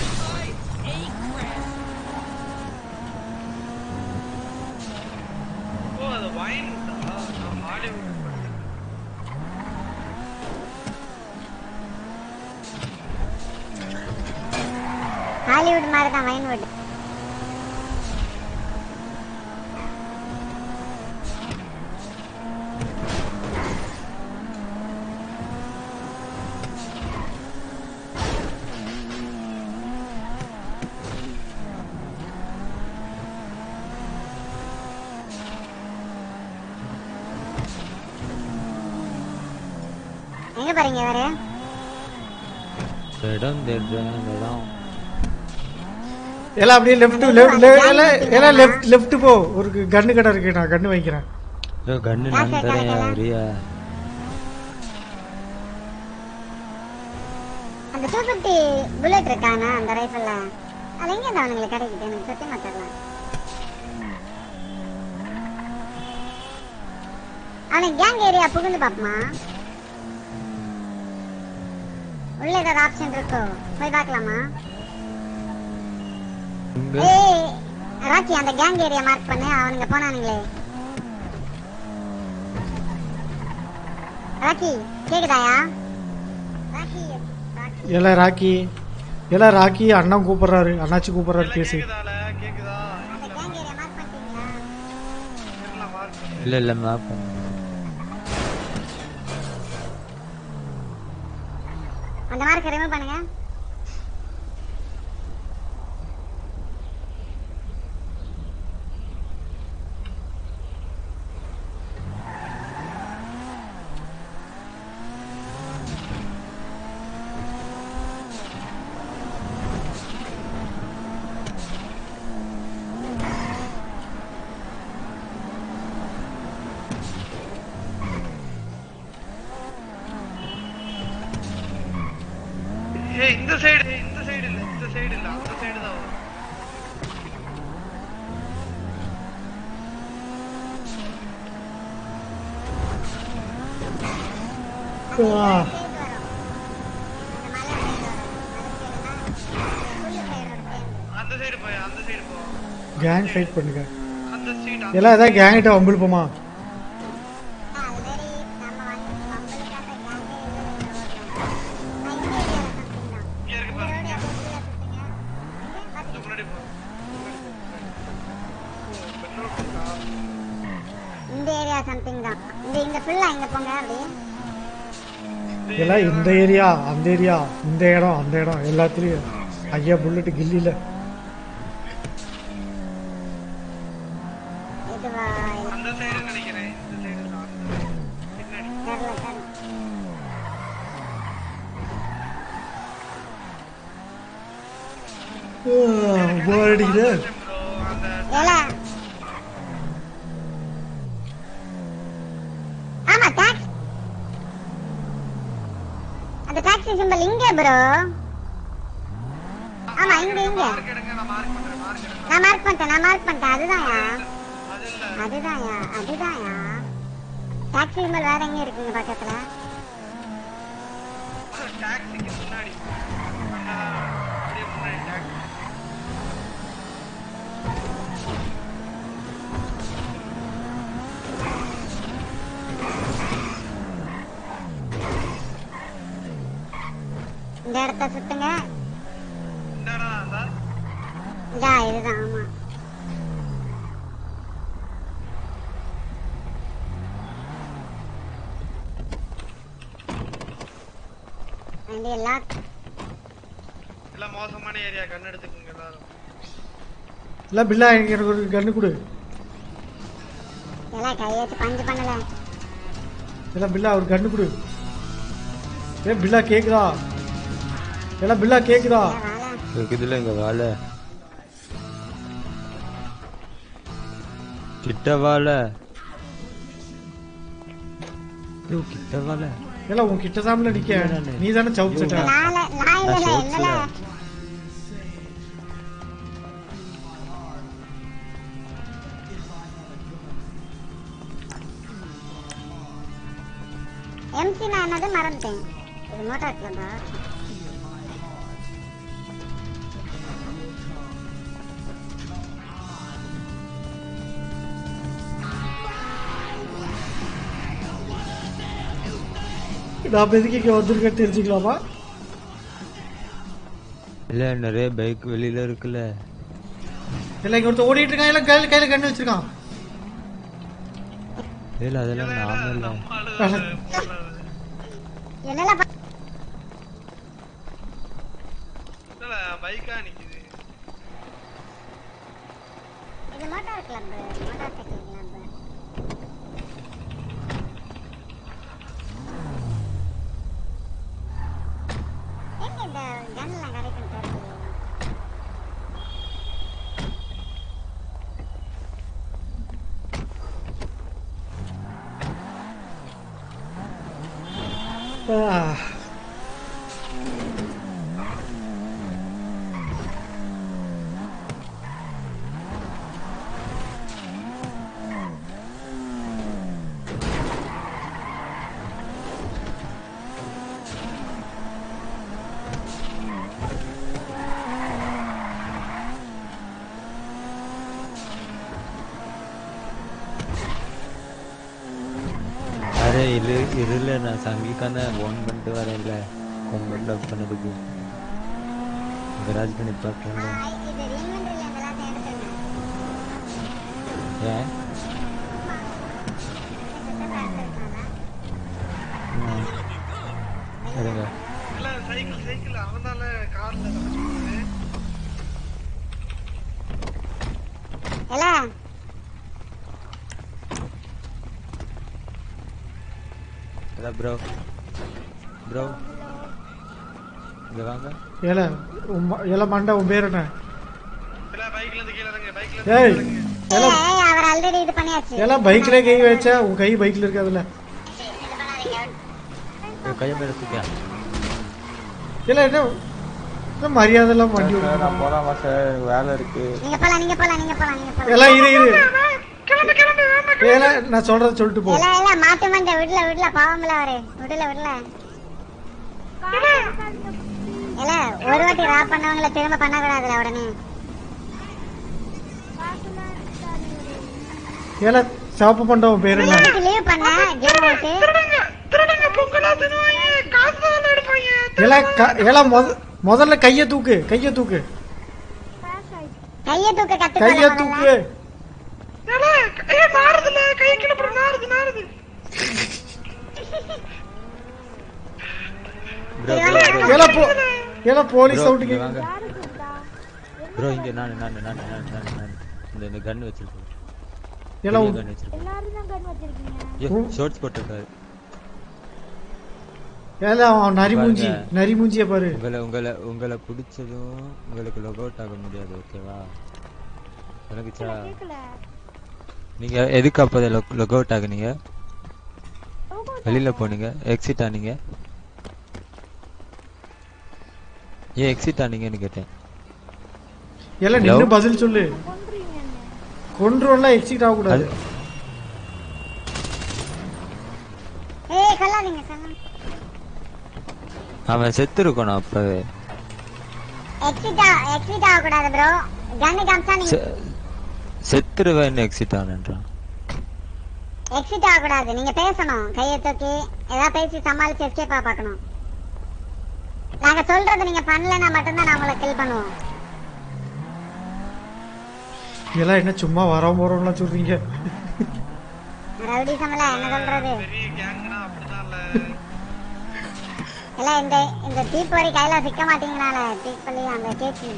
ஓ அது வைன் நான் ஹாலிவுட் ஹாலிவுட் மாதிரி தான் வைன்வுட் எங்க போறீங்க வேற இடம் தேடுறேன் இந்த இடம் எல்லாம் அப்படியே லெஃப்ட் எல்லாம் லெஃப்ட் லெஃப்ட் போ ஒரு கன்னு கடை இருக்கு நான் கன்னு வாங்கிக்கிறேன் ஐயோ கண்ணு நான் தரேன் வரியா அந்த டூ பிப்டி புல்லட் இருக்கானா அந்த ரைஃபிள்ல அது எங்க இருந்து அவனுங்களுக்கு கிடைக்குது எனக்கு சத்தியமா தெரியல அவனுக்கு கேங் ஏரியா புகுந்து பாப்பமா உள்ள ஏதாவது ஆப்ஷன் இருக்கோ போய் பார்க்கலாமா இங்க ஏய் ராக்கி அந்த கேங் ஏரியா மார்க் பண்ணு அவனுங்க போனானுங்களே ராக்கி கேக்குதாயா ராக்கி ராக்கி எல்லாம் ராக்கி எல்லாம் ராக்கி அண்ணன் கூப்பிடுறாரு அண்ணாச்சி கூப்பிடுறாரு பேசு கேக்குதால கேக்குதா அந்த கேங் ஏரியா மார்க் பண்ணிட்டீங்களா எல்லாம் மார்க் இல்ல இல்ல மேப் பண்ணு அந்த மார்க்கை ரிமூவ் பண்ணுங்க ஏய் இந்த சைடு இந்த சைடு இல்ல இந்த சைடு இல்ல அந்த சைடு தான் வரும் ஆ, அந்த சைடு போய் அந்த சைடு போ கேங் ஃபைட் பண்ணுங்க அந்த சைடு எல்லாம் ஏதாவது கேங் கிட்ட வம்பிழுப்போமா இந்த ஏரியா சம்திங் தான் இந்த இந்த ஃபுல்லா இங்க போங்க அப்படியே எல்லாம் இந்த ஏரியா அந்த ஏரியா இந்த இடம் அந்த இடம் எல்லாத்துலயும் ஐயா புல்லட் கில்லில இதுவா அந்த சைடு நினைக்கிறேன் இந்த சைடு தான் பின்னாடி தெரியல தெரியல போர் அடிக்குது ஏல ஆமா டாக்ஸ் அந்த டாக்ஸி சிம்பல் இங்க ப்ரோ ஆமா இங்க இங்க நான் மார்க் பண்ணிட்டேன் நான் மார்க் பண்ணிட்டேன் அதுதான்யா அதுதான்யா அதுதான்யா டாக்ஸி சிம்பல் வேற எங்க இருக்குங்க பக்கத்துல டாக்ஸிக்கு முன்னாடி அந்த அப்படியே முன்னாடி டாக்ஸி இந்த இடத்த சுத்துங்க இந்த இடம் தான் இதா இதுதான் ஆமா And எல்லாம் எல்லாம் மோசமான ஏரியா கண் எடுத்துக்குங்க எல்லாரும் இல்ல பில்லா எனக்கு ஒரு கண்ணு கொடு எல்லாம் கையை வச்சு பஞ்சு பண்ணல இல்ல பில்லா ஒரு கண்ணு கொடு ஏ பில்லா கேக்குதா எல்லாம் பில்லா கேக்குதா இருக்குதுல இங்க வாழ கிட்ட வாழ யோ, கிட்ட வாழ எல்லாம் உன் கிட்ட தாமல நிக்க நீ தானே சவுப் சட்டை நால நான் இல்ல நான் இல்லல சோப்ஸ்ல. எம்சி நான் என்னது மறந்துட்டேன் இது மோட்டார் கிளம்பா நான் எதுக்கு இங்க வந்திருக்கேன் தெரிஞ்சுக்கலாமா இல்ல நிறைய பைக் வெளியில இருக்குல்ல எல்லாம் இங்க ஒருத்தர் ஓடிட்டு இருக்கான் எல்லாம் கையில கையில கண்ணு வச்சிருக்கான் இல்ல அதெல்லாம் நாம இல்ல என்னல இல்ல பைக்கா நிக்குது இது motor club motorcycle club எங்க இந்த கன்லாம் கிடைக்கும் தெரியல ஆ. அரே இரு இருல நான் சங்கிக்கான ஃபோன் பண்ணிட்டு வரேன்ல உங்க டப் பண்ணதுக்கு கராஜ்க்கு நிப்பாட்டுறேன்ல இது இன்வென்டரியில இதெல்லாம் எடுத்துங்க ஏன் ம். இருங்க இல்ல சைக்கிள் சைக்கிள் அவனால கார்ல எல ஹலோ ப்ரோ ப்ரோ இங்க வாங்க ஏல உன் ம- ஏல மண்டை உன் பேர் என்ன இல்ல பைக்ல இருந்து கீழ இறங்கு பைக்ல இருந்து ஏய் ஏல ஏய் அவர் ஆல்ரெடி இது பண்ணியாச்சு ஏல பைக்ல கை வச்சா உன் கை பைக்ல இருக்காதுல்ல கையை மேல தூக்கியா ஏல என்ன இந்த மரியாதை எல்லாம் வண்டி சார், ஓட்டுறான். நான் போலாமா சார் எனக்கு வேலை இருக்கு நீங்க போலாம் நீங்க போலாம் நீங்க போலாம் நீங்க போலாம் எல்லாம் இரு இரு ஏல நான் சொல்றத சொல்லிட்டு போ எல்லாம் எல்லாம் மாட்டு மண்டை விடல விடல பாவம்ல அவரு விடல விடல இல்ல ஒரு வாட்டி ரா பண்ணவங்கள திரும்ப பண்ணக்கூடாதுல உடனே ஏல சிவப்பு பண்டவன் பேர் என்ன லீவ் பண்ண கேம் ஓட்டு ஏல க- ஏல முத- முதல்ல கைய தூக்கு கைய தூக்கு கைய தூக்க கத்துக்கோ கைய தூக்கு ப்ரோ ஏல போ ஏல போலீஸ் அவுட்டுக்கு வாங்க ப்ரோ இங்க நான் நான் நான் நான் நான் நான் இந்த இந்த கன் வச்சிருக்கேன் எல்லாம் பெரிய gun வச்சிருக்கேன் ஐயோ ஷார்ட்ஸ் போட்டிருக்காரு ஏல அவன் நரி மூஞ்சி பாருங்க. நரி மூஞ்சிய பாரு உங்களை உங்களை உங்களை பிடிச்சதும் உங்களுக்கு லொக் அவுட் ஆக முடியாது ஓகேவா எனக்குச்சா நீங்க எதுக்கு அப்போ லொக் அவுட் ஆகுனீங்க வெளியில போனீங்க எக்ஸிட் ஆனீங்க ஏன் எக்ஸிட் ஆனீங்கன்னு கேட்டேன் ஏல Hello? நின்னு பதில் சொல்லு கொன்றுவெல்லாம் எக்ஸிட் ஆக கூடாது ஏய் கொல்லாதீங்க கொல்லாதீங்க அவன் செத்து இருக்கணும் அப்பவே எக்ஸிட் எக்ஸிட் ஆக கூடாது ப்ரோ கன்னு காமிச்சா நீங்க செ- செத்துருவேன்னு எக்ஸிட் ஆனன்றான் எக்ஸிட் ஆக கூடாது நீங்க பேசணும் கையை தூக்கி ஏதாவது பேசி சமாளிச்சு எஸ்கேப்பா பார்க்கணும் நாங்க சொல்றது நீங்க பண்ணலன்னா மட்டும்தான் நான் உங்களை கில் பண்ணுவோம் எல்லாம் என்ன சும்மா வர போறோம்லாம் சொல்றீங்க ரவுடி சமல என்ன சொல்றது இல்ல இந்த இந்த தீப்பொறி கையில சிக்க மாட்டீங்கனால தீப்பொறி அந்த கேக்கு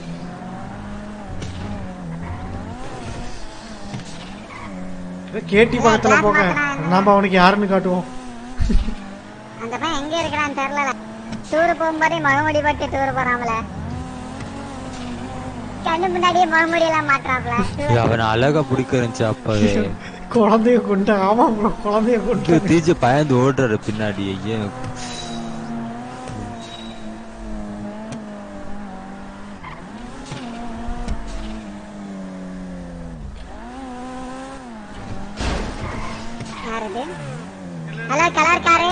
கேட்டி பக்கத்துல போங்க நாம அவனுக்கு யாருன்னு காட்டுவோம் அந்த பையன் எங்க இருக்கிறான்னு தெரியல டூர் போகும்போதே முகமுடி போட்டு டூர் போறாமல கண்ணு முன்னாடியே முகமுடி எல்லாம் மாட்டுறாப்ல ஏய், அவனை அழகா பிடிக்க இருந்துச்சு அப்பவே குழந்தைய கொண்டு ஆமா bro, குழந்தைய கொண்டு தீஜ பயந்து ஓடுறாரு பின்னாடி ஐயோ யார் இது hello colour car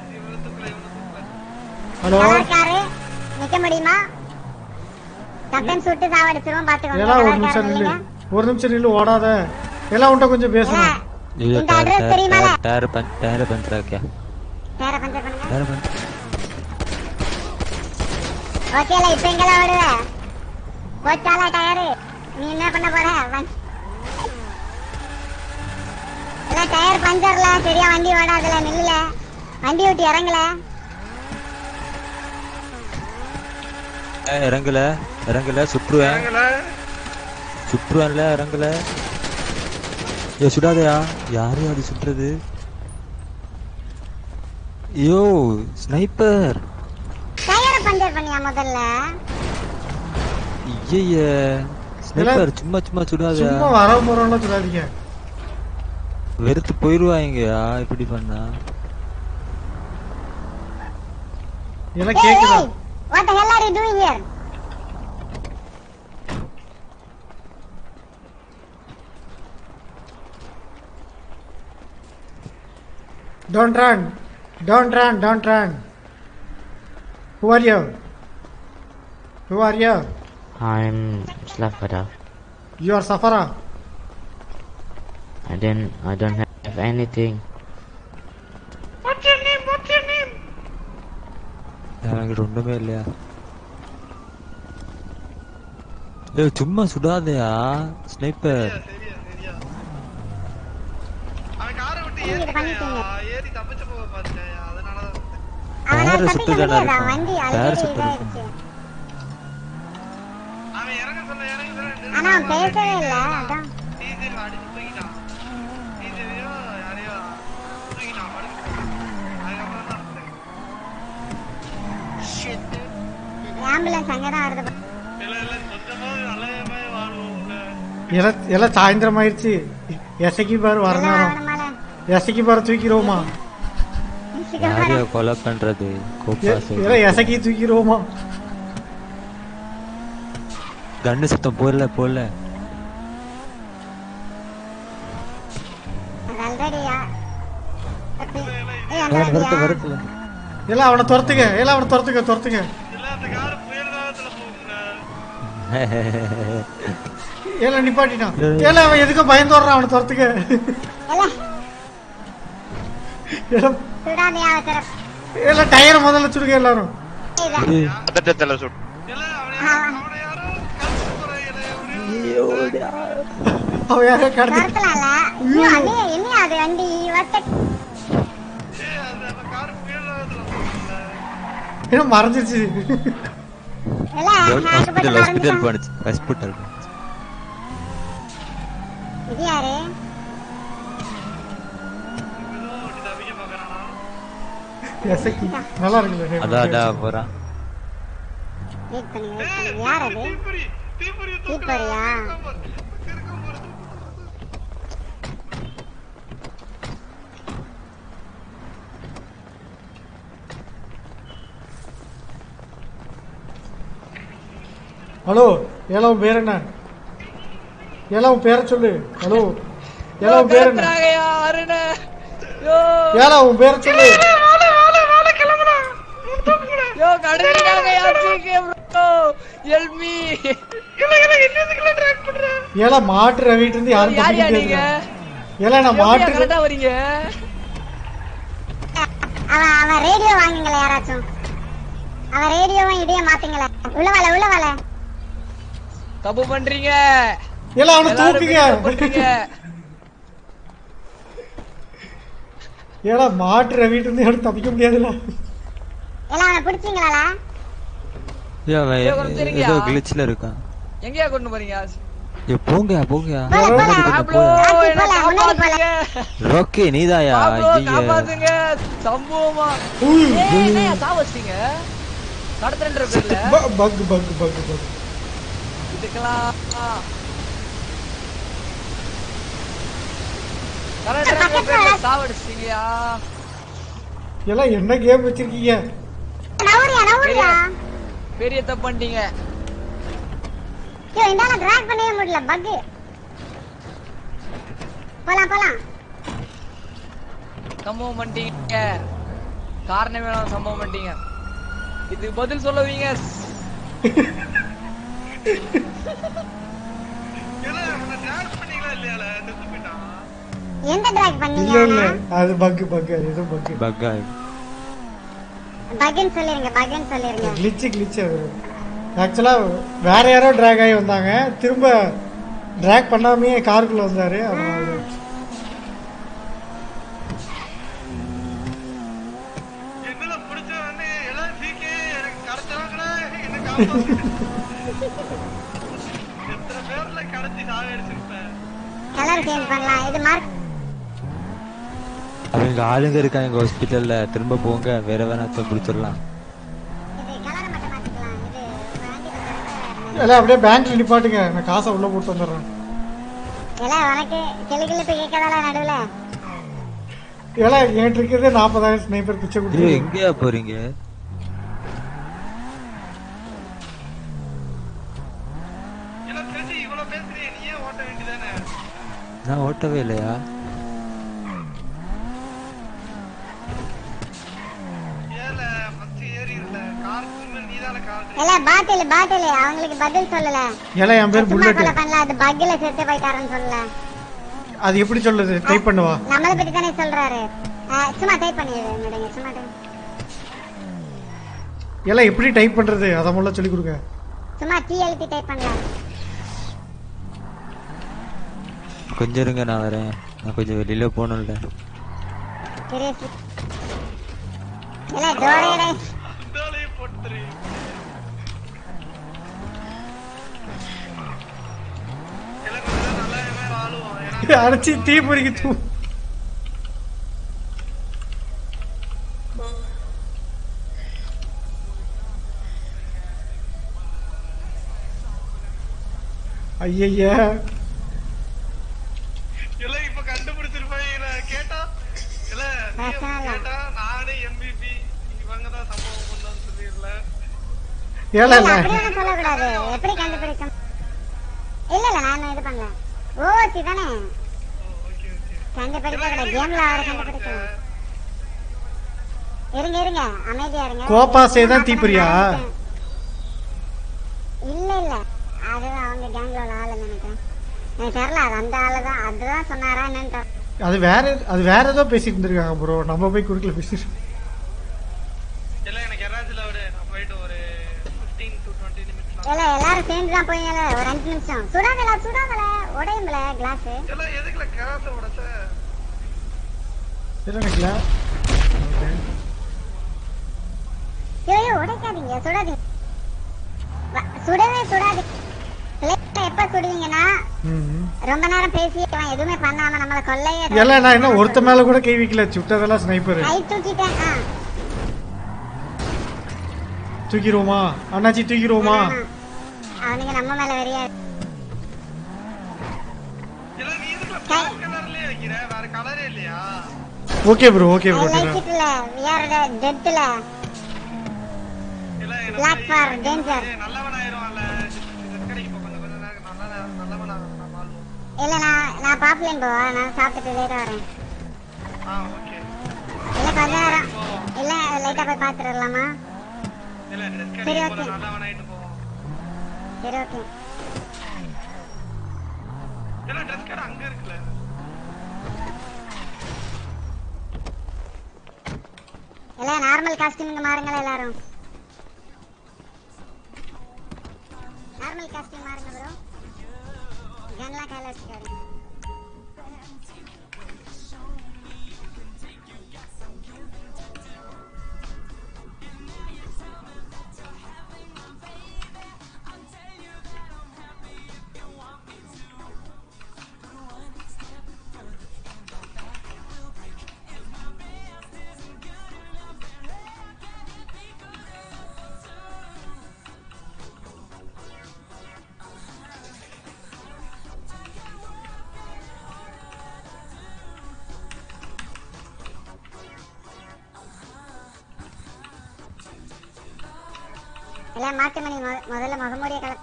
hello colour car நிக்க முடியுமா டக்குன்னு சுட்டு சாவடிச்சிருவோம் பாத்துக்கோங்க எல்லாம் ஒரு கலர் நிமிஷம் காரு நில்லு இல்லைங்க ஒரு நிமிஷம் நில்லு ஓடாத எல்லாம் உன்ட்ட கொஞ்சம் பேசணும் ஐயோ இந்த address டயர் தெரியுமால? டயர் பஞ்ச் டயர் பஞ்சரா கே வேற பஞ்சர் பண்ணுங்க டயர் பஞ்ச் ஓகேல இப்ப எங்கெல்லாம் ஓடுவ போச்சாலா டயரு நீ என்ன பண்ண போற வண்- இல்ல டயர் பஞ்சர்ல சரியா வண்டி ஓடாதுல நில்லுல வண்டி விட்டு இறங்கல ஏய், இறங்கல இறங்கல சுற்றுவேன் சுற்றுவேன்ல இறங்கல ஏ சுடாதயா யாரையும் அது சுற்றுறது ஐயோ ஸ்னைப்பர் டயர் பஞ்சர் பண்ணியா முதல்ல ஐய ஸ்னைப்பர் சும்மா சும்மா சுடாதயா சும்மா வர போறோம்லாம் சொல்லாதீங்க வெறுத்து போயிருவாங்கயா இப்படி பண்ணா எல்லாம் கேக்குதா what the hell are you doing here Don't run. Don't run. Don't run. Who are you? Who are you? I'm Slafada. You are Safara. I didn't. I don't have anything. What's your name? What's your name? எனக்கு ஒண்ணுமே இல்லையா ஏய் சும்மா சுடாதயா sniper இது பண்ணிட்டீங்க டயரை சுட்டு தானே முடியாதா? இருக்கும் வண்டி டயர் already சுட்டு இதாயிடுச்சு. இருக்கும் ஆனா அவன் பேசவே இல்ல அதான் ஆம்புலன்ஸ் அங்கதான் வருது எல்லாம் எல்லாம் சாயந்தரம் ஆயிடுச்சு எசைக்கு பாரு வர நேரம் எசைக்கு பாரு தூக்கிடுவோமா யாரைய கொலை பண்றது கோப்பாசு எல்லாம் எசைக்கு தூக்கிடுவோமா கண்ணு சத்தம் போடல போடல அது ஆல்ரெடி ஏய் அந்த வரத்து வண்டியா? வரத்துல எல்லாம் அவனை துரத்துங்க எல்லாம் அவனை துரத்துங்க துரத்துங்க ஏல நிப்பாட்டிட்டான் ஏல அவன் எதுக்கும் பயந்து வர்றான் அவனை துரத்துங்க ஏல சுடாதே அவசரம் ஏல டயரை முதல்ல சுடுங்க எல்லாரும் பதட்டத்துல சுட் அவன் யாரோ கடந்து துரத்தலாம்ல ஐயோ அது என்ன அது வண்டி வட்ட ஏன்னா மறைஞ்சிருச்சு இல்ல ஹேண்ட் ஹாஸ்பிட்டல் போட்டு ஹாஸ்பிட்டல் மறந்துட்டான் போனுச்சு ஹாஸ்பிட்டல் இது யாரு எசக்கி நல்லா இருக்குல்ல அதான் அதான் போறான் வெயிட் பண்ணுங்க வெயிட் பண்ணுங்க யார் அது தீப்பொறியா ஹலோ ஏலா உன் பேர் என்ன ஏலா உன் பேரை சொல்லு ஹலோ ஏலா உன் பேர் என்ன ஏலா உன் பேரை சொல்லு யோ கடலிடாங்க யாச்சிக்கே ப்ரோ ஹெல்ப் மீ ஏலா மாட்டு ரவிட்டு இருந்து யாரும் யார் யா தப்பிக்க நீங்க முடியாது ஏலா நான் மாட்டு கரெக்டா வரீங்க அவன் அவன் ரேடியோ வாங்குங்களே யாராச்சும் அவன் ரேடியோவும் இதையும் மாத்துங்களே உள்ள வாழ உள்ள வாழ தப்பு பண்றீங்க ஏலா அவனை எல்லாரும் தூக்குங்க தப்பு பண்றீங்க ஏலா மாட்டு ரவிட்டு இருந்து யாரும் தப்பிக்க முடியாதுல எல்லாம் அவனை பிடிச்சிங்களாடா ஏய், அவன் ஏய், கொஞ்சம் இருங்கயா. ஏதோ கிளிச்ல இருக்கான் எங்கயா கொண்டு போறீங்க ஏ போங்க போங்க பாப்ளோ என்ன காப்பாத்துங்க ரோக்கே நீதாயா பாப்ளோ ஐயே காப்பாத்துங்க சம்பவமா உய். ஏய் என்ன சா வச்சிட்டீங்க கடத்துறன்ற பேர்ல பக் பக் பக் பக் இதுக்கெல்லாம் கடத்துறன்ற பேர்ல சாவடிச்சிட்டீங்கயா எல்லாம் என்ன கேம் வச்சிருக்கீங்க நவுரியா நவுரியா பெரிய தப்பு பண்ணிட்டீங்க ஐயோ இந்தால டிராக் பண்ணவே முடியல பக் போலாம் போலாம் சம்பவம் பண்ணிட்டீங்க காரணமே வேணாம் சம்பவம் பண்ணிட்டீங்க இதுக்கு பதில் சொல்லுவீங்க எந்த டிராக் இல்ல பண்ணீங்க இல்ல அது பக் பக் அது ஏதோ பக் பக்கா பக்னு சொல்லிருங்க பக்னு சொல்லிருங்க கிளிச்சு கிளிச்சு அது ஆக்சுவலா வேற யாரோ டிராக் ஆகி வந்தாங்க திரும்ப டிராக் பண்ணாமயே காருக்குள்ள வந்தாரு அதனால கலர் சேஞ்ச் பண்ணலாம் இது மார்க் அவங்க ஆளுங்க இருக்காங்க ஹாஸ்பிட்டல்ல திரும்ப போங்க வேற வேணாச்சும் பிடிச்சிடலாம் எல்லாம் அப்படியே பேங்க்ல நிப்பாட்டுங்க நான் காசை உள்ள போட்டு வந்துடுறேன் எல்லாம் உனக்கு கிளி கிளிப்பு கேட்கறதால நடுவுல எல்லாம் என்கிட்ட இருக்கிறது நாற்பதாயிரம் ஸ்னைப்பர் பிச்சை ஐயோ கொடுத்து எங்கேயா போறீங்க நான் ஓட்டவே இல்லையா எல்லாம் பாட்டில் பாட்டில் அவங்களுக்கு பதில் சொல்லல எல்லாம் என் பேர் சும்மா புல்லட் கொலை பண்ணல அது பக்ல செத்து போயிட்டாருன்னு சொல்லல அது எப்படி சொல்லுது டைப் பண்ணுவா நம்மளை பத்தி தானே சொல்றாரு அஹ், சும்மா டைப் பண்ணி விடுங்க சும்மா type. எல்லாம் எப்படி டைப் பண்றது அதை முதல்ல சொல்லி கொடுங்க சும்மா டீ எழுப்பி டைப் பண்ணலாம் கொஞ்சம் இருங்க நான் வரேன் நான் கொஞ்சம் வெளியில போகணும்ல சீரியஸ்லி எல்லாம் டோரேடே அரைச்சி தீ பொறிக்க தூ ஐயய்யா எல்லாம் இப்ப கண்டுபிடிச்சிருப்பாங்க கேட்டா இல்ல கேட்டா நானே எம்பிபி இவங்க தான் சம்பவம் பண்ணான்னு சொல்லிடல ஏல இல்ல, அப்படியெல்லாம் சொல்லக்கூடாது எப்படி கண்டுபிடிக்கும் இல்ல இல்ல நான் இது பண்ணல ஓவர்சி தானே சண்டை படிக்கல கேம்ல அவரை சண்டை படிக்கல இருங்க இருங்க அமைதியா இருங்க கோபாசே தான் தீப்பிரியா இல்ல இல்ல அது அவங்க கேங்ல உள்ள ஆளு நினைக்கிறேன் எனக்கு தெரியல அது அந்த ஆளு தான் அதுதான் சொன்னாரா என்னன்னு தெரியல. அது வேற அது வேற ஏதோ பேசிட்டு இருந்திருக்காங்க ப்ரோ நம்ம போய் குறுக்கல பேசிட்டு இல்ல எனக்கு யாராச்சும் ஒரு நான் போயிட்டு ஒரு 15 டு 20 நிமிஷம் இல்ல எல்லாரும் சேர்ந்து தான் போய் ஒரு அஞ்சு நிமிஷம் சுடாதல சுடாதல உடையும்பல கிளாஸ் இல்ல எதுக்குல காசை உடைச்ச இல்ல எனக்குல ஓகே ஐயோ உடைக்காதீங்க சுடாதீங்க வ- சுடவே சுடாதீங்க பிள்ளைகளை எப்ப சுடுவீங்கன்னா ம் ரொம்ப நேரம் பேசி அவன் எதுவுமே பண்ணாம நம்மள கொள்ளையே இல்ல நான் என்ன ஒருத்த மேல கூட கை வைக்கல சுட்டதெல்லாம் ஸ்னைப்பர் கை தூக்கிட்டேன் ஆ. தூக்கிடுவோமா அண்ணாச்சி தூக்கிடுவோமா அவனுங்க நம்ம மேல வெறியா கலர்லயே வைக்கிற வேற கலரே இல்லையா okay bro okay bro like இட்ல we are the deadல black for danger இல்ல நான் நான் பாப்லேன் போவா நான் சாப்பிட்டுட்டு லேட்டா வரேன் இல்ல கொஞ்ச நேரம் இல்ல லைட்டா போய் பாத்துடலாமா சரி ஓகே சரி ஓகே இல்ல ட்ரெஸ் கடை அங்க இருக்குல்ல இல்ல நார்மல் காஸ்டியூமுக்கு மாறுங்களா எல்லாரும் நார்மல் காஸ்டியூம் மாறுங்க ப்ரோ கன்லாம் கையில வச்சுக்காரு இல்ல மாட்டு மணி மொத- முதல்ல முகமூடிய கல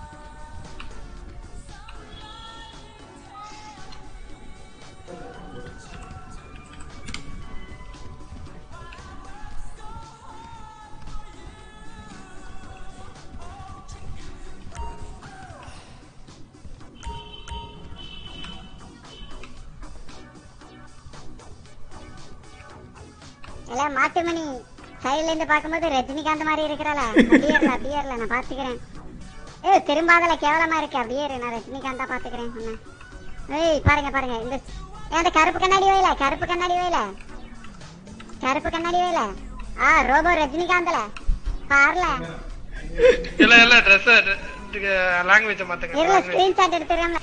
இல்ல மாட்டுமணி சைடுல இருந்து பாக்கும்போது ரஜினிகாந்த் மாதிரி இருக்கிறாளா அப்படியே இருல அப்படியே இருல நான் பாத்துக்கிறேன் ஏ திரும்பாதல கேவலமா இருக்கு அப்படியே இரு நான் ரஜினிகாந்தா பாத்துக்கிறேன் சொன்னேன் ஏய் பாருங்க பாருங்க இந்த ஏன் அந்த கருப்பு கண்ணாடி வைல கருப்பு கண்ணாடி வைல கருப்பு கண்ணாடி வைல ஆ ரோபோ ரஜினிகாந்த்ல பாருல இல்ல இல்ல ட்ரெஸ் லாங்குவேஜ் மாத்துங்க இருல language. ஸ்கிரீன்ஷாட் எடுத்துறேன்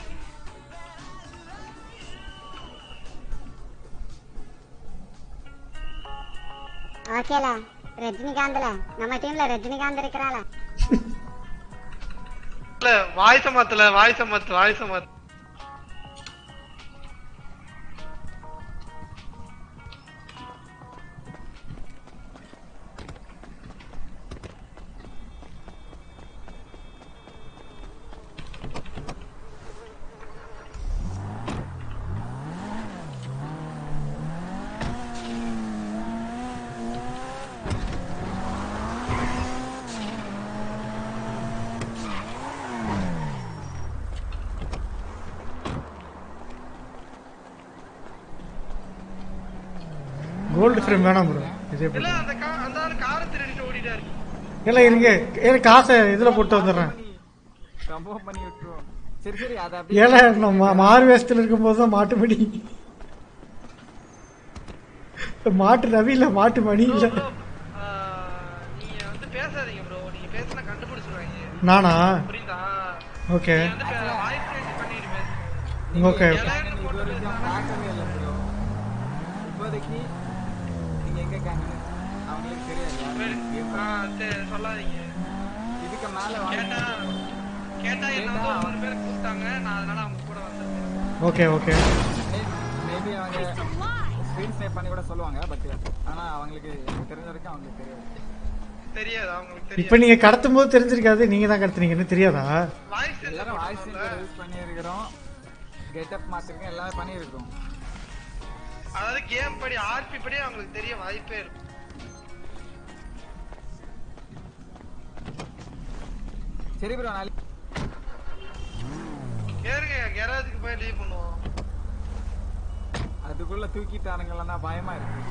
ஓகேல ரஜினிகாந்த்ல நம்ம டீம்ல ரஜினிகாந்த் இருக்கிறாள இல்ல வாய்ஸ மாத்தல வாய்ஸ மாத்து வாய்ஸ மாத்து கோல்டு ஃப்ரேம் வேணாம் ப்ரோ இதே இல்ல போதும் அந்த கா- அந்த ஆளு காரை திருடிட்டு ஓடிட்டாரு இல்ல இருங்க எனக்கு காசை இதுல போட்டு வந்துடுறேன் ரொம்ப பண்ணி விட்டுருவோம் சரி சரி அதை அப்படியே ஏல நம்ம மாறு வேஷத்துல இருக்கும்போது தான் மாட்டு மணி மாட்டு ரவி இல்ல மாட்டு மணி இல்ல நீங்க வந்து பேசாதீங்க ப்ரோ நீங்க பேசினா கண்டுபிடிச்சிருவாங்க நானா புரியுதா ஓகே வாய்ஸ் சேஞ்ச் பண்ணிட்டு பேசுங்க ஓகே இது வரைக்கும் பார்க்கவே இல்லை bro. இப்போதைக்கு நீங்க எங்க கேங்க அவங்களுக்கு தெரியாது ஆ, சரி, சொல்லாதீங்க இதுக்கு மேல கேட்டா கேட்டா என்ன வந்து ஒரு மூணு பேர் கூப்பிட்டாங்க நான் அதனால அவங்க கூட வந்திருக்கேன் ஓகே ஓகே மேபி அவங்க ஸ்க்ரீன் ஸ்னேப் பண்ணி கூட சொல்லுவாங்க பட் ஆனா அவங்களுக்கு எனக்கு தெரிஞ்ச வரைக்கும் அவங்களுக்கு தெரியாது தெரியாது அவங்களுக்கு தெரியாது இப்ப நீங்க கடத்தும் போது தெரிஞ்சிருக்காது நீங்க தான் கடத்துனீங்கன்னு தெரியாதா எல்லாரும் வாய்ஸ் யூஸ் பண்ணியிருக்கிறோம் கெட்டப் மாத்திருக்கோம் எல்லாமே பண்ணியிருக்கோம் அதாவது கேம் படி ஆர்பி படி அவங்களுக்கு தெரிய வாய்ப்பே இருக்கும் சரி ப்ரோ நாளைக்கு கேருங்க கேரேஜுக்கு போய் லீவ் பண்ணுவோம் அதுக்குள்ள தூக்கிட்டானுங்களா பயமா இருக்கு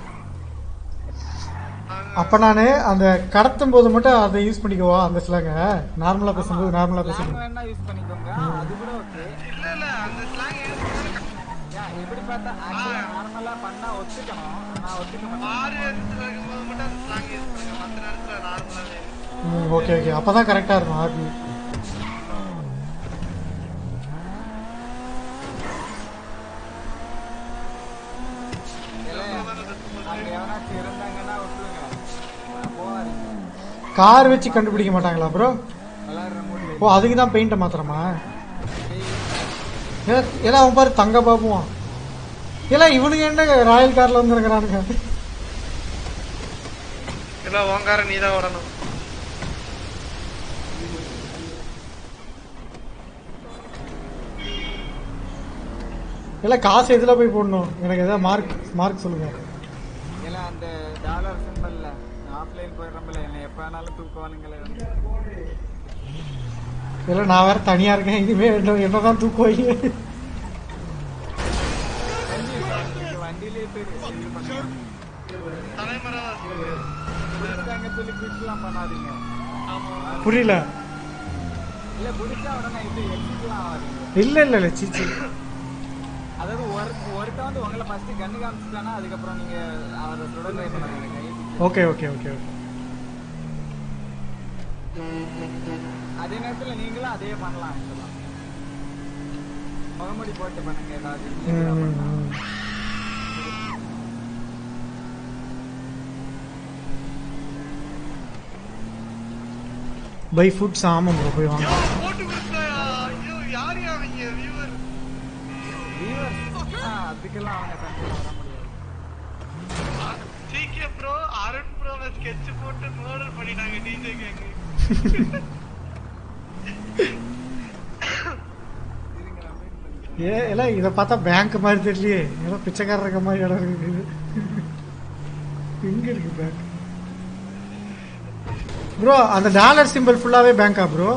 அப்ப நானு அந்த கடத்தும் போது மட்டும் அதை யூஸ் பண்ணிக்குவா அந்த ஸ்லாங்க நார்மலா பேசும்போது நார்மலா ஸ்லாங் பேசும்போது வேணா யூஸ் பண்ணிக்கோங்க அது கூட ஓகே இல்ல இல்ல அந்த ஸ்லாங் எப்படி பார்த்தா ஆக்சுவலா நார்மலா பண்ணா ஒத்துக்கணும் நான் ஒத்துக்க மாட்டேன் ஆறு நேரத்துல இருக்கும்போது மட்டும் அந்த ஸ்லாங் யூஸ் பண்ணுங்க மத்த நேரத்துல நார்மலாவே ஓகே ஓகே அப்பதான் கரெக்டா இருக்கும் ஆர்பி அங்க எவனாச்சும் இருந்தாங்கன்னா விட்டுருங்க போவாதீங்க கார் வச்சு கண்டுபிடிக்க மாட்டாங்களா ப்ரோ விளையாடுற மூட்ல ஓ அதுக்கு தான் பெயிண்ட்டை மாத்திரமா ஏன்னா அவன் பாரு தங்க பாப்புவான் இல்ல இவனுக்கு என்ன ராயல் கார்ல வந்துருக்கிறானுங்க இல்ல ஓங்கார நீதான் ஓடணும் இல்ல காசு எதுல போய் போடணும் எனக்கு ஏதாவது மார்க் மார்க் சொல்லுங்க இல்ல அந்த டாலர் சிம்பிள்ல ஆஃப்லைன் போயிடுறோம்ல என்ன எப்ப வேணாலும் தூக்குவானுங்களே வந்து இல்ல நான் வேற தனியா இருக்கேன் இனிமே என்ன என்னதான் தூக்குவாங்க வண்டியிலே போய் இது பண்ணுங்க புடிச்சாங்க சொல்லி குவிட்லாம் பண்ணாதீங்க புரியல இல்ல புடிச்சா உடனே இது எக்ஸிட்லாம் ஆகாதீங்க இல்ல இல்ல இல்ல சீச்சி அதாவது ஒரு ஒருத்த வந்து உங்களை ஃபர்ஸ்ட் கண்ணு காமிச்சிட்டானா அதுக்கப்புறம் நீங்க அவரை சுட ட்ரை பண்ணாதீங்க கை ஓகே ஓகே ஓகே ஓகே அதே நேரத்துல நீங்களும் அதே பண்ணலாம் ஆக்சுவலா முகமுடி போட்டு பண்ணுங்க ஏதாவது பை ஃபுட்ஸ் ஆமா ப்ரோ போய் வாங்க போட்டு கொடுத்தாயா ஐயோ யாரு அவங்க வியூவர் வியூவர்ஸ் அதுக்கெல்லாம் அவங்க கண்டிப்பா வர முடியாது டிகே ப்ரோ அருண் ப்ரோவை ஸ்கெட்ச் போட்டு மர்டர் பண்ணிட்டாங்க டிஜே கேங் ஏ எல்லாம் இதை பார்த்தா பேங்க் மாதிரி தெரியலையே ஏதோ பிச்சைக்காரர் இருக்க மாதிரி இடம் இருக்குது எங்க இருக்கு பேங்க் ப்ரோ அந்த டாலர் சிம்பிள் ஃபுல்லாவே பேங்கா ப்ரோ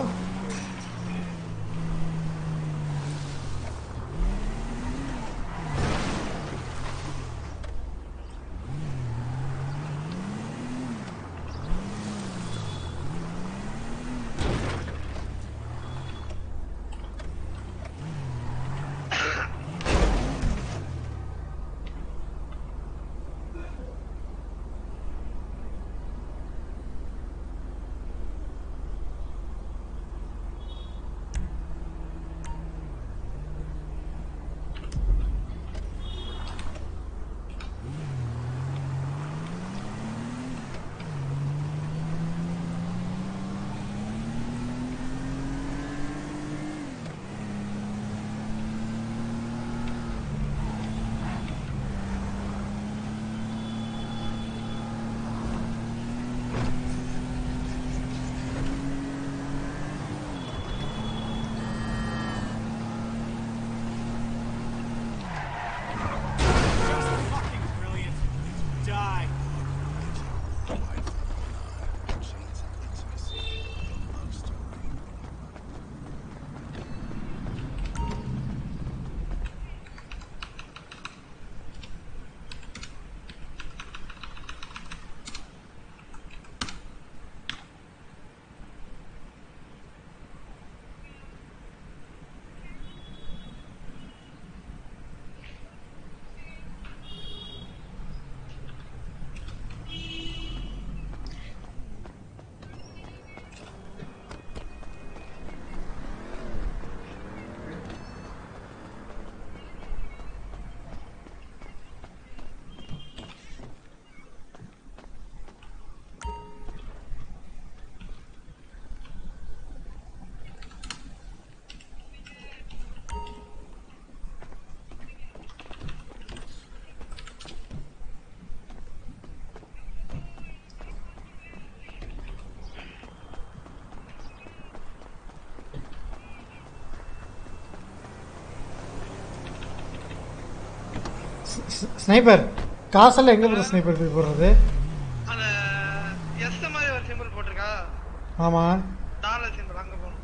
ஸ்னைப்பர் காசெல்லாம் எங்க ப்ரோ ஸ்னைப்பர் போய் போடுறது அந்த எஸ் மாதிரி ஒரு சிம்பிள் போட்டிருக்கா ஆமா டாலர் சிம்பிள் அங்க போகணும்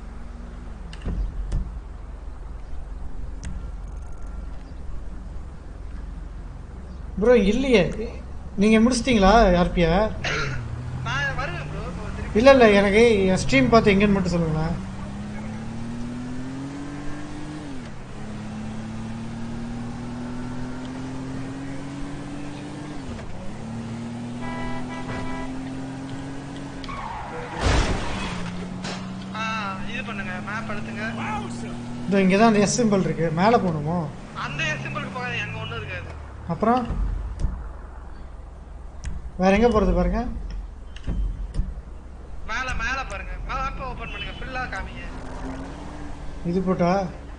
ப்ரோ இல்லையே நீங்க முடிச்சிட்டீங்களா ஆர்பியா நான் வருவேன் ப்ரோ இல்ல இல்ல எனக்கு என் ஸ்ட்ரீம் பார்த்து எங்கன்னு மட்டும் சொல்லுங்களேன் ஆ இது பண்ணுங்க மேப் அழுத்துங்க இதோ இங்கே தான் அந்த எஸ் சிம்பிள் இருக்கு மேலே போகணுமோ அந்த எஸ் சிம்பிளுக்கு போகாது அங்க ஒண்ணும் இருக்காது அப்புறம் வேற எங்க போறது பாருங்க மேல மேல பாருங்க மேப் ஓபன் பண்ணுங்க ஃபுல்லா காமிங்க இது போட்டா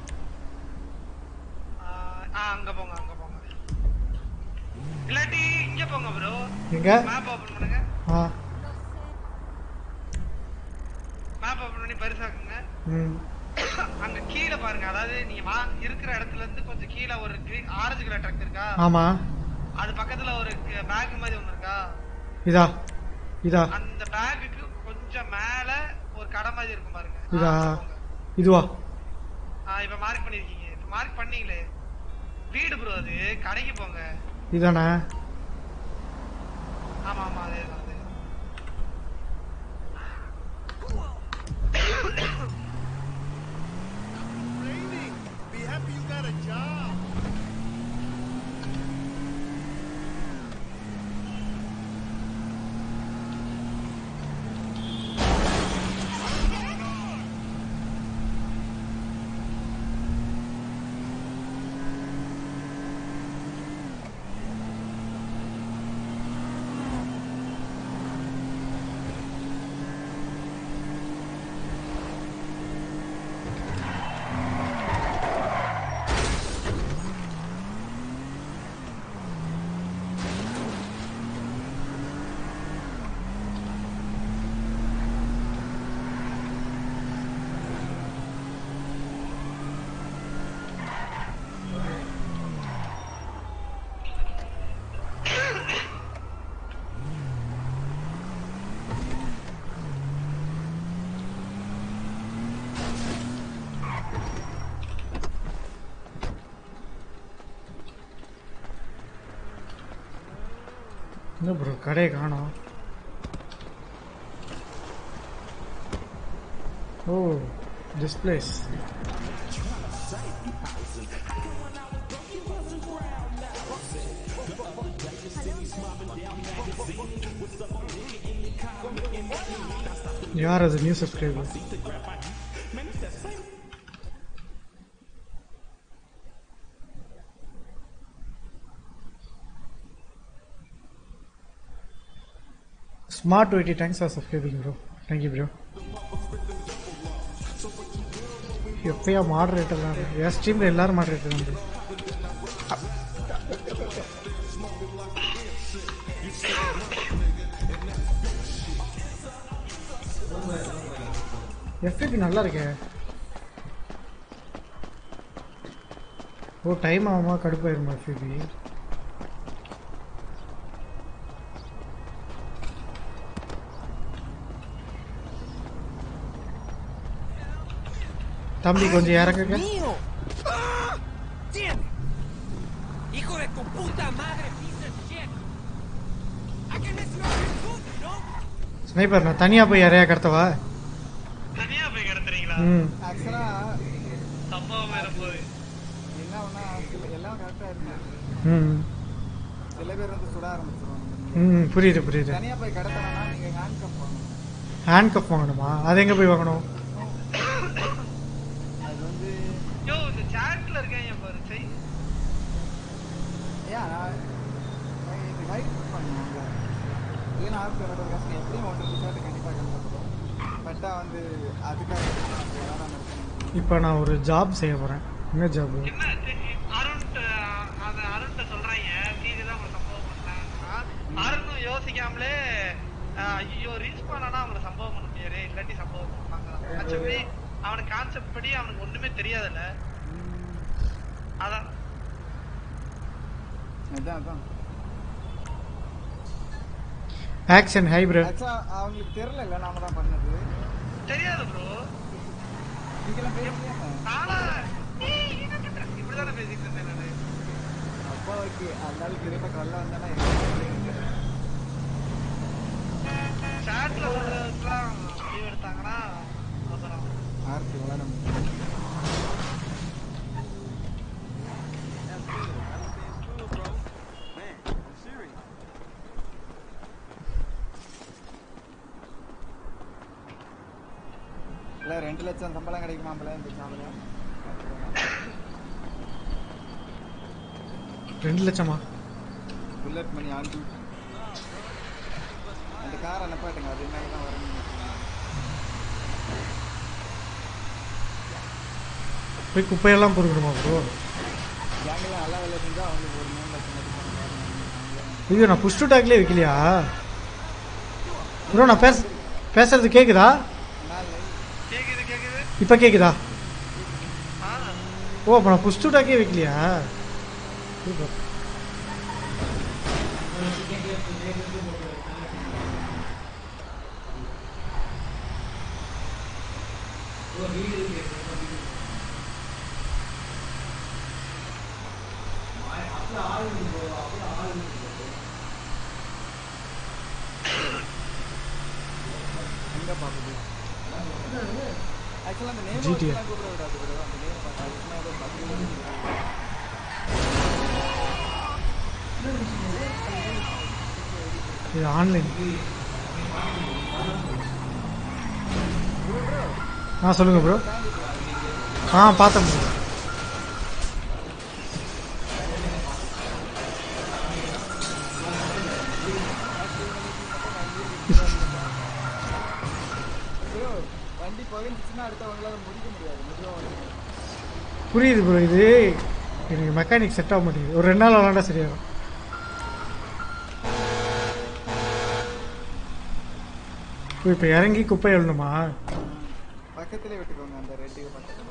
ஆ அங்க போங்க அங்க போங்க இல்லாட்டி இங்க போங்க ப்ரோ எங்க? மேப் ஓபன் பண்ணுங்க ஆ மேப் ஓபன் பண்ணி பெருசாக்குங்க ம் அங்க கீழ பாருங்க அதாவது நீங்க வா- இருக்கிற இடத்துல இருந்து கொஞ்சம் கீழ ஒரு green- ஆரஞ்சு கலர் ட்ரக் இருக்கா ஆமா அது பக்கத்துல ஒரு பேக் மாதிரி ஒண்ணு இருக்கா இதா இதா அந்த பேக்குக்கு கொஞ்சம் மேல ஒரு கடை மாதிரி இருக்கும் பாருங்க இதா இதுவா ஆ இப்ப மார்க் பண்ணிருக்கீங்க இப்ப மார்க் பண்ணீங்களே வீடு ப்ரோ அது கடைக்கு போங்க இதானே ஆமா ஆமா அதே தான் அதே Be happy you got a job. என்ன ப்ரோ கடையை காணோம் ஓ டிஸ்பிளேஸ் யார் அது new subscriber smart weighty thanks for subscribing bro thank you bro எப்பயா மாடரேட்டர்லாம் என் ஸ்ட்ரீமில் எல்லாரும் மாடரேட்டர் வந்து எஃபிபி நல்லா இருக்கே ஓ டைம் ஆகுமா கடுப்பாயிருமா எஃபிபி தம்பி கொஞ்சம் இறங்குங்க ¡Mío! ¡Ah! ¡Damn! ¡Hijo de tu puta madre, piece of shit! I can miss you out too, you know? Sniper நான் தனியா போய் யாரையா கடத்தவா தனியா போய் கிடத்துறீங்களா ம் ஆக்சுவலா சம்பவம் வேற போகுது என்ன ஒண்ணா சில- எல்லாம் கரெக்டா இருக்கும் ம் சில பேர் வந்து சுட ஆரம்பிச்சிருவாங்க ம் புரியுது புரியுது தனியா போய் கடத்தனா நீங்க ஹேண்ட் கப் வாங்கணும் ஹேண்ட் கப் வாங்கணுமா அது எங்க போய் வாங்கணும் அது வந்து யோ இந்த சாட்ல இருக்கேன் பாரு செய் ஏன் நான் நான் இது ரைட் பண்ணுவாங்க இல்லைன்னா ஆர்பி வர கஷ்டம் எப்படியும் ஒன்று ரிசார்ட் கண்டிப்பாக கண்டுபிடிக்கும் பட்டா வந்து அதுக்காக நான் வராம இருக்கேன் இப்போ நான் ஒரு ஜாப் செய்ய போறேன் என்ன ஜாப் அருண் அந்த அருண்கிட்ட சொல்றாங்க நீங்க தான் உங்களை சம்பவம் பண்ணாங்கன்னா அருணும் யோசிக்காமலே ஆஹ், ஐயோ ரீச் பண்ணானா அவங்களை சம்பவம் பண்ண முடியாது இல்லாட்டி சம்பவம் பண்ணாங்க ஆக்சுவலி அவனுக்கு கான்செப்ட் படி அவனுக்கு ஒண்ணுமே தெரியாதுல்ல அதான் அதான் அதான் ஆக்ஷன் ஹை ப்ரோ ஆக்சுவலா அவங்களுக்கு தெரியல நாம தான் பண்ணது தெரியாது ப்ரோ நீங்களாம் பேசலையா நானா ஏய், இப்படிதானே பேசிட்டு இருந்தேன் நானு அப்பா ஓகே அதனால திரும்ப கொல்ல வந்தானா சாட்ல சொல்றதுக்குலாம் லீவ் எடுத்தாங்கன்னா அவசரம் ஆர்த்தி வளரும் இல்ல ரெண்டு லட்சம் சம்பளம் கிடைக்குமாம்பல இந்த சாப்பிட ரெண்டு லட்சமா புல்லட் மணி ஆன் டியூட்டி அந்த கார் அனுப்பாட்டுங்க அது மேலே தான் வரணும் போய் குப்பையெல்லாம் பொறுக்கணுமா ப்ரோ கேங்கில் நல்லா வேலை செஞ்சா அவங்களுக்கு ஒரு மூணு லட்சம் மட்டும் ஐயோ நான் புஷ்டு டாக்லேயே வைக்கலையா ப்ரோ நான் பேச பேசுறது கேக்குதா கேக்குது கேக்குது இப்போ கேக்குதா ஆ ஓ அப்போ நான் புஷ்டு டாக்கே வைக்கலையா சூப்பர் எங்க பாக்குது ஆக்சுவலாக அந்த நேம் GTA. கூப்பிட விடாது bro. அந்த நேம் அதுக்குன்னா ஏதோ பதிவு இது ஆன்லைன் ஆ சொல்லுங்க ப்ரோ ஆ பார்த்தேன் ப்ரோ bro, வண்டி புகைஞ்சிச்சுன்னா அடுத்து அவங்களால முடிக்க முடியாது மெதுவாக புரியுது ப்ரோ இது எனக்கு மெக்கானிக் செட் ஆக மாட்டேங்குது ஒரு ரெண்டு நாள் விளாண்டா சரியாகும் இப்போ இறங்கி குப்பை எழுணுமா பக்கத்திலே விட்டுக்கோங்க அந்த ரெட்டு பக்கத்துல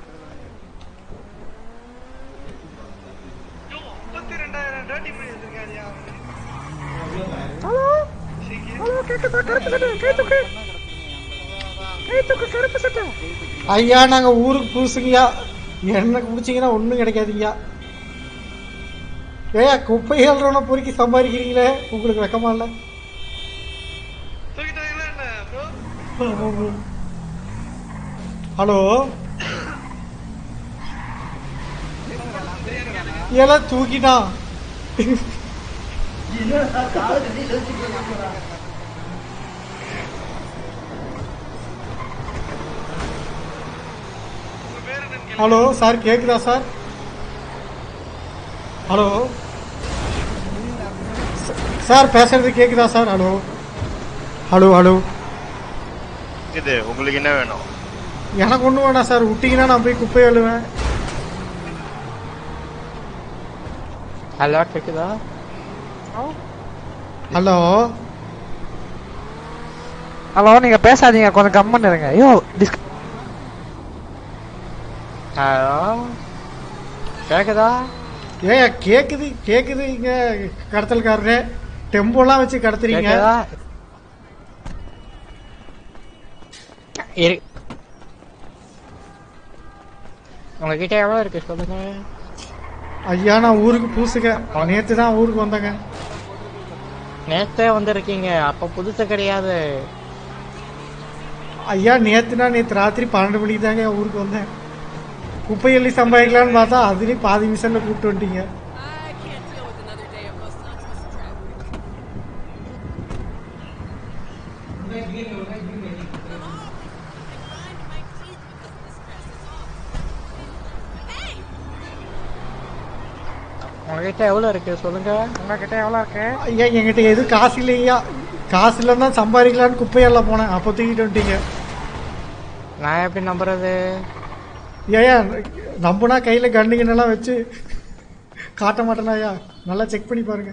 முப்பத்தி ரெண்டாயிரம் டேர்ட்டி பண்ணி வச்சிருக்காருயா ஹலோ ஹலோ கேக்குதா கருப்பு சட்டை கை தூக்கு கை தூக்கு கருப்பு சட்டை ஐயா நாங்க ஊருக்கு புதுசுங்கய்யா எனக்கு பிடிச்சிங்கன்னா ஒன்றும் கிடைக்காதுங்கய்யா ஏயா குப்பை ஏழ்றவன பொறுக்கி சம்பாதிக்கிறீங்களே உங்களுக்கு வெக்கமா இல்லை தூக்கிட்டாங்களா என்ன ப்ரோ ஹலோ எல்லாம் தூக்கிட்டான் ஹலோ சார் கேக்குதா சார் ஹலோ சார் பேசுறது கேக்குதா சார் ஹலோ ஹலோ ஹலோ இது உங்களுக்கு என்ன வேணும் எனக்கு ஒன்றும் வேணாம் சார் விட்டீங்கன்னா நான் போய் குப்பை அழுவேன் ஹலோ கேக்குதா ஹலோ ஹலோ நீங்க பேசாதீங்க கொஞ்சம் கம்மன் இருங்க ஐயோ டிஸ்க் ஹலோ கேக்குதா ஏயா கேக்குது கேக்குது இங்க கடத்தல்காரரே டெம்போலாம் வச்சு கடத்துறீங்க கேக்குதா இரு உங்ககிட்ட எவ்வளவு இருக்கு சொல்லுங்க ஐயா நான் ஊருக்கு பூசுங்க நேத்து தான் ஊருக்கு வந்தேங்க நேத்தே வந்திருக்கீங்க அப்ப புதுசு கிடையாது ஐயா நேத்துனா நேத்து ராத்திரி பன்னெண்டு மணிக்கு தாங்க என் ஊருக்கு வந்தேன் குப்பை எள்ளி சம்பாதிக்கலாம்னு பார்த்தா அதுலயும் பாதி மிஷன்ல கூப்பிட்டு வந்துட்டீங்க உங்ககிட்ட எவ்வளவு இருக்கு சொல்லுங்க உங்ககிட்ட எவ்வளவு இருக்கு ஐயா என்கிட்ட எது காசு இல்லையா காசு இல்லைன்னா சம்பாதிக்கலான்னு குப்பையெல்லாம் போனேன் அப்போ தூக்கிட்டு வந்துட்டீங்க நான் எப்படி நம்புறது ஏயா நம்புனா கையில கண்ணு கிண்ணெல்லாம் வச்சு காட்ட மாட்டேனா ஐயா நல்லா செக் பண்ணி பாருங்க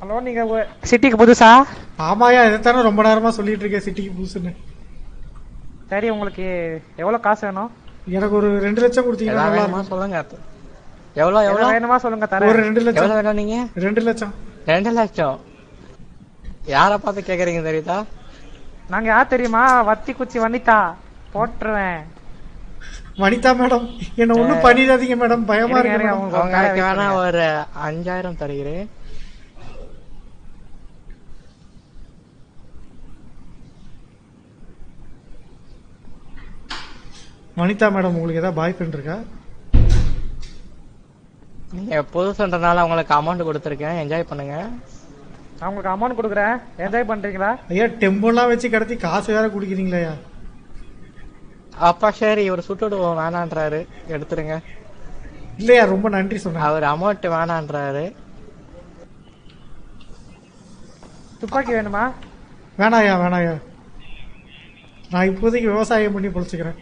ஹலோ நீங்க ஒ- சிட்டிக்கு புதுசா ஆமாயா இதைத்தானே ரொம்ப நேரமா சொல்லிட்டு இருக்கேன் சிட்டிக்கு புதுசுன்னு சரி உங்களுக்கு எவ்வளவு காசு வேணும் எனக்கு ஒரு ரெண்டு லட்சம் கொடுத்தீங்கன்னா எவ்வளவு நல்லா வேணுமா இருக்கும் சொல்லுங்க எவ்வளவு எவ்வளவு எவ்வளவு வேணுமா சொல்லுங்க தரேன் ஒரு ரெண்டு லட்சம் எவ்வளவு வேணும் நீங்க ரெண்டு லட்சம் ரெண்டு லட்சம் யார பார்த்து கேக்குறீங்க தெரியுதா நாங்க யார் தெரியுமா வத்தி குச்சி வனிதா போட்டுருவேன் வனிதா மேடம் என்ன ஒண்ணும் பண்ணிடாதீங்க மேடம் பயமா இருங்க, இருக்கு இருங்க, மேடம். உங்களுக்கு உங்களுக்கு வேணா ஒரு அஞ்சாயிரம் தருகிறேன் வனிதா மேடம் உங்களுக்கு ஏதாவது பாய் ஃப்ரெண்ட் இருக்கா நீங்க புதுசுன்றனால உங்களுக்கு அமௌண்ட் கொடுத்துருக்கேன் என்ஜாய் பண்ணுங்க நான் உங்களுக்கு அமௌண்ட் கொடுக்குறேன் என்ஜாய் பண்றீங்களா ஐயா டெம்போலாம் வச்சு கடத்தி காசு வேற குடிக்கிறீங்களா அப்பா சரி இவர் சுட்டுடுவோம் வேணான்றாரு எடுத்துருங்க இல்லையா ரொம்ப நன்றி சொன்னேன் அவர் அமௌண்ட் வேணான்றாரு துப்பாக்கி வேணுமா வேணாயா வேணாயா நான் இப்போதைக்கு விவசாயம் பண்ணி பொழைச்சுக்கிறேன்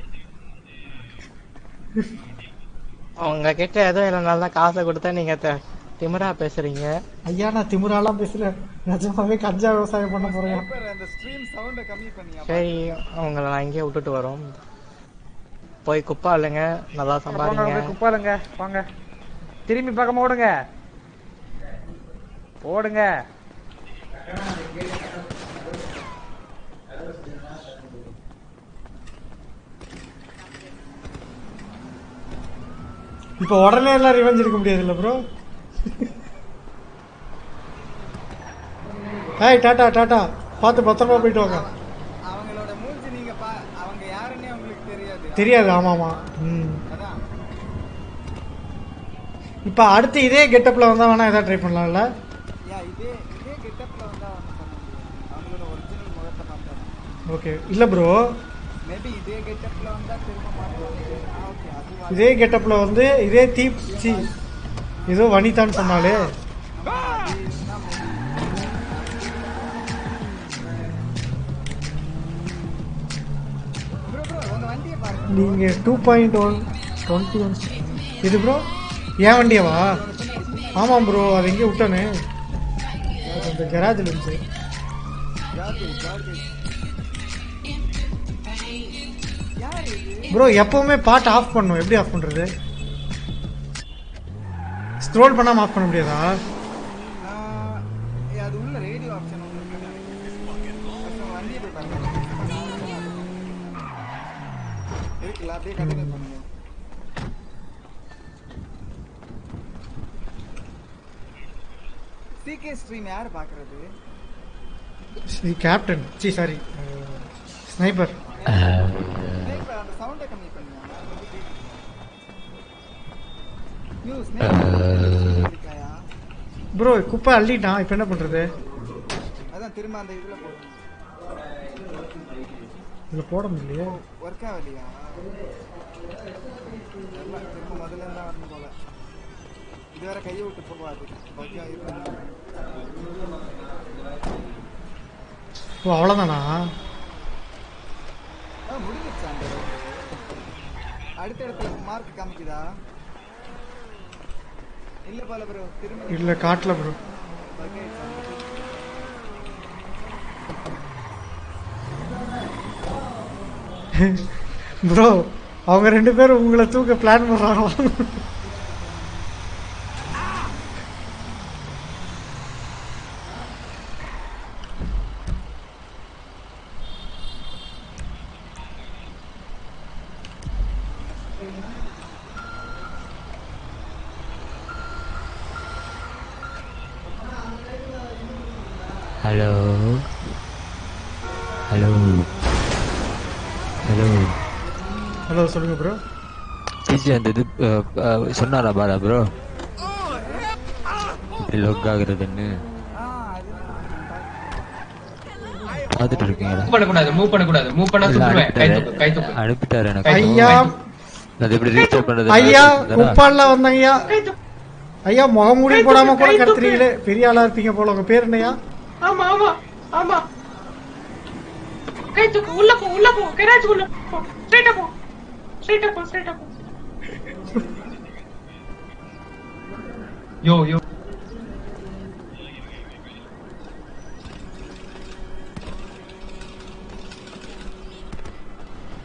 உங்க கிட்ட எதுவும் இல்லைனால தான் காசை கொடுத்தா நீங்க த- திமிரா பேசுறீங்க ஐயா நான் திமிராலாம் பேசல நிஜமாவே கஞ்சா விவசாயம் பண்ண போறேன் அந்த ஸ்ட்ரீம் சவுண்ட கம்மி பண்ணியா சரி உங்களை நான் இங்கேயே விட்டுட்டு வரோம் போய் குப்பா இல்லைங்க நல்லா போங்க சம்பாதிங்க போய் குப்பாளுங்க வாங்க திரும்பி பக்கமா ஓடுங்க ஓடுங்க இப்போ உடனே எல்லாம் ரிவெஞ்ச் எடுக்க முடியாது இல்ல ப்ரோ ஹாய் டாடா டாடா பார்த்து பத்திரமா போயிட்டு வாங்க அவங்களோட மூஞ்சி நீங்க பா அவங்க யாருன்னே உங்களுக்கு தெரியாது தெரியாது ஆமா ஆமா ம் இப்போ அடுத்து இதே கெட்டப்ல வந்தா வேணா ஏதாவது ட்ரை பண்ணலாம்ல யா இதே இதே கெட்டப்ல வந்தா ஒண்ணும் பண்ண முடியாது அவங்களோட ஒரிஜினல் முகத்தை பார்த்தா ஓகே இல்ல ப்ரோ மேபி இதே கெட்டப்ல வந்தா திரும்ப மாட்டுவாங்க ஓகே அது இதே கெட்டப்ல வந்து இதே தீ சி ஏதோ வனிதான்னு சொன்னாலே ப்ரோ ப்ரோ உங்க வண்டியை பாருங்க நீங்க two point one twenty one இது ப்ரோ ஏன் வண்டியாவா ஆமாம் ப்ரோ அது எங்கேயும் விட்டானே அது அந்த கராஜில் இருந்துச்சு ஜார்ஜ் ஜார்ஜ் யார் இது ப்ரோ எப்பவுமே பாட்டு ஆஃப் பண்ணும் எப்படி ஆஃப் பண்றது ஸ்க்ரோல் பண்ணாம ஆஃப் பண்ண முடியாதா ஆஹ், ஏய், அது உள்ள ரேடியோ ஆப்ஷன் ஒன்று இருக்கு அப்புறம் வண்டியை போய் பாருங்க இருக்குல்ல அப்படியே கண்டினியூ பண்ணுங்க சிகே ஸ்ட்ரீம் யார் பாக்குறது captain C sorry sniper snake அந்த சவுண்டை கம்மி பண்ணுங்க நியூ ஸ்னேக் இருக்காயா ப்ரோ குப்பை அள்ளிட்டான் இப்போ என்ன பண்றது அதான் திரும்ப அந்த இதுல போடுங்க இதுல போட முடியலையே ஒர்க் ஆகலையா தெரியல, திரும்ப முதல்ல இருந்தா வரணும் போல இதுவரை கையை விட்டு போகாது ஓகே ஓ அவ்வளோதானா முடிஞ்சிருச்சு அந்த round. அடுத்த இடத்துல மார்க் காமிக்குதா இல்ல போல ப்ரோ திரும்ப இல்ல காட்டல ப்ரோ Okay, ப்ரோ அவங்க ரெண்டு பேரும் உங்களை தூக்க பிளான் பண்றாங்களா ஹலோ ஹலோ ஹலோ ஹலோ சொல்லுங்க ப்ரோ பிஜி அந்த இது அஹ், அஹ், சொன்னாரா பாரா ப்ரோ இப்படி லொக் ஆகுறதுன்னு பார்த்துட்டு இருக்கீங்களா மூவ் பண்ணக்கூடாது மூவ் பண்ணக்கூடாது மூவ் பண்ணா இல்ல, சுட்டுருவேன் கை அனுப்பிட்டாரு. தூக்கு கை தூக்கு அனுப்பிட்டாரு எனக்கு ஐயா அது எப்படி ரீஸ்டார்ட் பண்றது ஐயா குப்பால்ல வந்தாங்க ஐயா ஐயா முகமூடி போடாம கூட கடத்துறீங்களே பெரிய ஆளா இருப்பீங்க போல உங்க பேர் என்னையா ஆமா ஆமா ஆமா கை தூக்கு உள்ள போ உள்ள போ கராஜ் உள்ள போ ஸ்ட்ரைட்டா போ ஸ்ட்ரைட்டா போ ஸ்ட்ரைட்டா போ யோ யோ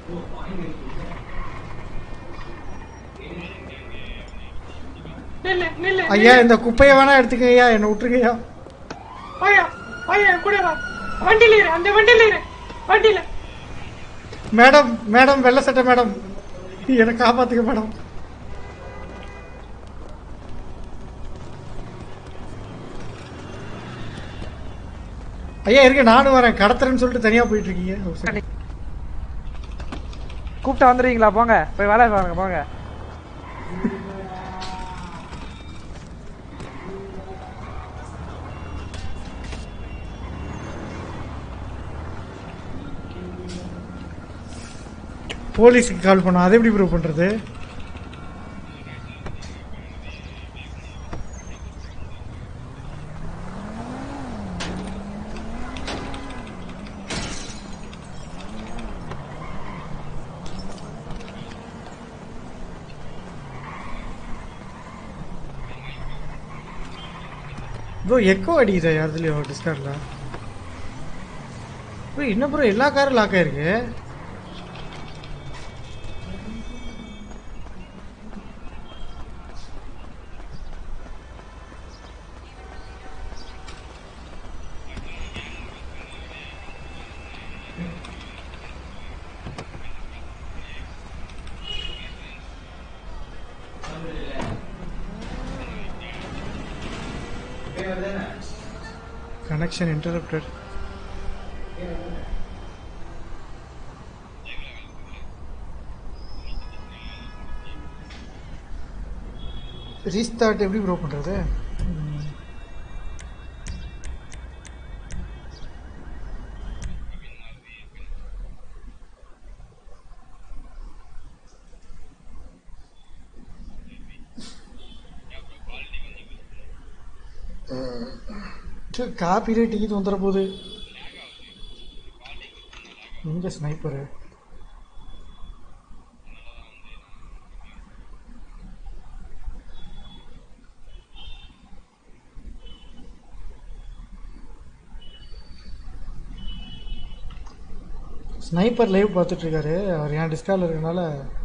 நில்லு நில்லு ஐயா இந்த குப்பையை வேணா எடுத்துக்க ஐயா என்னை விட்டுருங்கய்யா ஐயா ஐயா என் கூட வா வண்டியில இரு அந்த வண்டியில இரு வண்டியில மேடம் மேடம் வெள்ளை சட்டை மேடம் என்னை காப்பாத்துங்க மேடம் ஐயா இருக்க நானும் வரேன் கடத்துறேன்னு சொல்லிட்டு தனியா போயிட்டு இருக்கீங்க ஒரு second. கூப்பிட்டா வந்துடுவீங்களா போங்க போய் வேலை பாருங்க போங்க போலீஸுக்கு கால் பண்ணோம் அதை எப்படி ப்ரூவ் பண்றது ப்ரோ எக்கோ அடிக்குதா யாருதுலையோ டிஸ்கார்டில் ப்ரோ என்ன ப்ரோ எல்லா காரும் லாக் ஆயிருக்கு Connection interrupted. ரீஸ்டார்ட் எப்படி ப்ரோ பண்றது ம். காப்பி ரேட் இது வந்துட போகுது எங்க ஸ்னைப்பரு ஸ்னைப்பர் லைவ் பார்த்துட்டு இருக்காரு அவர் என் டிஸ்காலில் இருக்கனால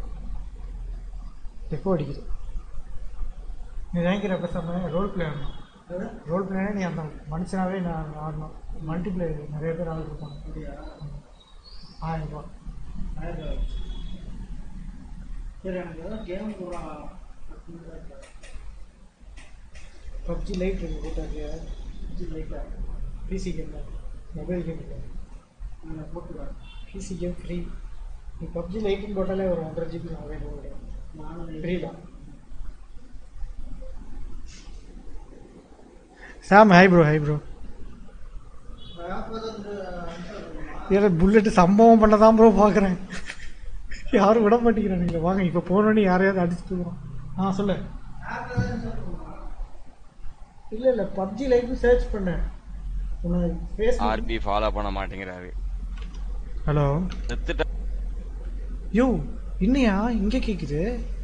எக்கோ அடிக்குது நீ வாங்கிக்கிற பேசாம ரோல் பிளே ஆடணும் ரோல் பிளேனா நீ அந்த மனுஷனாவே நான் ஆடணும் மல்டிப்ளே நிறைய பேர் ஆள் இருப்பாங்க ஆயிரம் ரூபாய் சரி எனக்கு ஏதாவது கேம் போகலாம் பப்ஜி லைட் இருக்கு போட்டாங்க பப்ஜி லைட்டா பிசி கேம் மொபைல் கேம் இல்லை போட்டுருவேன் பிசி கேம் ஃப்ரீ நீ பப்ஜி லைட்டுன்னு போட்டாலே ஒரு ஒன்றரை ஜிபி மொபைல் போடுவேன் ஃப்ரீ தான் Sam hi bro hi bro ஏன்னா புல்லட் சம்பவம் பண்ண தான் ப்ரோ பார்க்குறேன் யாரும் விட மாட்டேங்கிறானுங்க வாங்க இப்போ போனோன்னு யாரையாவது அடிச்சுட்டு போகிறோம் ஆ சொல்லு இல்லை இல்லை பப்ஜி லைஃப் சர்ச் பண்ணேன் உனக்கு ஃபேஸ் ஆர்பி ஃபாலோ பண்ண மாட்டேங்கிறாரு ஹலோ செத்துட்ட யோ இன்னையா இங்கே கேட்குது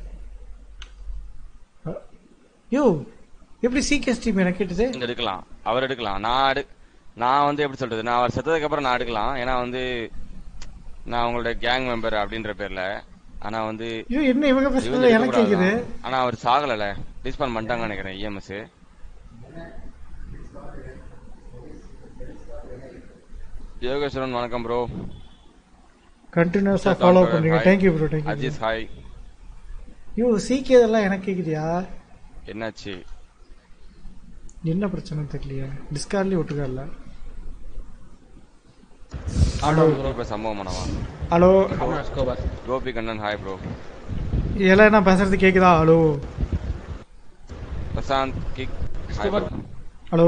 யோ எப்படி சீக்கிரம் ஸ்ட்ரீம் எனக்கு கேட்டது இங்க எடுக்கலாம் அவர் எடுக்கலாம் நான் எடு நான் வந்து எப்படி சொல்றது நான் அவர் செத்ததுக்கு அப்புறம் நான் எடுக்கலாம் ஏன்னா வந்து நான் உங்களோட கேங் மெம்பர் அப்படின்ற பேர்ல ஆனா வந்து ஐயோ, என்ன இவங்க இது பேசுறது வந்து எனக்கு எடுக்கக்கூடாது கேக்குது? தான். ஆனா அவர் சாகலல டிஸ்பான் பண்ணிட்டாங்கன்னு நினைக்கிறேன் இஎம்எஸ் யோகேஸ்வரன் வணக்கம் ப்ரோ கண்டினியூஸாக ஃபாலோ பண்ணுறீங்க thank you bro thank you Aziz hi yo சீக்கிரம் எனக்கு கேட்குதியா என்னாச்சு என்ன பிரச்சனை தெரியலையா டிஸ்கார்ட்லேயும் ஒட்டுக்கா இல்லை இப்ப சம்பவம் பண்ணவா hello Gopi Kannan hi bro எல்லாம் என்ன பேசுறது கேக்குதா hello Prashanth kick hi bro hello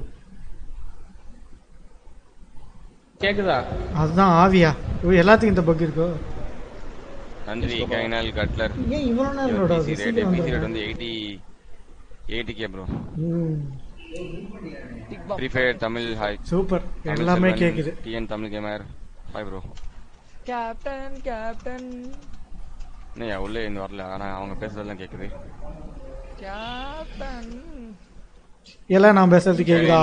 கேக்குதா அதுதான் ஆவியா ஓ, எல்லாத்துக்கும் இந்த பக் இருக்கோ நன்றி கைனல் கட்லர் ஏன் இவ்வளவு நேரம் load ஆகுது? பிசி ரேட் சீக்கிரம் பிசி ரேட் வந்துருங்க. வந்து எயிட்டி எயிட்டி கே ப்ரோ ம். Free fire Tamil hi super எல்லாமே கேக்குது TN Tamil gamer hi bro captain captain இன்னையா உள்ளே இன்னும் வரல ஆனா அவங்க பேசுறதெல்லாம் கேக்குது கேப்டன் எல்லாம் நான் பேசுறது கேக்குதா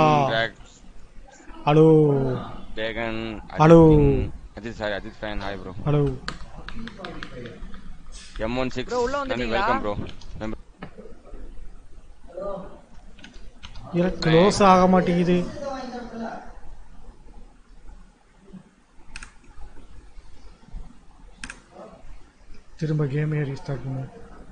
ஹலோ டேகன் Hello. Ajith hi Ajith fan hi bro hello M one six Bro, உள்ள வந்துட்டீங்களா? வெல்கம் ப்ரோ எனக்கு க்ளோஸ் ஆக மாட்டேங்குது திரும்ப கேமே ரீஸ்டார்ட் பண்ணு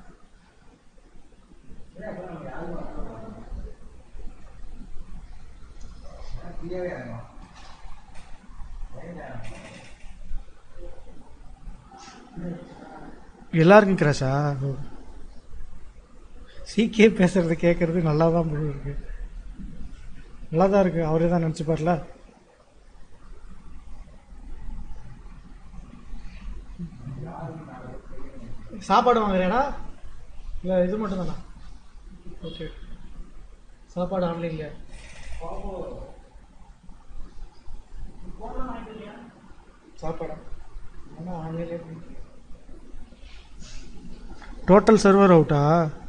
எல்லாருக்கும் கிராஷா சீக்கிய பேசுறது கேட்கறது நல்லா தான் இருக்கு நல்லா தான் இருக்கு அவரே தான் நினச்சிப்பார்ல சாப்பாடு வாங்குறியாடா இல்லை இது மட்டும் தானா ஓகே சாப்பாடு ஆன்லைன்ல சாப்பாடா ஆனால் ஆன்லைன்லேயே டோட்டல் சர்வர் அவுட்டா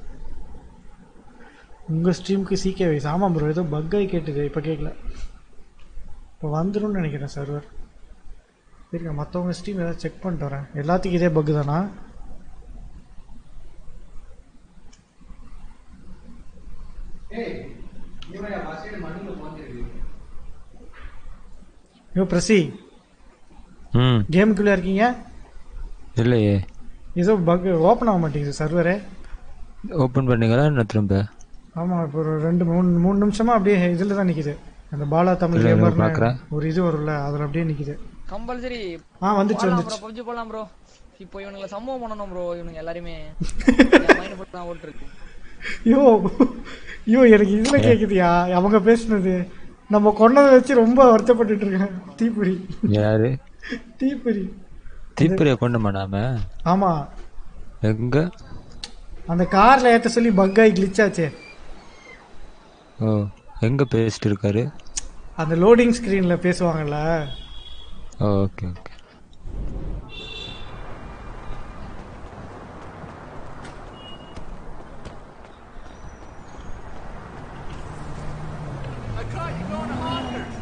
உங்கள் ஸ்ட்ரீமுக்கு சீக்கிய வைஸ் ஆமாம் ப்ரோ ஏதோ பக்காய் கேட்டுது இப்போ கேட்கல இப்போ வந்துரும்னு நினைக்கிறேன் சர்வர் இருங்க மற்றவங்க ஸ்ட்ரீம் ஏதாவது செக் பண்ணிட்டு வரேன் எல்லாத்துக்கும் இதே பக்கு தானா ஐயோ பிரசி ம் கேமுக்குள்ளே இருக்கீங்க இல்லையே ஏதோ பக் ஓப்பன் ஆக மாட்டேங்குது சர்வரே ஓப்பன் பண்ணீங்களா என்ன திரும்ப ஆமாம் இப்போ ஒரு ரெண்டு மூணு மூணு நிமிஷமா அப்படியே இதில் தான் நிற்கிது அந்த பாலா தமிழ் இல்ல, இல்ல, கேமர்னு பார்க்கறேன். ஒரு இது வரும்ல அதில் அப்படியே நிற்கிது கம்பல்சரி ஆ, வந்துச்சு, வந்துச்சு. பப்ஜி போலாம் ப்ரோ இப்போ இவனுங்களை சம்பவம் பண்ணணும் ப்ரோ இவனுங்க எல்லாருமே மைண்ட் போட்டு தான் ஓட்டுருக்கு ஐயோ ஐயோ எனக்கு இதில் கேட்குதியா அவங்க பேசுனது நம்ம கொண்டதை வச்சு ரொம்ப வருத்தப்பட்டுட்டு இருக்கேன் தீப்பொறி யாரு தீப்பொறி தீப்பிரியை கொண்டு மாடாம ஆமா எங்க அந்த கார்ல ஏத்த சொல்லி பக்காய் கிளிச் ஆச்சே ஓ எங்க பேசிட்டு இருக்காரு அந்த லோடிங் ஸ்கிரீன்ல பேசுவாங்கல்ல okay okay I caught you going to Hawkers.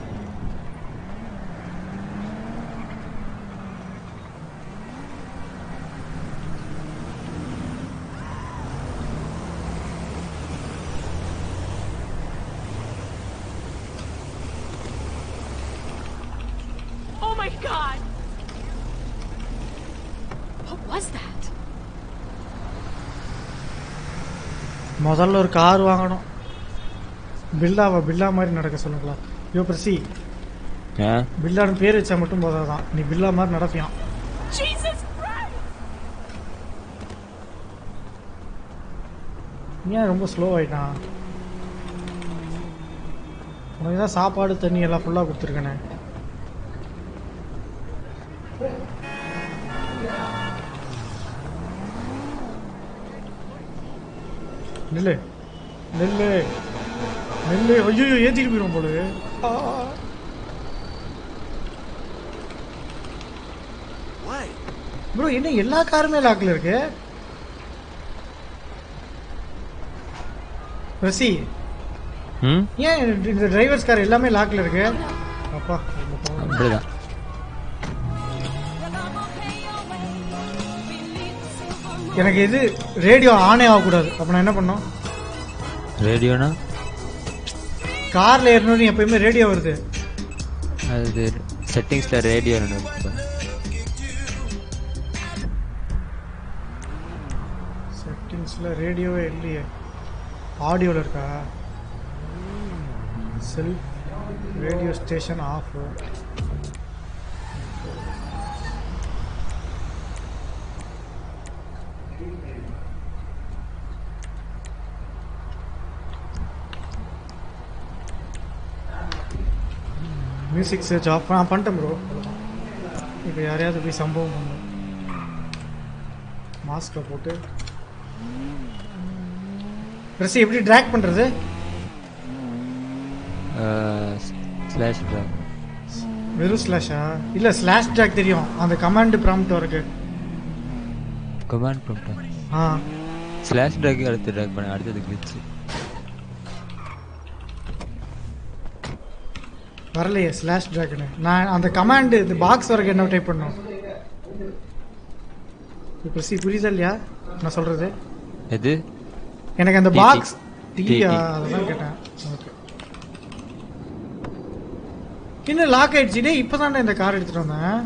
Oh my god! What was that? முதல்ல ஒரு கார் வாங்கணும் பில்லாவா பில்லா மாதிரி நடக்க சொல்லுங்களா ஐயோ பிரசி ஆ பில்லான்னு பேர் வச்சா மட்டும் போதாதான் நீ பில்லா மாதிரி நடப்பியான் Jesus Christ! ஏன் ரொம்ப ஸ்லோ ஆயிட்டான் உனக்கு தான் சாப்பாடு தண்ணி எல்லாம் ஃபுல்லாக கொடுத்துருக்கேனே நெல்லு நெல்லு நெல்லு ஐயோ ஏத்திட்டு போயிடும் போல ஆ. ப்ரோ என்ன எல்லா காருமே லாக்ல இருக்கு ரசி ம் ஏன் இந்த டிரைவர்ஸ் கார் எல்லாமே லாக்ல இருக்கு அப்பா அப்படிதான் எனக்கு இது ரேடியோ ஆனே ஆகக்கூடாது அப்ப நான் என்ன பண்ணோம் ரேடியோனா கார்ல ஏறணும் எப்பயுமே ரேடியோ வருது அது செட்டிங்ஸ்ல ரேடியோ செட்டிங்ஸ்ல ரேடியோவே இல்லையே ஆடியோல இருக்கா cell radio station off music search off நான் பண்ணிட்டேன் ப்ரோ இப்போ யாரையாவது போய் சம்பவம் பண்ணும் மாஸ்கை போட்டு ட்ரெஸ் எப்படி ட்ராக் பண்ணுறது ஸ்லாஷ் வெறும் ஸ்லாஷா இல்லை ஸ்லாஷ் ட்ராக் தெரியும் அந்த கமாண்ட் ப்ராம்ப்ட் இருக்கு கமாண்ட் பண்ணிட்டேன் ஆ ஸ்லாஷ் ட்ராக் அடுத்து ட்ராக் பண்ண அடுத்தது கிளிச் வரலையே ஸ்லாஷ் ட்ராக்னு நான் அந்த கமாண்ட் இந்த பாக்ஸ் வரைக்கும் என்ன டைப் பண்ணோம் இப்போ சி புரியுதா இல்லையா நான் சொல்றது எது எனக்கு அந்த TT. Box TT. டிவியா அதான் கேட்டேன் ஓகே இன்னும் லாக் ஆயிடுச்சு டேய் இப்பதான் இந்த கார் எடுத்துட்டு வந்தேன்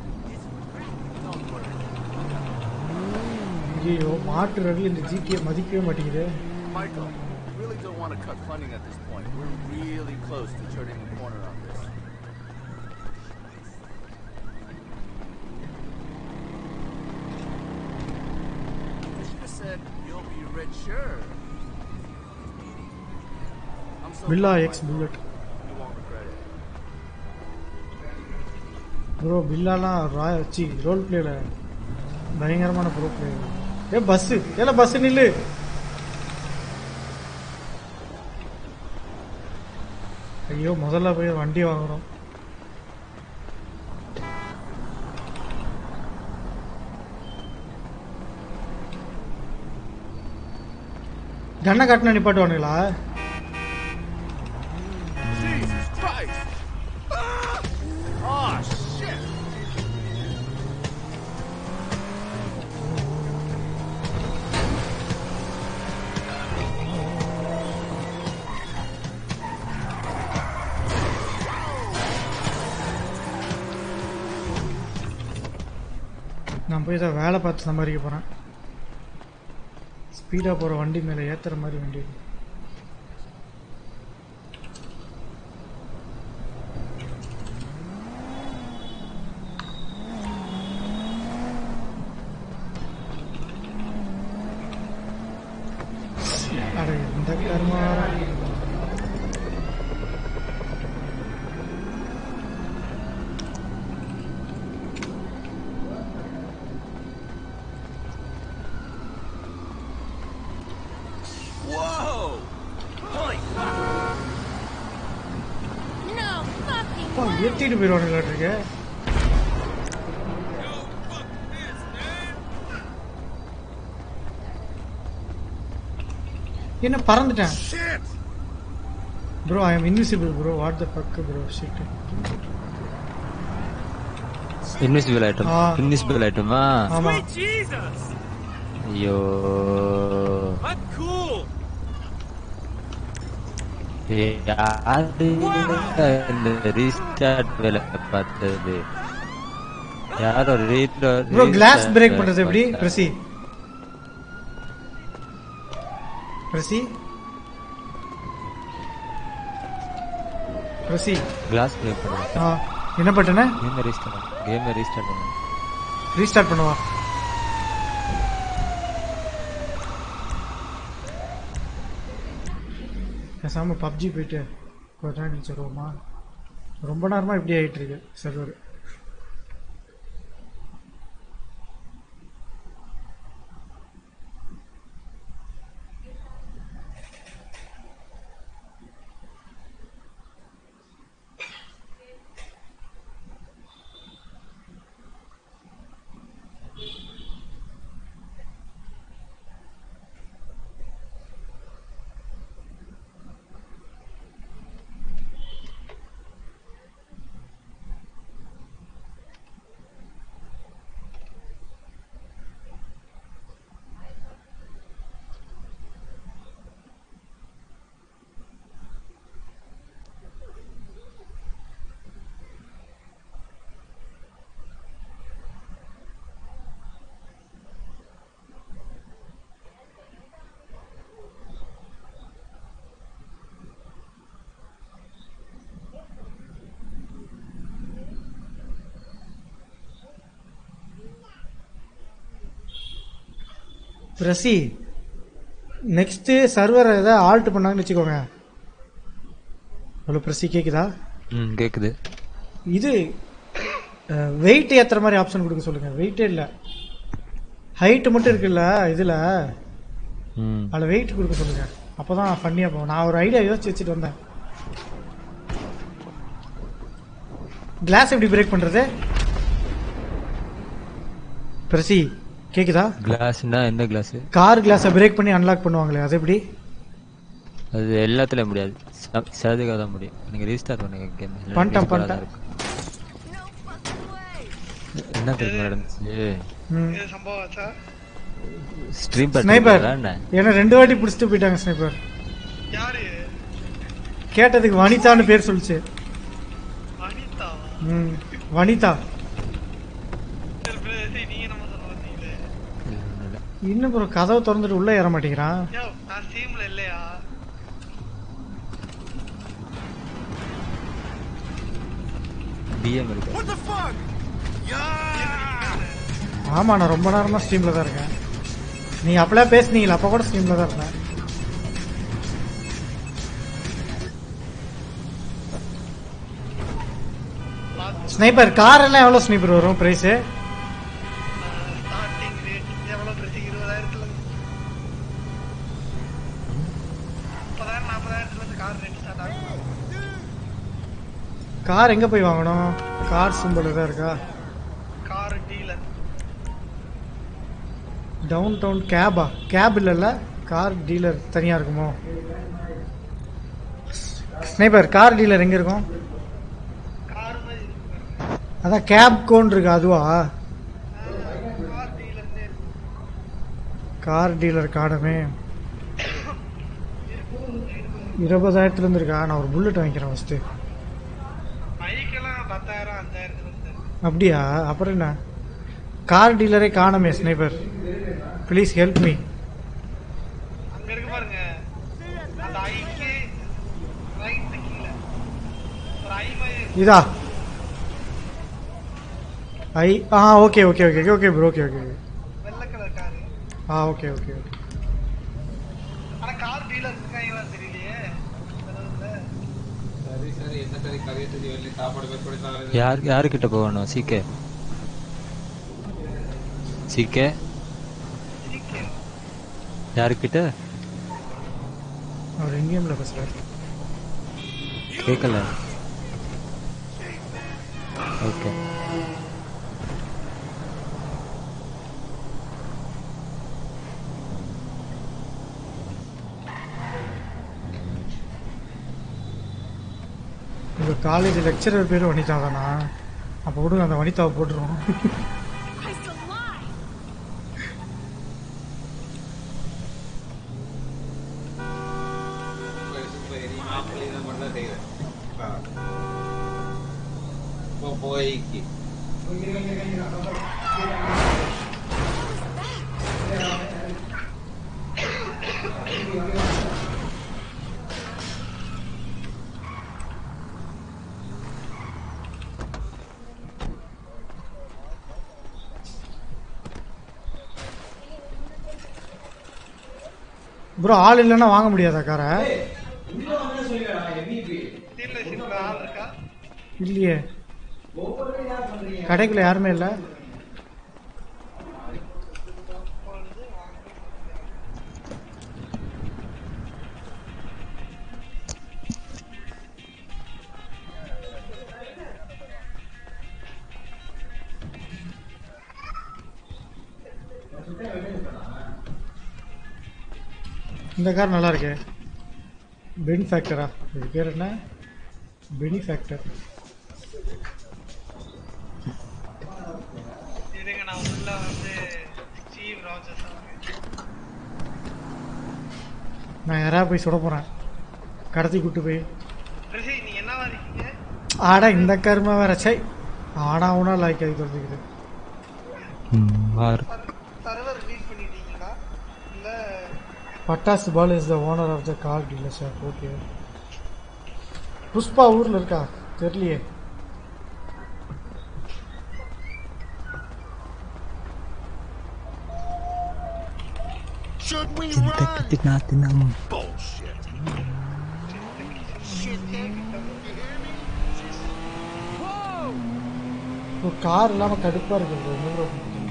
ஐயோ மாட்டு ரவி இந்த ஜிடியை மதிக்கவே மாட்டேங்குது Michael, we really don't want to cut funding at this point. We're really close to turning the corner on this. You said you'll be rich, sure. I'm so Villa glad, X Michael. Bullet. You won't regret it. Bro பில்லாலாம் ராய் வச்சு role பிளேல பயங்கரமான bro play ஏ bus ஏல bus நில்லு ஐயோ முதல்ல போய் வண்டி வாங்குறோம் கண்ணை கட்டின நிப்பாட்டுவானுங்களா Jesus Christ! Ah! Oh, shit! நான் போய் இதை வேலை பார்த்து சம்பாதிக்க போறேன் ஸ்பீடா போற வண்டி மேல ஏத்துற மாதிரி வண்டி அட இந்த கர்மா Whoa! Holy fuck! No fucking அப்பா, ஏத்திட்டு போயிடுவானுங்களாட்டிருக்கு என்ன பறந்துட்டேன் Shit! Bro I am invisible bro what the fuck bro shit invisible item ஆ. இன்விசிபிள் ஐட்டமா ஆமா Sweet Jesus! ஐயோ I'm cool! ஏய், யாரு இந்த ரீஸ்டார்ட் வேலை பார்த்தது யாரோ ரீலோட் ப்ரோ கிளாஸ் பிரேக் பண்றது எப்படி பிரசி பிரசி பிரசி கிளாஸ் பிரேக் பண்ணுறது ஆ என்ன பட்டன கேம் ரீஸ்டார்ட் கேம் ரீஸ்டார்ட் பண்ணு ரீஸ்டார்ட் பண்ணுவா பேசாம பப்ஜி போயிட்டு கொஞ்ச நேரம் கழிச்சு வருவோமா ரொம்ப நேரமா இப்படி ஆயிட்டு இருக்கு சர்வர் ரசி நெக்ஸ்ட் சர்வர் ஏதாவது ஆல்ட் பண்ணாங்கன்னு வச்சுக்கோங்க ஹலோ பிரசி கேக்குதா ம் கேக்குது இது வெயிட் ஏத்துற மாதிரி ஆப்ஷன் கொடுக்க சொல்லுங்க வெயிட்டே இல்ல ஹைட் மட்டும் இருக்குல்ல இதுல ம் அதுல வெயிட் கொடுக்க சொல்லுங்க அப்பதான் ஃபன்னியா போகும் நான் ஒரு ஐடியா யோசிச்சு வச்சுட்டு வந்தேன் கிளாஸ் எப்படி பிரேக் பண்றது பிரசி கேக்குதா கிளாஸ்னா எந்த கிளாஸ் கார் கிளாஸை பிரேக் பண்ணி அன்லாக் பண்ணுவாங்களே அது எப்படி அது எல்லாத்துலயும் முடியாது சேதுக்காக தான் முடியும் நீங்க ரீஸ்டார்ட் பண்ணுங்க கேம் பண்ணிட்டேன், பண்ணிட்டேன். என்ன தெரியுமா நடந்துச்சு ம். இது சம்பவம் ஆச்சா ஸ்ட்ரீம் ஸ்னைப்பர் என்ன என்ன ரெண்டு வாட்டி பிடிச்சிட்டு போயிட்டாங்க ஸ்னைப்பர் யாரு கேட்டதுக்கு வனிதான்னு பேர் சொல்லுச்சு அனிதாவா ம் வனிதா சரி பிரதேசி நீங்க நம்ம சொல்ல வந்தீங்களே இன்னும் ப்ரோ கதவை திறந்துட்டு உள்ள ஏற மாட்டேங்கிறான் யோ நான் ஸ்டீம்ல இல்லையா டிஎம் இருக்கு What the fuck? ஆமா நான் ரொம்ப நேரமா ஸ்ட்ரீம்ல தான் இருக்கேன் நீங்க அப்பளே பேசுனீங்களா அப்ப கூட ஸ்ட்ரீம்ல தான் இருந்தேன் ஸ்னைப்பர் கார் எல்லாம் எவ்வளவு ஸ்னைப்பர் வரும் பிரைஸ் ஸ்டார்டிங் ரேட் எவ்வளவு பிரதி இருபதாயிரத்துல முப்பதாயிரம் நாற்பதாயிரத்துல இருந்து கார் ரேட் ஸ்டார்ட் ஆகும் கார் எங்க போய் வாங்கணும் கார் சிம்பிள் தான் இருக்கா கார் டீலர் டவுன் டவுன் கேபா கேப் இல்லைல்ல கார் டீலர் தனியா இருக்குமோ ஸ்னைப்பர் கார் டீலர் எங்க இருக்கும் அதான் கேப் கோன் இருக்கு அதுவா கார் டீலர் காணமே இருபதாயிரத்துல இருந்து இருக்கா நான் ஒரு புல்லட் வாங்கிக்கிறேன் ஃபர்ஸ்ட் பைக்கெல்லாம் பத்தாயிரம் அஞ்சாயிரத்துல இருந்து அப்படியா அப்புறம் என்ன கார் டீலரே காணமே ஸ்னைப்பர் ப்ளீஸ் ஹெல்ப் மீ அங்க இருக்கு பாருங்க அந்த ஐக்கு ரைட் கீழே ஒரு ஐ மாதிரி இதா ஐ ஆ okay okay okay okay bro okay okay வெள்ளை கலர் காரு ஆ ஓகே ஓகே ஓகே ஆனா கார் டீலர் இருக்காங்களா தெரியலையே சரி சரி என்ன சரி கதையை சொல்லி வெளியே சாப்பாடு பேர் கொடுத்தாரு யார் யாருக்கிட்ட போகணும் சீக்கே சீக்கே யாருக்கிட்ட அவர் எங்கேயும்ல பேசுறாரு கேட்கல ஓகே உங்க காலேஜ் லெக்சரர் பேர் வனிதா தானா அப்போ விடுங்க அந்த வனிதாவை போட்டுருவோம் மாப்பிள்ளை தான் மட்டும் செய்கிறேன் இப்போ போய்க்கு ப்ரோ ஆள் இல்லைன்னா வாங்க முடியாதா காரை டீலர்ஷிப்ல ஆள் இருக்கா இல்லையே கடைக்குள்ள யாருமே இல்லை இந்த கார் நல்லா இருக்கே பென் ஃபேக்டரா இது பேர் என்ன பெனி ஃபேக்டர் இருங்க நான் உள்ள வந்து ஸ்டீவ் ராஜர்ஸ் நான் யாராவது போய் சுட போறேன் கடத்தி கூட்டு போய் ரிஷி நீங்க என்னவா இருக்கீங்க ஆடா இந்த கருமா வேற சை ஆடா உனா லைக் ஆகி சொல்லிக்குது சர்வர் ரிலீஸ் பண்ணிட்டீங்களா இல்ல பட்டாசு Paul is the owner of the car dealer shop okay Pushpa ஊர்ல இருக்கா தெரியலையே Should we Cinta run? kita tinam. Bullshit. Shit, Nick. You hear me? Whoa! இப்போ கார் இல்லாம கடுப்பா இருக்கு bro. என்ன bro பண்றது?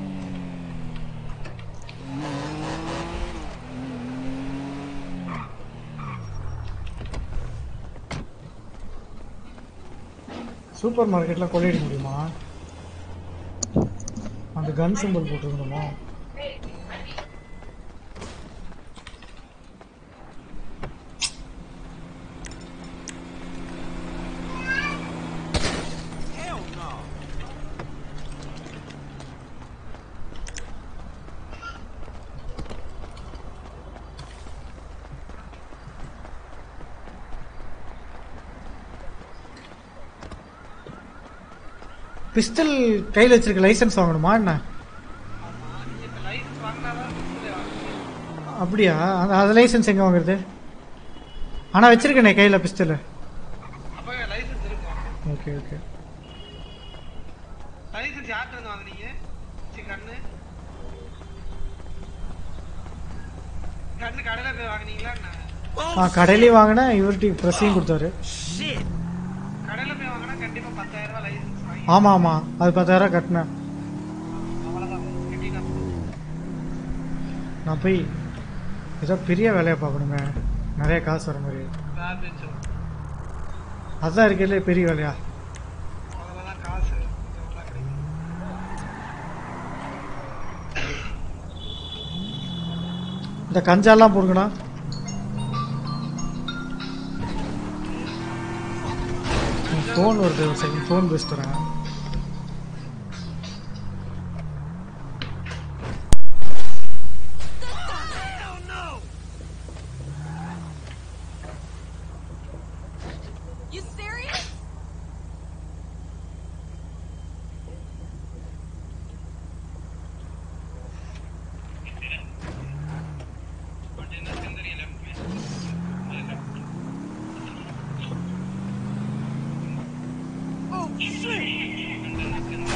சூப்பர் மார்க்கெட்ல கொள்ளையடிக்க முடியுமா அந்த கன் சிம்பிள் போட்டுருந்தோமா பிஸ்டல் கையில் வச்சிருக்க லைசென்ஸ் வாங்கணுமா என்ன அப்படியா அந்த அது லைசென்ஸ் எங்க வாங்குறது ஆனா வச்சிருக்கேனே கையில பிஸ்டல் அப்ப லைசென்ஸ் இருக்கும் ஓகே ஓகே லைசென்ஸ் யார்கிட்ட இருந்து வாங்குனீங்க சி கண்ணு கண்ணு கடையில போய் வாங்குனீங்களா என்ன ஆ கடையிலயும் வாங்கினேன் இவர்கிட்ட ப்ரெஸ்ஸையும் கொடுத்தாரு கடையில போய் வாங்கினா கண்டிப்பா பத்தாயிரம் ரூபாய் லைசென்ஸ் வாங்கி ஆமா ஆமா அது பத்தாயிரம் கட்டினேன் அவ்வளவுதான் கட்டினா நான் போய் ஏதோ பெரிய வேலையை பார்க்கணுங்க நிறைய காசு வர மாதிரி கார்பேஜ் அதுதான் இருக்கிறதுல பெரிய வேலையா அவ்வளவுதான் காசு எவ்வளவு கிடைக்கும் இந்த கஞ்சாலாம் போடுங்கண்ணா ஃபோன் வருது ஒரு செகண்ட் ஃபோன் பேசிட்டு வரேன் You serious? Oh shit!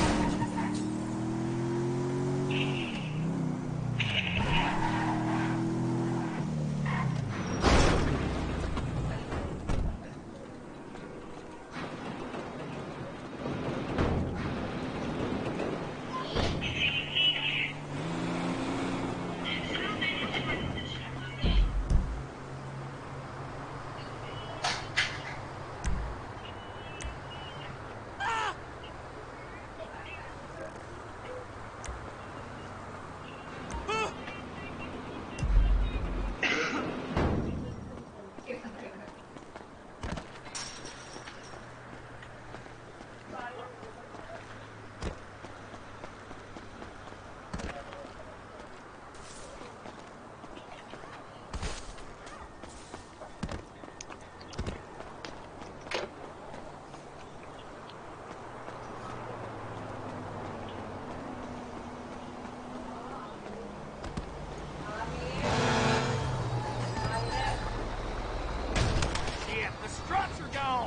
Shit, the struts are gone!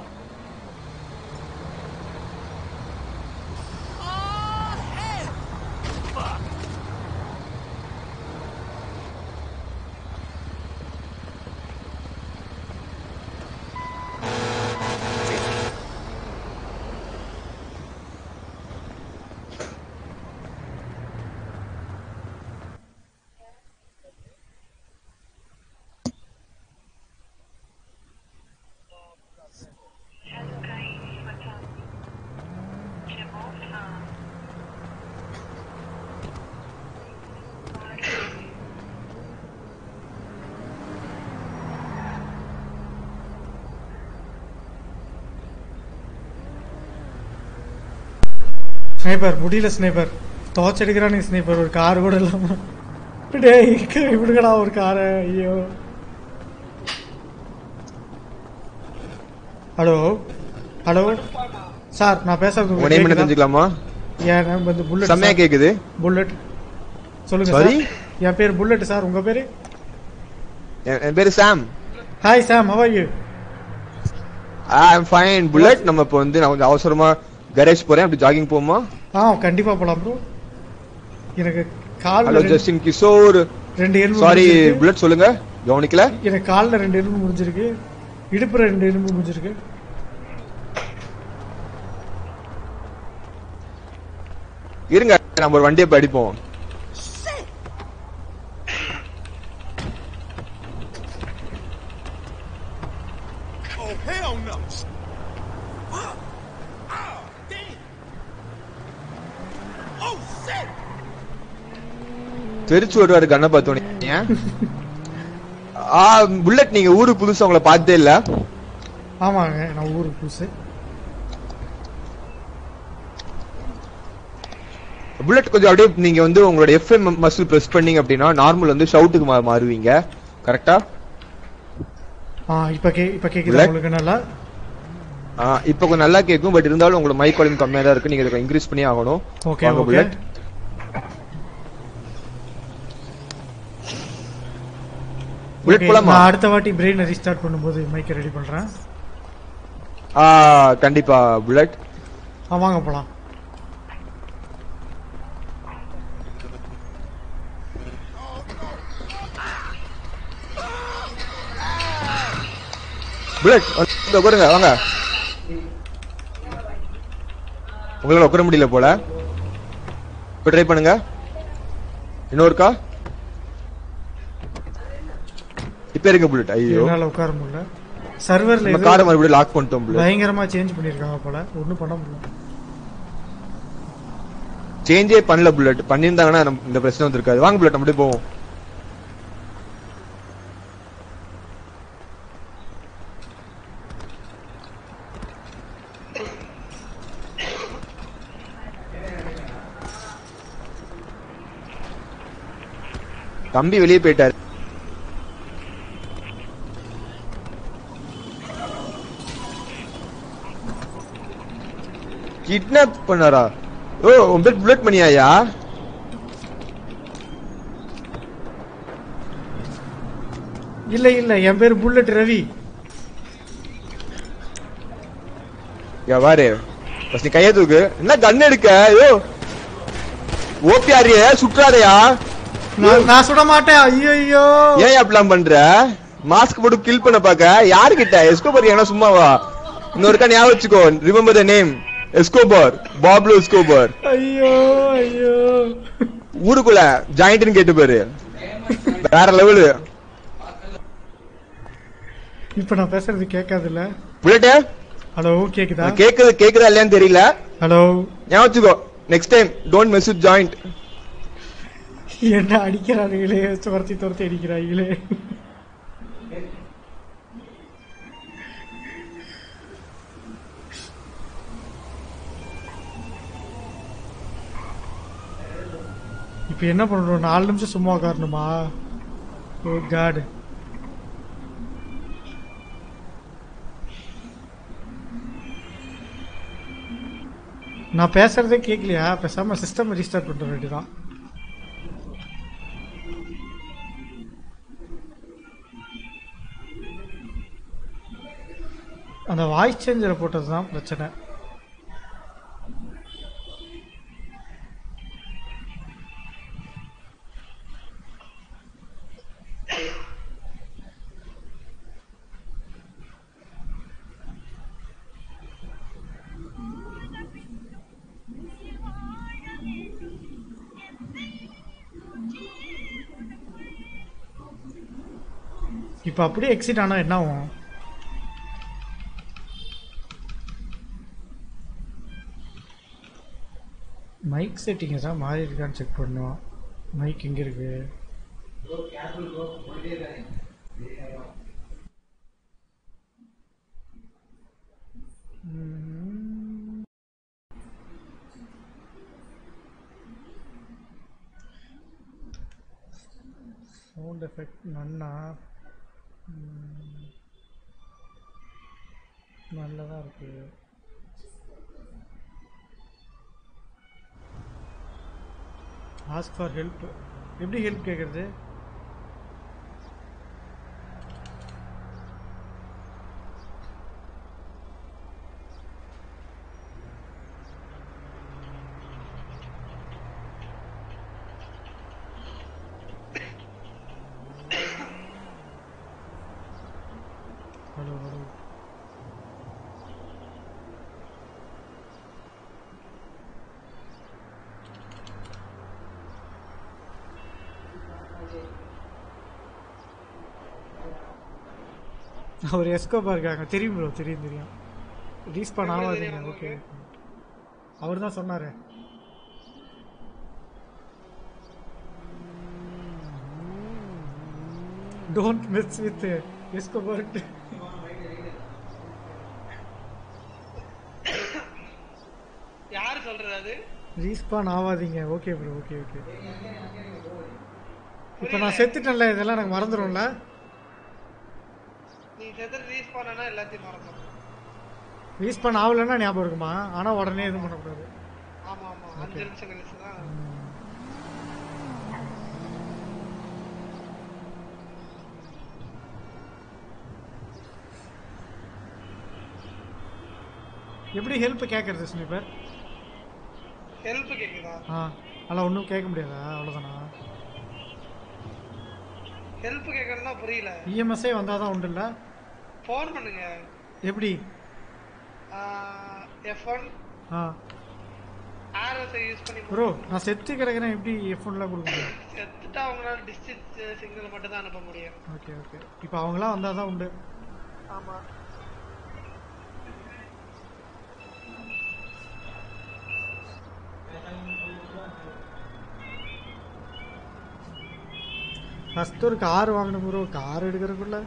Oh, hell! Fuck! Sniper முடியல ஸ்னைப்பர் டார்ச் எடுக்கிறானு ஸ்னைப்பர் ஒரு கார் கூட இல்லாம டேய் இப்படிங்கடா ஒரு காரை ஐயோ ஹலோ ஹலோ சார் நான் பேசுறது உங்க உங்களுக்கு நேம் என்ன கேக்குதா? தெரிஞ்சுக்கலாமா என் நேம் வந்து புல்லட் செம்மையா சார். கேக்குது புல்லட் சொல்லுங்க Sorry? சார் என் பேர் புல்லட் சார் உங்க பேரு என் என் பேரு Sam hi Sam how are you I am fine bullet நம்ம இப்போ வந்து நான் கொஞ்சம் அவசரமா கரேஜ் போறேன் அப்படி ஜாகிங் போமா ஆ கண்டிப்பா போலாம் ப்ரோ எனக்கு கால்ல ஹலோ ரெண்டு- ஜஸ்டின் கிஷோர் ரெண்டு எலும்பு சாரி முறிஞ்சிருக்கு. புல்லட் சொல்லுங்க கவனிக்கல எனக்கு கால்ல ரெண்டு எலும்பு முடிஞ்சிருக்கு இடுப்புல ரெண்டு எலும்பு முடிஞ்சிருக்கு இருங்க நம்ம ஒரு வண்டியை போய் அடிப்போம் Oh, hell no! Ah, ah, damn! Oh, shit! தெரிச்சு வருவாரு கண்ணை பார்த்தோன்னே ஆ புல்லட் நீங்க ஊருக்கு புதுசா உங்களை பார்த்ததே இல்ல ஆமாங்க நான் ஊருக்கு புதுசு புல்லட் கொஞ்சம் அப்படியே நீங்க வந்து உங்களோட எஃப்எம் மசில் பிரஸ் பண்ணீங்க அப்படின்னா நார்மல் வந்து ஷவுட்டுக்கு மா மாறுவீங்க கரெக்டா ஆ இப்ப கே இப்ப கேக்குதா Black. உங்களுக்கு நல்லா இப்போ கொஞ்சம் நல்லா கேட்கும் பட் இருந்தாலும் உங்களோட மைக் வால்யூம் கம்மியா தான் இருக்கு நீங்க இதை இன்க்ரீஸ் பண்ணி ஆகணும் Okay, வாங்க okay. புல்லட் புல்லட் Okay, போலாமா நான் அடுத்த வாட்டி பிரெயின் ரீஸ்டார்ட் பண்ணும்போது மைக்கை ரெடி பண்றேன் ஆ கண்டிப்பா புல்லட் ஆ வாங்க போலாம் புல்லட் வந்து உட்காருங்க வாங்க உங்களால உட்கார முடியல போல இப்போ ட்ரை பண்ணுங்க இன்னொருக்கா இப்ப இருங்க புல்லட் ஐயோ என்னால உட்கார முடியல சர்வர்ல நம்ம காரை மறுபடியும் லாக் பண்ணிட்டோம் புல்லட் பயங்கரமா சேஞ்ச் பண்ணிருக்காங்க போல ஒண்ணும் பண்ண முடியல சேஞ்சே பண்ணல புல்லட் பண்ணியிருந்தாங்கன்னா நம்ம- இந்த பிரச்சனை வந்திருக்காது வாங்க புல்லட் நம்ம அப்படியே போவோம் தம்பி வெளியே போயிட்டாரு கிட்னாப் பண்ணாரா ஓ உன் பேர் புல்லட் மணியாயா இல்ல இல்ல என் பேர் புல்லட் ரவி யா வாரு ஃபர்ஸ்ட் நீ கைய தூக்கு என்ன கன் எடுக்க ஐயோ ஓபிஆரியே சுற்றாதயா நான் நான் சுட மாட்டேன் ஐயோ ஐயோ ஏன் அப்படிலாம் பண்ற மாஸ்க் போட்டு கில் பண்ண பாக்க யாரு கிட்ட எஸ்கோபர் ஏன்னா சும்மாவா இன்னொருக்கா ஞாபகம் வச்சுக்கோ remember the name Escobar Pablo Escobar ஐயோ ஐயோ ஊருக்குள்ள ஜாயிண்ட்னு கேட்டு பாரு வேற லெவலு இப்ப நான் பேசுறது கேட்காதுல்ல புல்லட்டே ஹலோ கேக்குதா கேக்குது கேக்குதா இல்லையான்னு தெரியல ஹலோ ஞாபகம் வச்சுக்கோ next time don't mess with joint என்ன அடிக்கிறானுங்களே துரத்தி துரத்தி அடிக்கிறாங்களே இப்ப என்ன பண்றோம் நாலு நிமிஷம் சும்மா உட்காரணுமா ஓ காட் நான் பேசுறதே கேட்கலையா பேசாம சிஸ்டம் ரீஸ்டார்ட் பண்ற வேண்டியதான் அந்த வாய்ஸ் சேஞ்சரை போட்டது தான் பிரச்சனை இப்ப அப்படியே எக்ஸிட் ஆனா என்ன ஆகும் மைக் செட்டிங்ஸ் தான் மாறி இருக்கான்னு செக் பண்ணுவோம் மைக் எங்க இருக்கு சவுண்ட் எஃபெக்ட் நன்னா நல்லதா இருக்கு ஆஸ்க் ஃபார் ஹெல்ப் எப்படி ஹெல்ப் கேட்குறது ஹலோ ஹலோ அவர் எஸ்கோபா இருக்காங்க தெரியும் ப்ரோ தெரியும் தெரியும் ரீஸ்பான் ஆகாதீங்க ஓகே அவர் தான் சொன்னாரு டோன்ட் மிஸ் வித் எஸ்கோபார் யாரு சொல்றது அது ரீஸ்பான் ஆகாதீங்க ஓகே ப்ரோ ஓகே ஓகே இப்போ நான் செத்துட்டேன்ல இதெல்லாம் எனக்கு மறந்துடும்ல நீ செத்து ரீஸ் பண்ணனா எல்லாத்தையும் மறந்துடும் ரீஸ்பான் ஆகலைன்னா ஞாபகம் இருக்குமா ஆனா உடனே எதுவும் பண்ணக்கூடாது ஆமா ஆமா அஞ்சு நிமிஷம் கழிச்சு தான் எப்படி ஹெல்ப் கேட்கறது ஸ்னிப்பர் ஹெல்ப் கேக்குதா ஆ அதெல்லாம் ஒன்றும் கேட்க முடியாதா அவ்வளோதானா ஹெல்ப் கேக்குறதுனா புரியல இஎம்எஸ்ஏ வந்தால் தான் உண்டு இல்லை ஃபோன் பண்ணுங்க எப்படி எஃப் ஒன் ஆ ஆர்எஸ் யூஸ் பண்ணி ப்ரோ நான் செத்து கிடக்கிறேன் எப்படி எஃப்ஒன்லாம் கொடுக்க முடியும் செத்துட்டா அவங்களால டிஸ்டன்ஸ் சிக்னல் மட்டும் தான் அனுப்ப முடியும் ஓகே ஓகே இப்போ அவங்களாம் வந்தால் தான் உண்டு ஆமா ஃபஸ்ட்டு ஒரு கார் வாங்கணும் ப்ரோ கார் எடுக்கிறதுக்குள்ள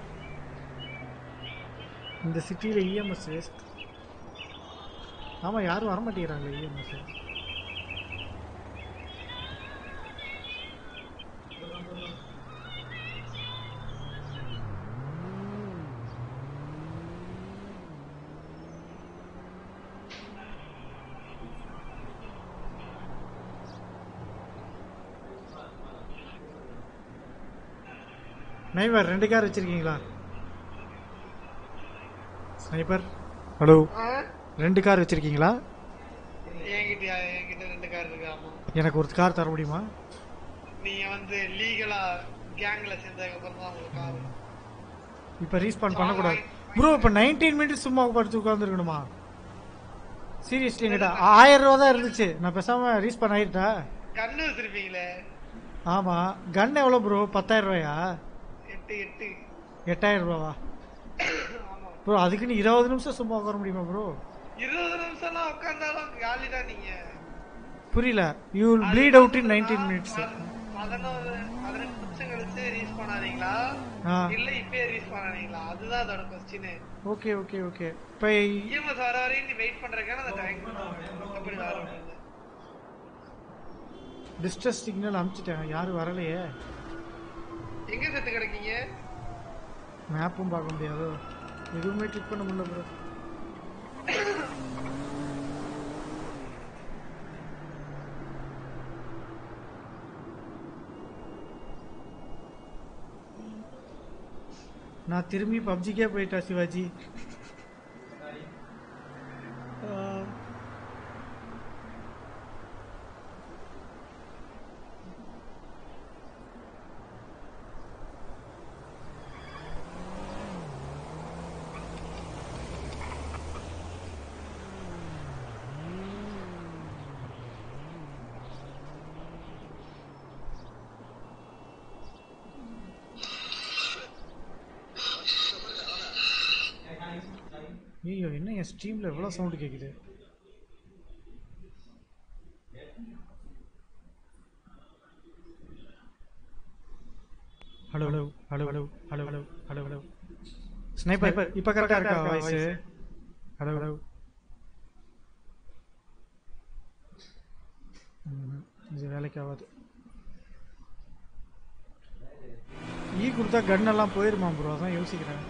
இந்த சிட்டியில் இஎம்எஸ் வேஸ்ட் ஆமாம் யாரும் வர மாட்டேங்கிறாங்களே இஎம்எஸ் ஸ்னைப்பர் ரெண்டு கார் வச்சிருக்கீங்களா ஸ்னைப்பர் ஹலோ ரெண்டு கார் வச்சிருக்கீங்களா என்கிட்ட என்கிட்ட ரெண்டு கார் இருக்கு ஆமா எனக்கு ஒரு கார் தர முடியுமா நீங்க வந்து லீகலா கேங்ல சேர்ந்ததுக்கு அப்புறம் தான் உங்களுக்கு கார் இப்போ ரீஸ்பான் பண்ணக்கூடாது ப்ரோ இப்போ நைன்டீன் மினிட்ஸ் சும்மா படுத்து உட்காந்துருக்கணுமா சீரியஸ்லி என்கிட்ட ஆயிரம் ரூபா தான் இருந்துச்சு நான் பேசாம ரீஸ்பான் ஆயிட்டா கண்ணு வச்சிருப்பீங்களே ஆமா கன் எவ்வளோ ப்ரோ பத்தாயிரம் ரூபாயா எட்டு எட்டு எட்டாயிரம் ரூபாவா ப்ரோ அதுக்குன்னு இருபது நிமிஷம் சும்மா உட்கார முடியுமா ப்ரோ இருபது நிமிஷம்லாம் உட்கார்ந்தாலும் காலி தான் நீங்க புரியல you will bleed out in nineteen minutes பதினோரு பதினெட்டு நிமிஷம் கழிச்சு ரீஸ் பண்ணாதீங்களா ஆ. இல்ல இப்பயே ரீஸ் பண்ணாதீங்களா அதுதான் அதோட கொஸ்டின் ஓகே ஓகே ஓகே இப்போ இஎம்எஸ் வர வரையும் நீ வெயிட் பண்றதுக்கான அந்த டைம் அப்படி வேற ஒண்ணும் இல்ல. டிஸ்ட்ரஸ் சிக்னல் அனுப்பிச்சிட்டேன் யாரும் வரலையே எங்க செத்து கிடக்கீங்க மேப்பும் பார்க்க முடியாதோ எதுவுமே கிளிக் பண்ண முடியல ப்ரோ நான் திரும்பி பப்ஜிக்கே போயிட்டா சிவாஜி ஆ. ஐயோ என்ன என் ஸ்ட்ரீம்ல எவ்வளவு சவுண்ட் கேக்குது hello hello hello hello hello hello hello hello sniper இப்ப கரெக்டா இருக்கா வாய்ஸ் ஹலோ ஹலோ இது வேலைக்கு ஆகாது ஈ கொடுத்தா கன் எல்லாம் போயிருமா ப்ரோ அதான் யோசிக்கிறேன்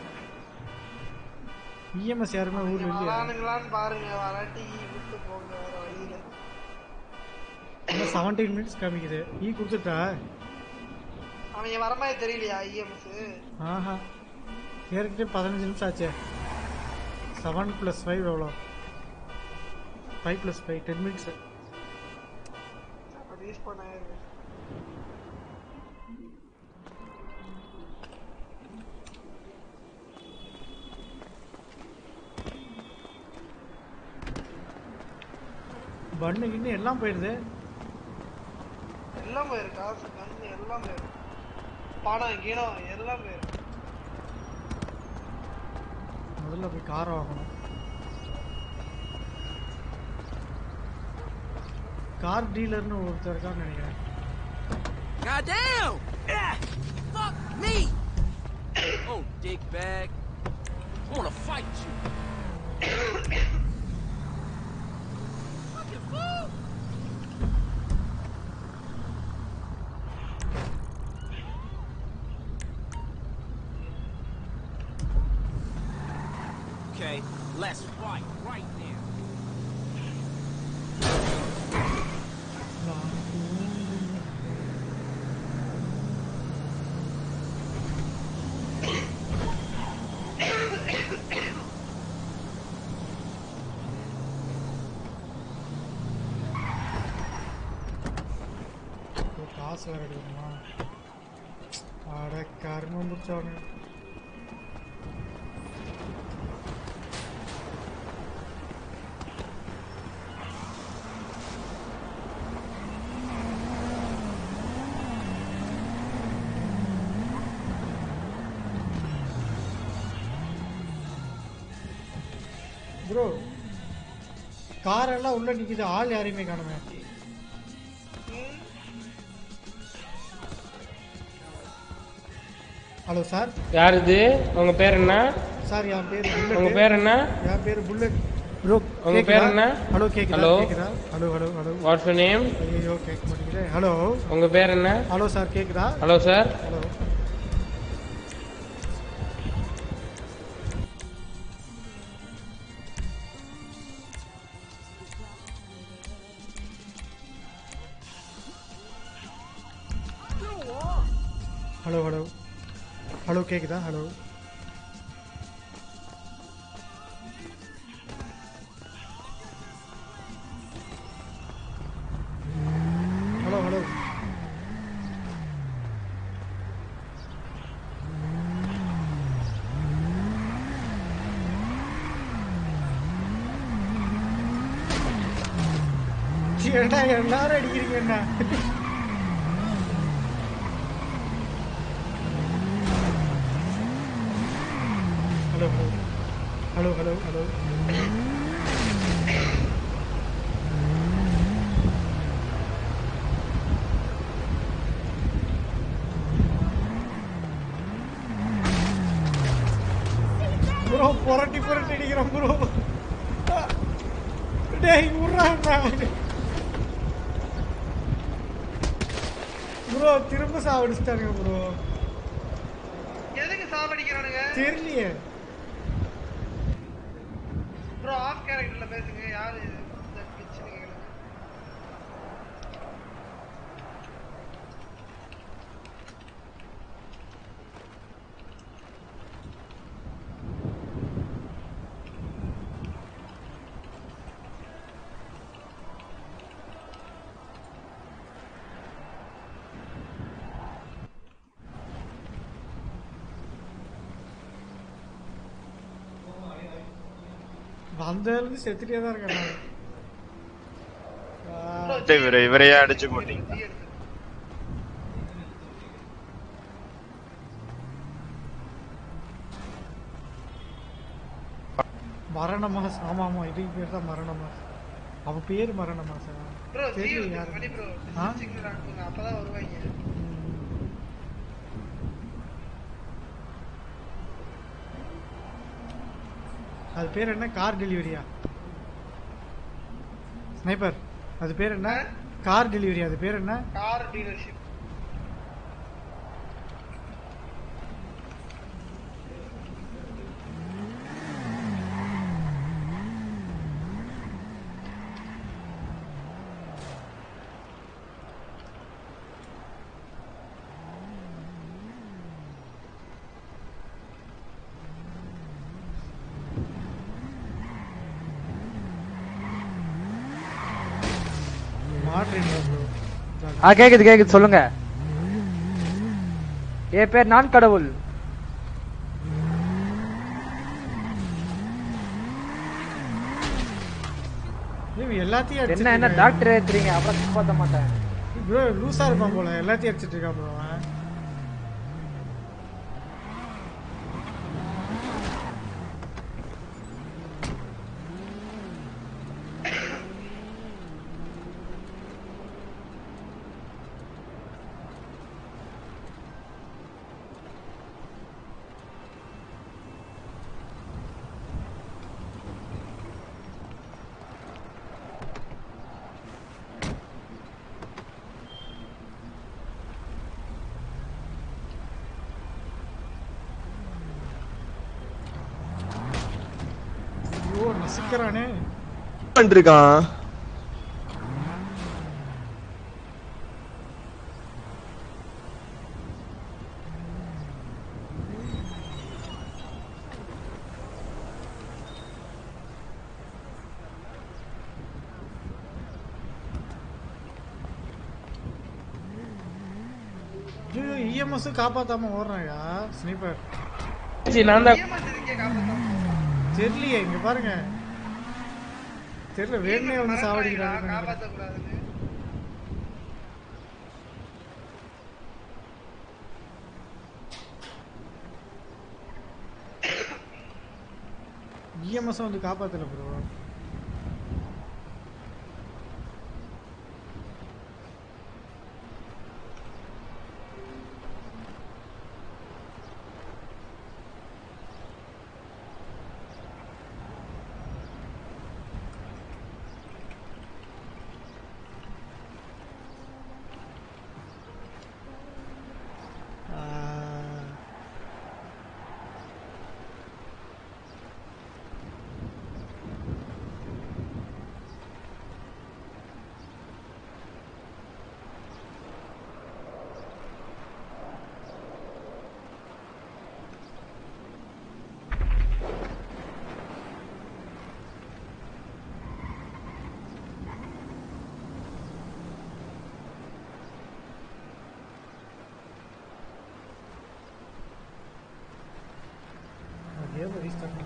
இஎம்எஸ் யாருமே ஊர்ல இல்லையா வரானுங்களான்னு பாருங்க வராட்டி விட்டு போங்க வேற வழியில இன்னும் செவன்டீன் மினிட்ஸ் காமிக்குது ஈ கொடுத்துட்டா அவங்க வர மாதிரி தெரியலையா இஎம்எஸ் ஆஹா ஏற்கனவே பதினஞ்சு நிமிஷம் ஆச்சே செவன் ப்ளஸ் ஃபைவ் எவ்வளோ five plus five ten minutes ரீஸ் பண்ண பண்ணு இன்னும் எல்லாம் போயிடுது எல்லாம் போயிருக்கு காசு கண்ணு எல்லாம் போயிருக்கு படம் கீனம் எல்லாம் போயிருக்கு முதல்ல போய் காரை வாங்கணும் கார் டீலர்னு ஒருத்தர் இருக்கான்னு நினைக்கிறேன் Goddamn! Ah, fuck me! Oh, dick bag. I wanna fight you. Fucking fool! Okay, let's fight. காசு வேற எடுக்கணுமா அட கர்மம் முடிச்சவனு ப்ரோ கார் எல்லாம் உள்ள நிக்குது ஆள் யாரையுமே காணுமே ஹலோ சார் யார் இது உங்க பேர் என்ன சார் என் பேர் புல்லட் உங்க பேர் என்ன என் பேர் புல்லட் ப்ரோ உங்க பேர் என்ன ஹலோ கேக்குதா ஹலோ கேக்குதா hello hello hello what's your name ஐயோ கேட்க மாட்டேங்குதே ஹலோ உங்க பேர் என்ன ஹலோ சார் கேக்குதா hello sir hello hello hello hello கேக்குதா ஹலோ ஹலோ ஹலோ ஏண்டா எல்லாரும் அடிக்கிறீங்க என்ன hello hello hello hello hello bro புரட்டி புரட்டி அடிக்கிறோம் ப்ரோ டேய் விட்றாங்க ப்ரோ திரும்ப சாவடிச்சிட்டானுங்க ப்ரோ எதுக்கு சாவடிக்கிறானுங்க தெரியலையே ப்ரோ ஆஃப் கேரக்டர்ல பேசுங்க யாரு இந்த பிச்சு கேக்குறது வந்ததுலேருந்து செத்துட்டே தான் இருக்கேன் நான். ஆ, இவரை இவரையே அடிச்சு போட்டீங்க மரண மாஸ் ஆமா ஆமா இதுக்கு பேர் தான் மரண மாஸ் அவ பேர் மரண மாசா ப்ரோ ஜி தெரியல யாரு மணி ப்ரோ ஆ? சிக்னல் அனுப்புங்க அப்பதான் வருவாங்க அது பேர் என்ன கார் டெலிவரியா ஸ்னைப்பர் அது பேர் என்ன கார் டெலிவரி அது பேர் என்ன கார் டீலர்ஷிப் மாட்றீங்களா ப்ரோ ஆ கேக்குது கேக்குது சொல்லுங்க என் பேர் நான் கடவுள் எல்லாத்தையும் என்ன என்ன டாக்டர் ஏத்துறீங்க அப்புறம் காப்பாத்த மாட்டேன் ப்ரோ லூசா இருப்பான் போல எல்லாத்தையும் அடிச்சிட்டு இருக்கான் ப்ரோ அவன் ஐயோ நசுக்கிறானே பண்ணிருக்கான் இஎம்எஸ் காப்பாத்தாம ஓடுறாயா ஸ்னீப்பர் நான் தான் தெரியலையே இங்க பாருங்க தெரியல வேணுமே வந்து சாவடிக்கிறாங்க காப்பாத்தக்கூடாதுன்னு இஎம்எஸ் வந்து காப்பாத்தல ப்ரோ கேம் ரீஸ்டார்ட்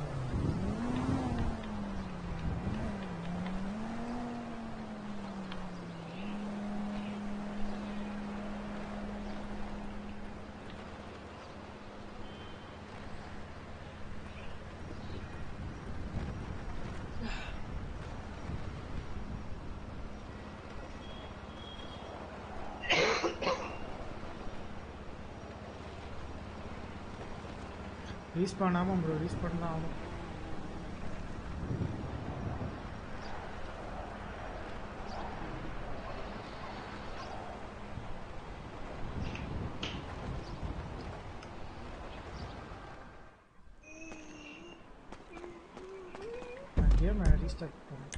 ரீஸ்பான் ஆமாம் ப்ரோ ரீஸ்பான் தான் ஆகும் கேம் ரீஸ்டார்ட் பண்ணேன்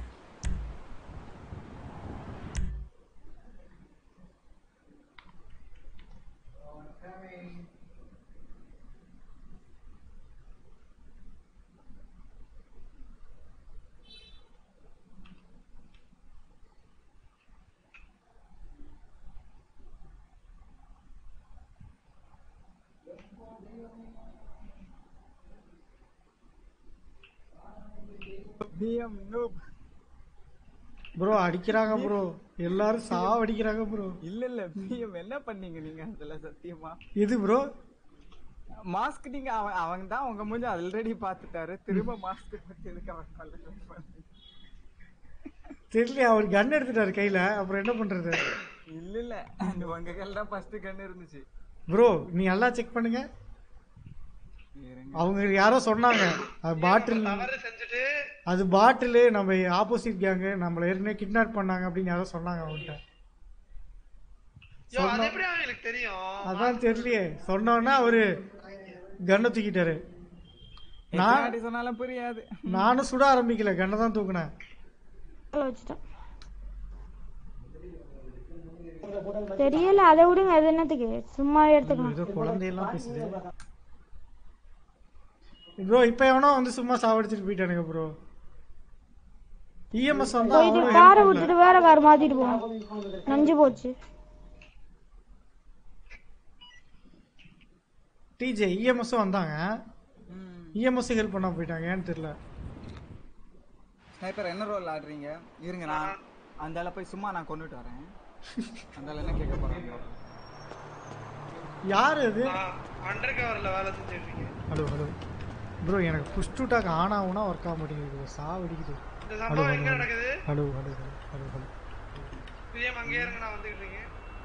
பிஎம் நூப் ப்ரோ அடிக்கிறாங்க ப்ரோ எல்லாரும் சாவடிக்கிறாங்க ப்ரோ இல்ல இல்ல பிஎம் என்ன பண்ணீங்க நீங்க அதுல சத்தியமா இது ப்ரோ மாஸ்க் நீங்க அவன் அவங்க தான் உங்க மூஞ்சி ஆல்ரெடி பாத்துட்டாரு திரும்ப மாஸ்க் பத்தி எதுக்கு அவன் கொல்ல try பண்ணீங்க? தெரியல அவர் கன் எடுத்துட்டாரு கையில அப்புறம் என்ன பண்றது இல்ல இல்ல அந்த உங்க கையில தான் ஃபர்ஸ்ட் கன் இருந்துச்சு ப்ரோ நீ நல்லா செக் பண்ணுங்க அவங்க யாரோ சொன்னாங்க அது பாட்டில் தவறு செஞ்சுட்டு அது பாட்டில் நம்ம ஆப்போசிட் கேங்கு நம்மள ஏற்கனவே கிட்னாப் பண்ணாங்க அப்படின்னு யாரோ சொன்னாங்க அவங்ககிட்ட யோ அது சொன்ன- எப்படி அவங்களுக்கு தெரியும் அதான் தெரியலையே சொன்னோன்னா அவரு கன்னை தூக்கிட்டாரு எத்தனை நான் வாட்டி சொன்னாலும் புரியாது நானும் சுட ஆரம்பிக்கல கன்னை தான் தூக்குனேன் வச்சுட்டேன் தெரியல அதை விடுங்க அது என்னத்துக்கு சும்மா எடுத்துக்கலாம் ஏதோ குழந்தையெல்லாம் பேசுது ப்ரோ இப்போ எவனோ வந்து சும்மா சாவடிச்சிட்டு போயிட்டானுங்க ப்ரோ இஎம்எஸ் வந்தா போயிட்டு அவனும் காரை help பண்ணல. விட்டுட்டு வேற கார் மாத்திட்டு போவோம் நஞ்சு போச்சு டிஜே இஎம்எஸும் வந்தாங்க இஎம்எஸ் ஹெல்ப் பண்ண போயிட்டாங்க ஏன்னு தெரியல ஸ்னைப்பர் என்ன ரோல் ஆடுறீங்க இருங்க நான் அந்த ஆளை போய் சும்மா நான் கொண்டுட்டு வரேன் அந்த ஆள் என்ன கேட்க போறாங்க யாரு அது அண்டர் கவர்ல வேலை செஞ்சுட்டு இருக்கீங்க ஹலோ ஹலோ ப்ரோ எனக்கு புஷ் டு டாக் ஆன் ஆகுனா ஒர்க் ஆக மாட்டேங்குது சாவடிக்குது இந்த ஹலோ சம்பவம் ஹலோ எங்க நடக்குது hello hello hello hello hello PM அங்கேயே இருங்க நான் வந்துகிட்டு இருக்கேன்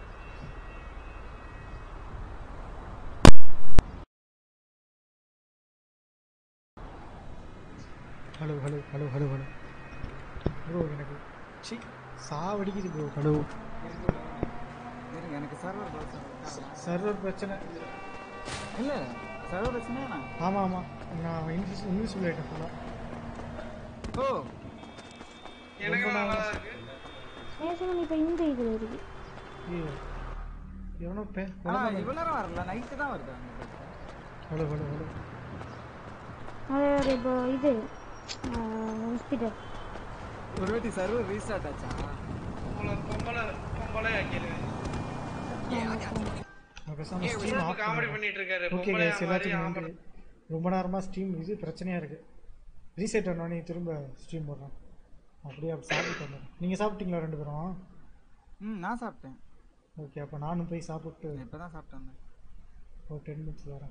hello hello hello hello hello bro எனக்கு சி சாவடிக்குது ப்ரோ ஹலோ இருங்க எனக்கு சர்வர் சர்வர் பிரச்சனை இல்ல சர்வர் பிரச்சனையா ஆமாம் ஆமாம் நான் இங்கிலீஷ் இங்கிலீஷ் ஆகிட்டேன் ஃபுல்லாக ஓ எனக்கு ரொம்ப நல்லா நாள் இருக்கு நேசமன் இப்ப இந்த இதுல இருக்கு ஐயோ எவனோ பே ஆனா இவ்வளவு நேரம் வரல நைட்டு தான் வருது ஹலோ ஹலோ ஹலோ அது ஒரு இப்போ இது ஹாஸ்பிட்டல் ஒரு வாட்டி சர்வர் ரீஸ்டார்ட் ஆச்சா உங்களை பொம்பளை பொம்பளை ஆக்கிடுவேன் நான் பேசாம ஏய், ஸ்டீம் ரொம்ப ஆஃப் comedy பண்ணிட்டு இருக்காரு. ஓகே பொம்பளையா கைஸ் மாதிரி எல்லாத்துக்கும் ஆம்பளை. நன்றி ரொம்ப நேரமா ஸ்டீம் இது பிரச்சனையா இருக்கு ரீசெட் பண்ணோடனே திரும்ப ஸ்ட்ரீம் போடுறேன் அப்படியே அப்படி சாப்பிட்டு வந்துடுறேன் நீங்க சாப்பிட்டீங்களா ரெண்டு பேரும் ம் நான் சாப்பிட்டேன் ஓகே அப்போ நானும் போய் சாப்பிட்டு இப்பதான் சாப்பிட்டு வந்தேன் ஒரு டென் மினிட்ஸ் வரேன்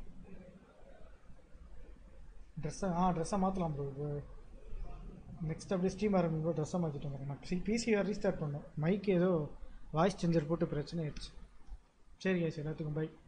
ட்ரெஸ்ஸை ஆ ட்ரெஸ்ஸை மாற்றலாம் ப்ரோ இப்போ நெக்ஸ்ட் அப்படியே ஸ்டீம் ஆரம்பிக்கும் ட்ரெஸ்ஸை மாற்றிட்டு வந்துடுறேன் நான் பிசி ரீஸ்டார்ட் பண்ணேன் மைக் ஏதோ வாய்ஸ் சேஞ்சர் போட்டு பிரச்சனை ஆயிடுச்சு சரி guys எல்லாத்துக்கும் பை